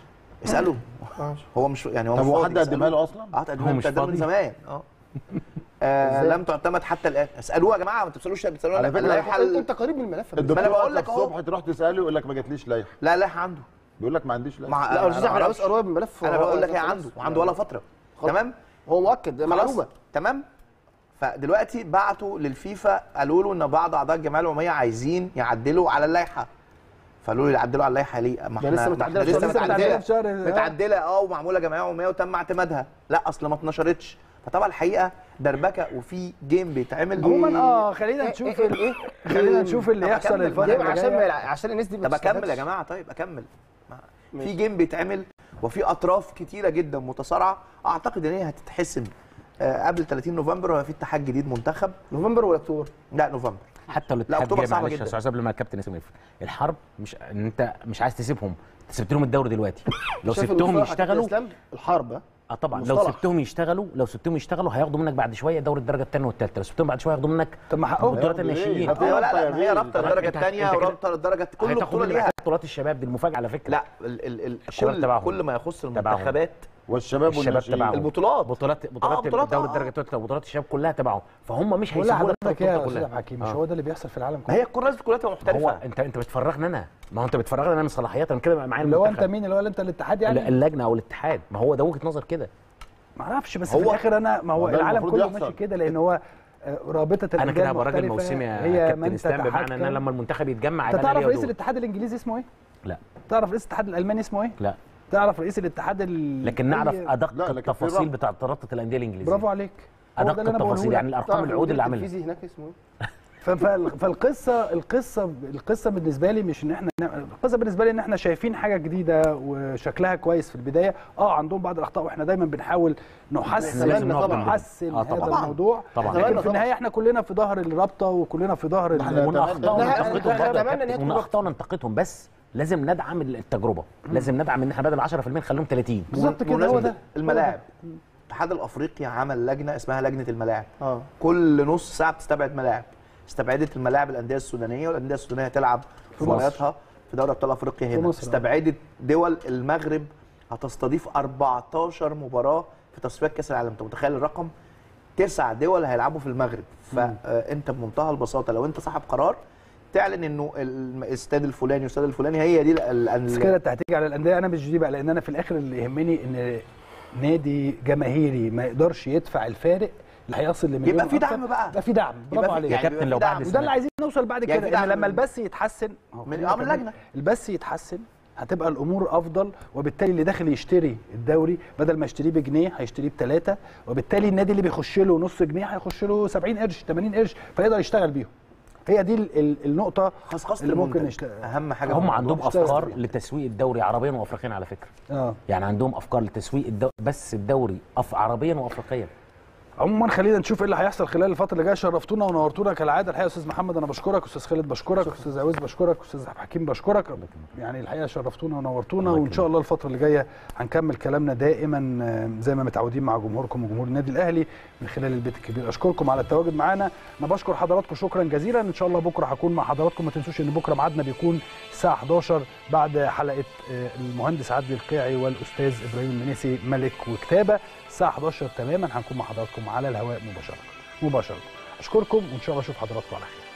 اساله هو مش يعني هو طب مش هو فاضي، حد قدمها اسأله. له اصلا؟ اه هو تقدمها مش تقدمها من فاضي؟ زمان اه آه إزاي؟ لم تعتمد حتى الان اسالوه يا جماعه ما تسالوش بتسالونا على فكره اللائحه انت ال- انت قريب من الملف أنا الدكتور بقول بقول لك لك أهو. الصبح تروح تساله يقول لك ما جاتليش لائحه لا لائحه عنده بيقول لك ما عنديش لائحه مع لا أنا استاذ ما احمد أعرفش. بس قريب من الملف انا هو- بقول لك هي خلاص. عنده وعنده ولا فتره خلاص. تمام هو مؤكد ده خلاص معلومه تمام فدلوقتي بعتوا للفيفا قالوا له ان بعض اعضاء الجمعيه العموميه عايزين يعدلوا على اللائحه فقالوا له يعدلوا على اللائحه ليه؟ ما ده احنا لسه ما متعدلة احنا في لسه شهر- لسه متعدله في شهر- آه. متعدله اه ومعموله جمعيه عموميه وتم اعتمادها لا اصل ما اتنشرتش فطبعا الحقيقه دربكه وفي جيم بيتعمل عموما اه خلينا إيه- نشوف إيه- ال- إيه؟ خلينا نشوف اللي طب يحصل أكمل. الفتره ليه؟ اللي عشان ما جايه يلع- عشان الناس دي ما طب اكمل يا تستفادش. جماعه طيب اكمل ما- في ماشي. جيم بيتعمل وفي اطراف كتيره جدا متصارعه اعتقد ان هي هتتحسم آه، قبل 30 نوفمبر وفي اتحاد جديد منتخب نوفمبر ولا اكتوبر؟ لا نوفمبر حتى لو لا، الاتحاد أكتوبر جاي صعبة معلش يا جدا. استاذ عزام قبل ما الكابتن ياسين يقفل الحرب مش ان انت مش عايز تسيبهم انت سبت لهم الدوري دلوقتي لو شايف سبتهم المصطلح يا كابتن يشتغلوا اسلام؟ الحرب ها؟ اه طبعا لو مصطلح. سبتهم يشتغلوا لو سبتهم يشتغلوا هياخدوا منك بعد شويه دوري الدرجه الثانيه والثالثه لو سبتهم بعد شويه هياخدوا منك طب ما حقهم بطولات هياخدوا إيه؟ الناشئين هياخدوا لا لا لا طيبين. هي رابطه طب الدرجه أنت- الثانيه أنت كده ورابطه الدرجه كل هتاخد بطوله منك ليها بطولات الشباب دي المفاجاه على فكره لا ال ال ال الشباب كل تبعهم. كل ما يخص تبعهم. المنتخبات والشباب الشباب والناشئين تبعهم البطولات بطولات بطولات بطولات، دوري آه، الدرجه الثالثه وبطولات الشباب كلها تبعهم فهم مش بقول هيسيبوا لك لحضرتك يا البطوله استاذ كلها عبد الحكيم مش آه. هو ده اللي بيحصل في العالم ما كله هي الكره لازم كلها تبقى هو محترفه انت انت بتفرغني انا ما هو انت بتفرغني انا من صلاحيات انا كده معايا اللي هو انت المنتخب. مين اللي هو انت الاتحاد لا، يعني اللجنه او الاتحاد ما هو ده وجهه نظر كده ما اعرفش بس هو- في الاخر انا ما هو ما ده العالم المفروض كله يحصل. ماشي كده لان هو آه، رابطه انا الانديه كده هبقى راجل المحترفة موسمي يا هي كابتن من اسلام بمعنى ان انا تتحكم. لما المنتخب يتجمع انت يبقى أنا تعرف ليا رئيس دور. الاتحاد الانجليزي اسمه ايه؟ لا تعرف رئيس الاتحاد الالماني اسمه ايه؟ لا تعرف رئيس الاتحاد ال... لكن نعرف أي- ادق لا، لكن في التفاصيل رابطة. بتاعه رابطه الانديه الانجليزيه برافو عليك هو ده ادق اللي انا بقوله التفاصيل لك. يعني الارقام تعرف العقود اللي عاملها التلفزي هناك اسمه ايه؟ ف- فال- فالقصه القصه القصه بالنسبه لي مش ان احنا نعمل- القصه بالنسبه لي ان احنا شايفين حاجه جديده وشكلها كويس في البدايه اه عندهم بعض الاخطاء واحنا دايما بنحاول نحسن لازم نقف طبعا جنبهم. نحسن آه هذا طبعاً. الموضوع طبعاً. لكن طبعاً. في النهايه احنا كلنا في ظهر الرابطه وكلنا في ظهر ال- إحنا ون اخطاء نتمنى- وننتقدهم نتمنى برضه يا إن هي كابتن. تكون ون اخطاء وننتقدهم بس لازم ندعم التجربه لازم ندعم ان احنا بدل 10% نخليهم 30 بالظبط كده هو بمناسبة ده الملاعب الاتحاد الافريقي عمل لجنه اسمها لجنه الملاعب اه كل نص ساعه بتستبعد ملاعب استبعدت الملاعب الانديه السودانيه والانديه السودانيه تلعب في مبارياتها في دوري ابطال افريقيا في هنا مصر. استبعدت دول المغرب هتستضيف 14 مباراه في تصفيات كاس العالم انت متخيل الرقم تسع دول هيلعبوا في المغرب فانت بمنتهى البساطه لو انت صاحب قرار تعلن انه الاستاد الفلاني والاستاد الفلاني هي دي ال- ال- بس كده انت هتيجي على الانديه انا مش دي بقى لان انا في الاخر اللي يهمني ان نادي جماهيري ما يقدرش يدفع الفارق اللي هيصل لمليون يبقى في أكتر. دعم بقى. يبقى في دعم يبقى برافو في- عليك يا يعني كابتن بيبقى لو في بعد دعم. وده سنه اللي عايزين نوصل بعد يعني كده في ان دعم لما من- البث يتحسن أهو من- خلينا اه من نكمل. اللجنة. البث يتحسن هتبقى الامور افضل وبالتالي اللي داخل يشتري الدوري بدل ما يشتريه بجنيه هيشتريه بثلاثه وبالتالي النادي اللي بيخش له نص جنيه هيخش له 70 قرش 80 قرش فيقدر يشتغل بيهم هي دي ال- ال- النقطه خصخصه اللي ممكن المنتج. يشتغل اهم حاجه في هم الموضوع. عندهم اشتغل افكار فيها. لتسويق الدوري عربيا وافريقيا على فكره اه يعني عندهم افكار لتسويق الدوري بس الدوري أف عربيا وافريقيا عموما خلينا نشوف ايه اللي هيحصل خلال الفتره اللي جايه شرفتونا ونورتونا كالعاده الحقيقه استاذ محمد انا بشكرك استاذ خالد بشكرك استاذ عويز بشكرك استاذ حكيم بشكرك يعني الحقيقه شرفتونا ونورتونا الله وان شاء الله الفتره اللي جايه هنكمل كلامنا دائما آه، زي ما متعودين مع جمهوركم وجمهور النادي الاهلي من خلال البيت الكبير اشكركم على التواجد معانا انا بشكر حضراتكم شكرا جزيلا ان شاء الله بكره هكون مع حضراتكم ما تنسوش ان بكره ميعادنا بيكون الساعه 11 بعد حلقه آه، المهندس عدلي القيعي والاستاذ ابراهيم المنيسي ملك وكتابه الساعه 11 تماما هنكون مع حضراتكم على الهواء مباشره مباشره اشكركم وان شاء الله اشوف حضراتكم على خير